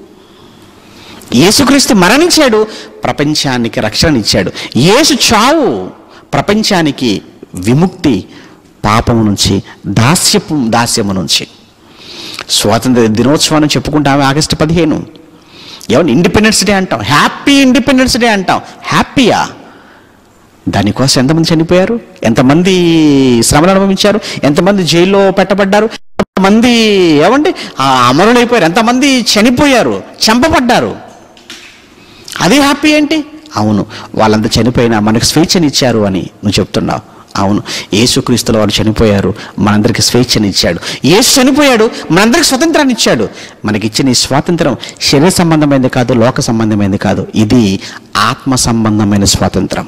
యేసుక్రీస్తు మరణించాడు ప్రపంచానికి రక్షణ ఇచ్చాడు యేసు చావు ప్రపంచానికి విముక్తి పాపము నుంచి దాస్యపు దాస్యము నుంచి స్వాతంత్ర దినోత్సవాన్ని చెప్పుకుంటాము ఆగస్టు పదిహేను ఏమన్నా ఇండిపెండెన్స్ డే అంటాం హ్యాపీ ఇండిపెండెన్స్ డే అంటాం హ్యాపీయా దానికోసం ఎంతమంది చనిపోయారు ఎంతమంది శ్రమలు అనుభవించారు ఎంతమంది జైల్లో పెట్టబడ్డారు ఎంతమంది ఏమండి ఆ, అమరులైపోయారు ఎంతమంది చనిపోయారు చంపబడ్డారు అదే హ్యాపీ ఏంటి అవును వాళ్ళంతా చనిపోయినా మనకు స్వేచ్ఛనిచ్చారు అని నువ్వు చెప్తున్నావు అవును యేసుక్రీస్తుల వారు చనిపోయారు మనందరికి స్వేచ్ఛనిచ్చాడు యేసు చనిపోయాడు మనందరికి స్వతంత్రాన్ని ఇచ్చాడు మనకిచ్చిన ఈ స్వాతంత్రం శరీర సంబంధమైనది కాదు లోక సంబంధమైనది కాదు ఇది ఆత్మ సంబంధమైన స్వాతంత్రం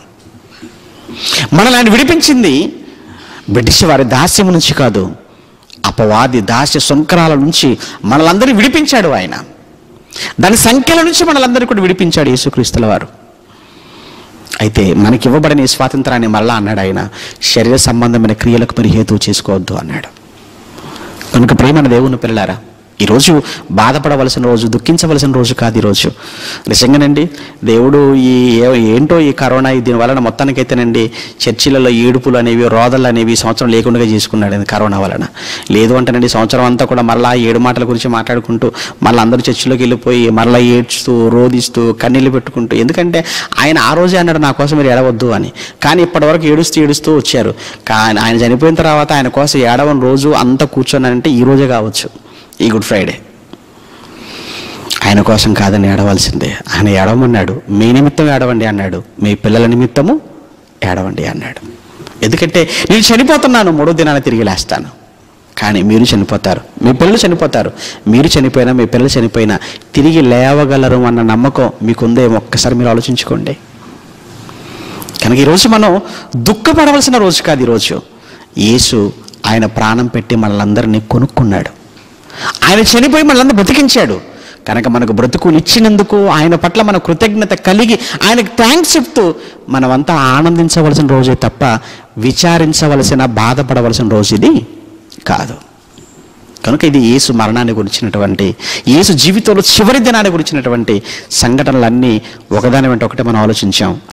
మనల్ని ఆయన విడిపించింది బ్రిటిష్ వారి దాస్యం నుంచి కాదు అపవాది దాస్య శంకరాల నుంచి మనలందరినీ విడిపించాడు ఆయన దాని సంఖ్యల నుంచి మనలందరినీ కూడా విడిపించాడు యేసుక్రీస్తుల వారు అయితే మనకి ఇవ్వబడిన ఈ స్వాతంత్రాన్ని మళ్ళా అన్నాడు ఆయన శరీర సంబంధమైన క్రియలకు మీరు హేతువు చేసుకోవద్దు అన్నాడు కనుక ప్రేమన దేవుని పిల్లారా ఈరోజు బాధపడవలసిన రోజు దుఃఖించవలసిన రోజు కాదు ఈరోజు నిజంగానండి దేవుడు ఈ ఏ- ఏంటో ఈ కరోనా ఈ దీని వలన మొత్తానికైతేనండి చర్చిలలో ఏడుపులు అనేవి రోదలు అనేవి ఈ సంవత్సరం లేకుండా చేసుకున్నాడు ఈ కరోనా వలన లేదు అంటేనండి సంవత్సరం అంతా కూడా మళ్ళీ ఆ ఏడు మాటల గురించి మాట్లాడుకుంటూ మళ్ళీ అందరూ చర్చిలోకి వెళ్ళిపోయి మళ్ళీ ఏడ్చుతూ రోదిస్తూ కన్నీళ్ళు పెట్టుకుంటూ ఎందుకంటే ఆయన ఆ రోజే అన్నాడు నా కోసం మీరు ఏడవద్దు అని కానీ ఇప్పటివరకు ఏడుస్తూ ఏడుస్తూ వచ్చారు కానీ ఆయన చనిపోయిన తర్వాత ఆయన కోసం ఏడవని రోజు అంతా కూర్చొన్నానంటే ఈ రోజే కావచ్చు ఈ గుడ్ ఫ్రైడే ఆయన కోసం కాదని ఏడవలసిందే ఆయన ఏడవమన్నాడు మీ నిమిత్తం ఏడవండి అన్నాడు మీ పిల్లల నిమిత్తము ఏడవండి అన్నాడు ఎందుకంటే నేను చనిపోతున్నాను మూడో దినాన తిరిగి లేస్తాను కానీ మీరు చనిపోతారు మీ పిల్లలు చనిపోతారు మీరు చనిపోయినా మీ పిల్లలు చనిపోయినా తిరిగి లేవగలరు అన్న నమ్మకం మీకుందేమో ఒక్కసారి మీరు ఆలోచించుకోండి కనుక ఈరోజు మనం దుఃఖపడవలసిన రోజు కాదు ఈరోజు యేసు ఆయన ప్రాణం పెట్టి మనలందరినీ కొనుక్కున్నాడు ఆయన చనిపోయి మనల్ని బ్రతికించాడు కనుక మనకు బ్రతుకులు ఇచ్చినందుకు ఆయన పట్ల మన కృతజ్ఞత కలిగి ఆయనకు థ్యాంక్స్ చెప్తూ మనమంతా ఆనందించవలసిన రోజే తప్ప విచారించవలసిన బాధపడవలసిన రోజు ఇది కాదు కనుక ఇది యేసు మరణాన్ని గురించినటువంటి యేసు జీవితంలో చివరి దినాన్ని గురించినటువంటి సంఘటనలన్నీ ఒకదాని వెంట ఒకటి మనం ఆలోచించాం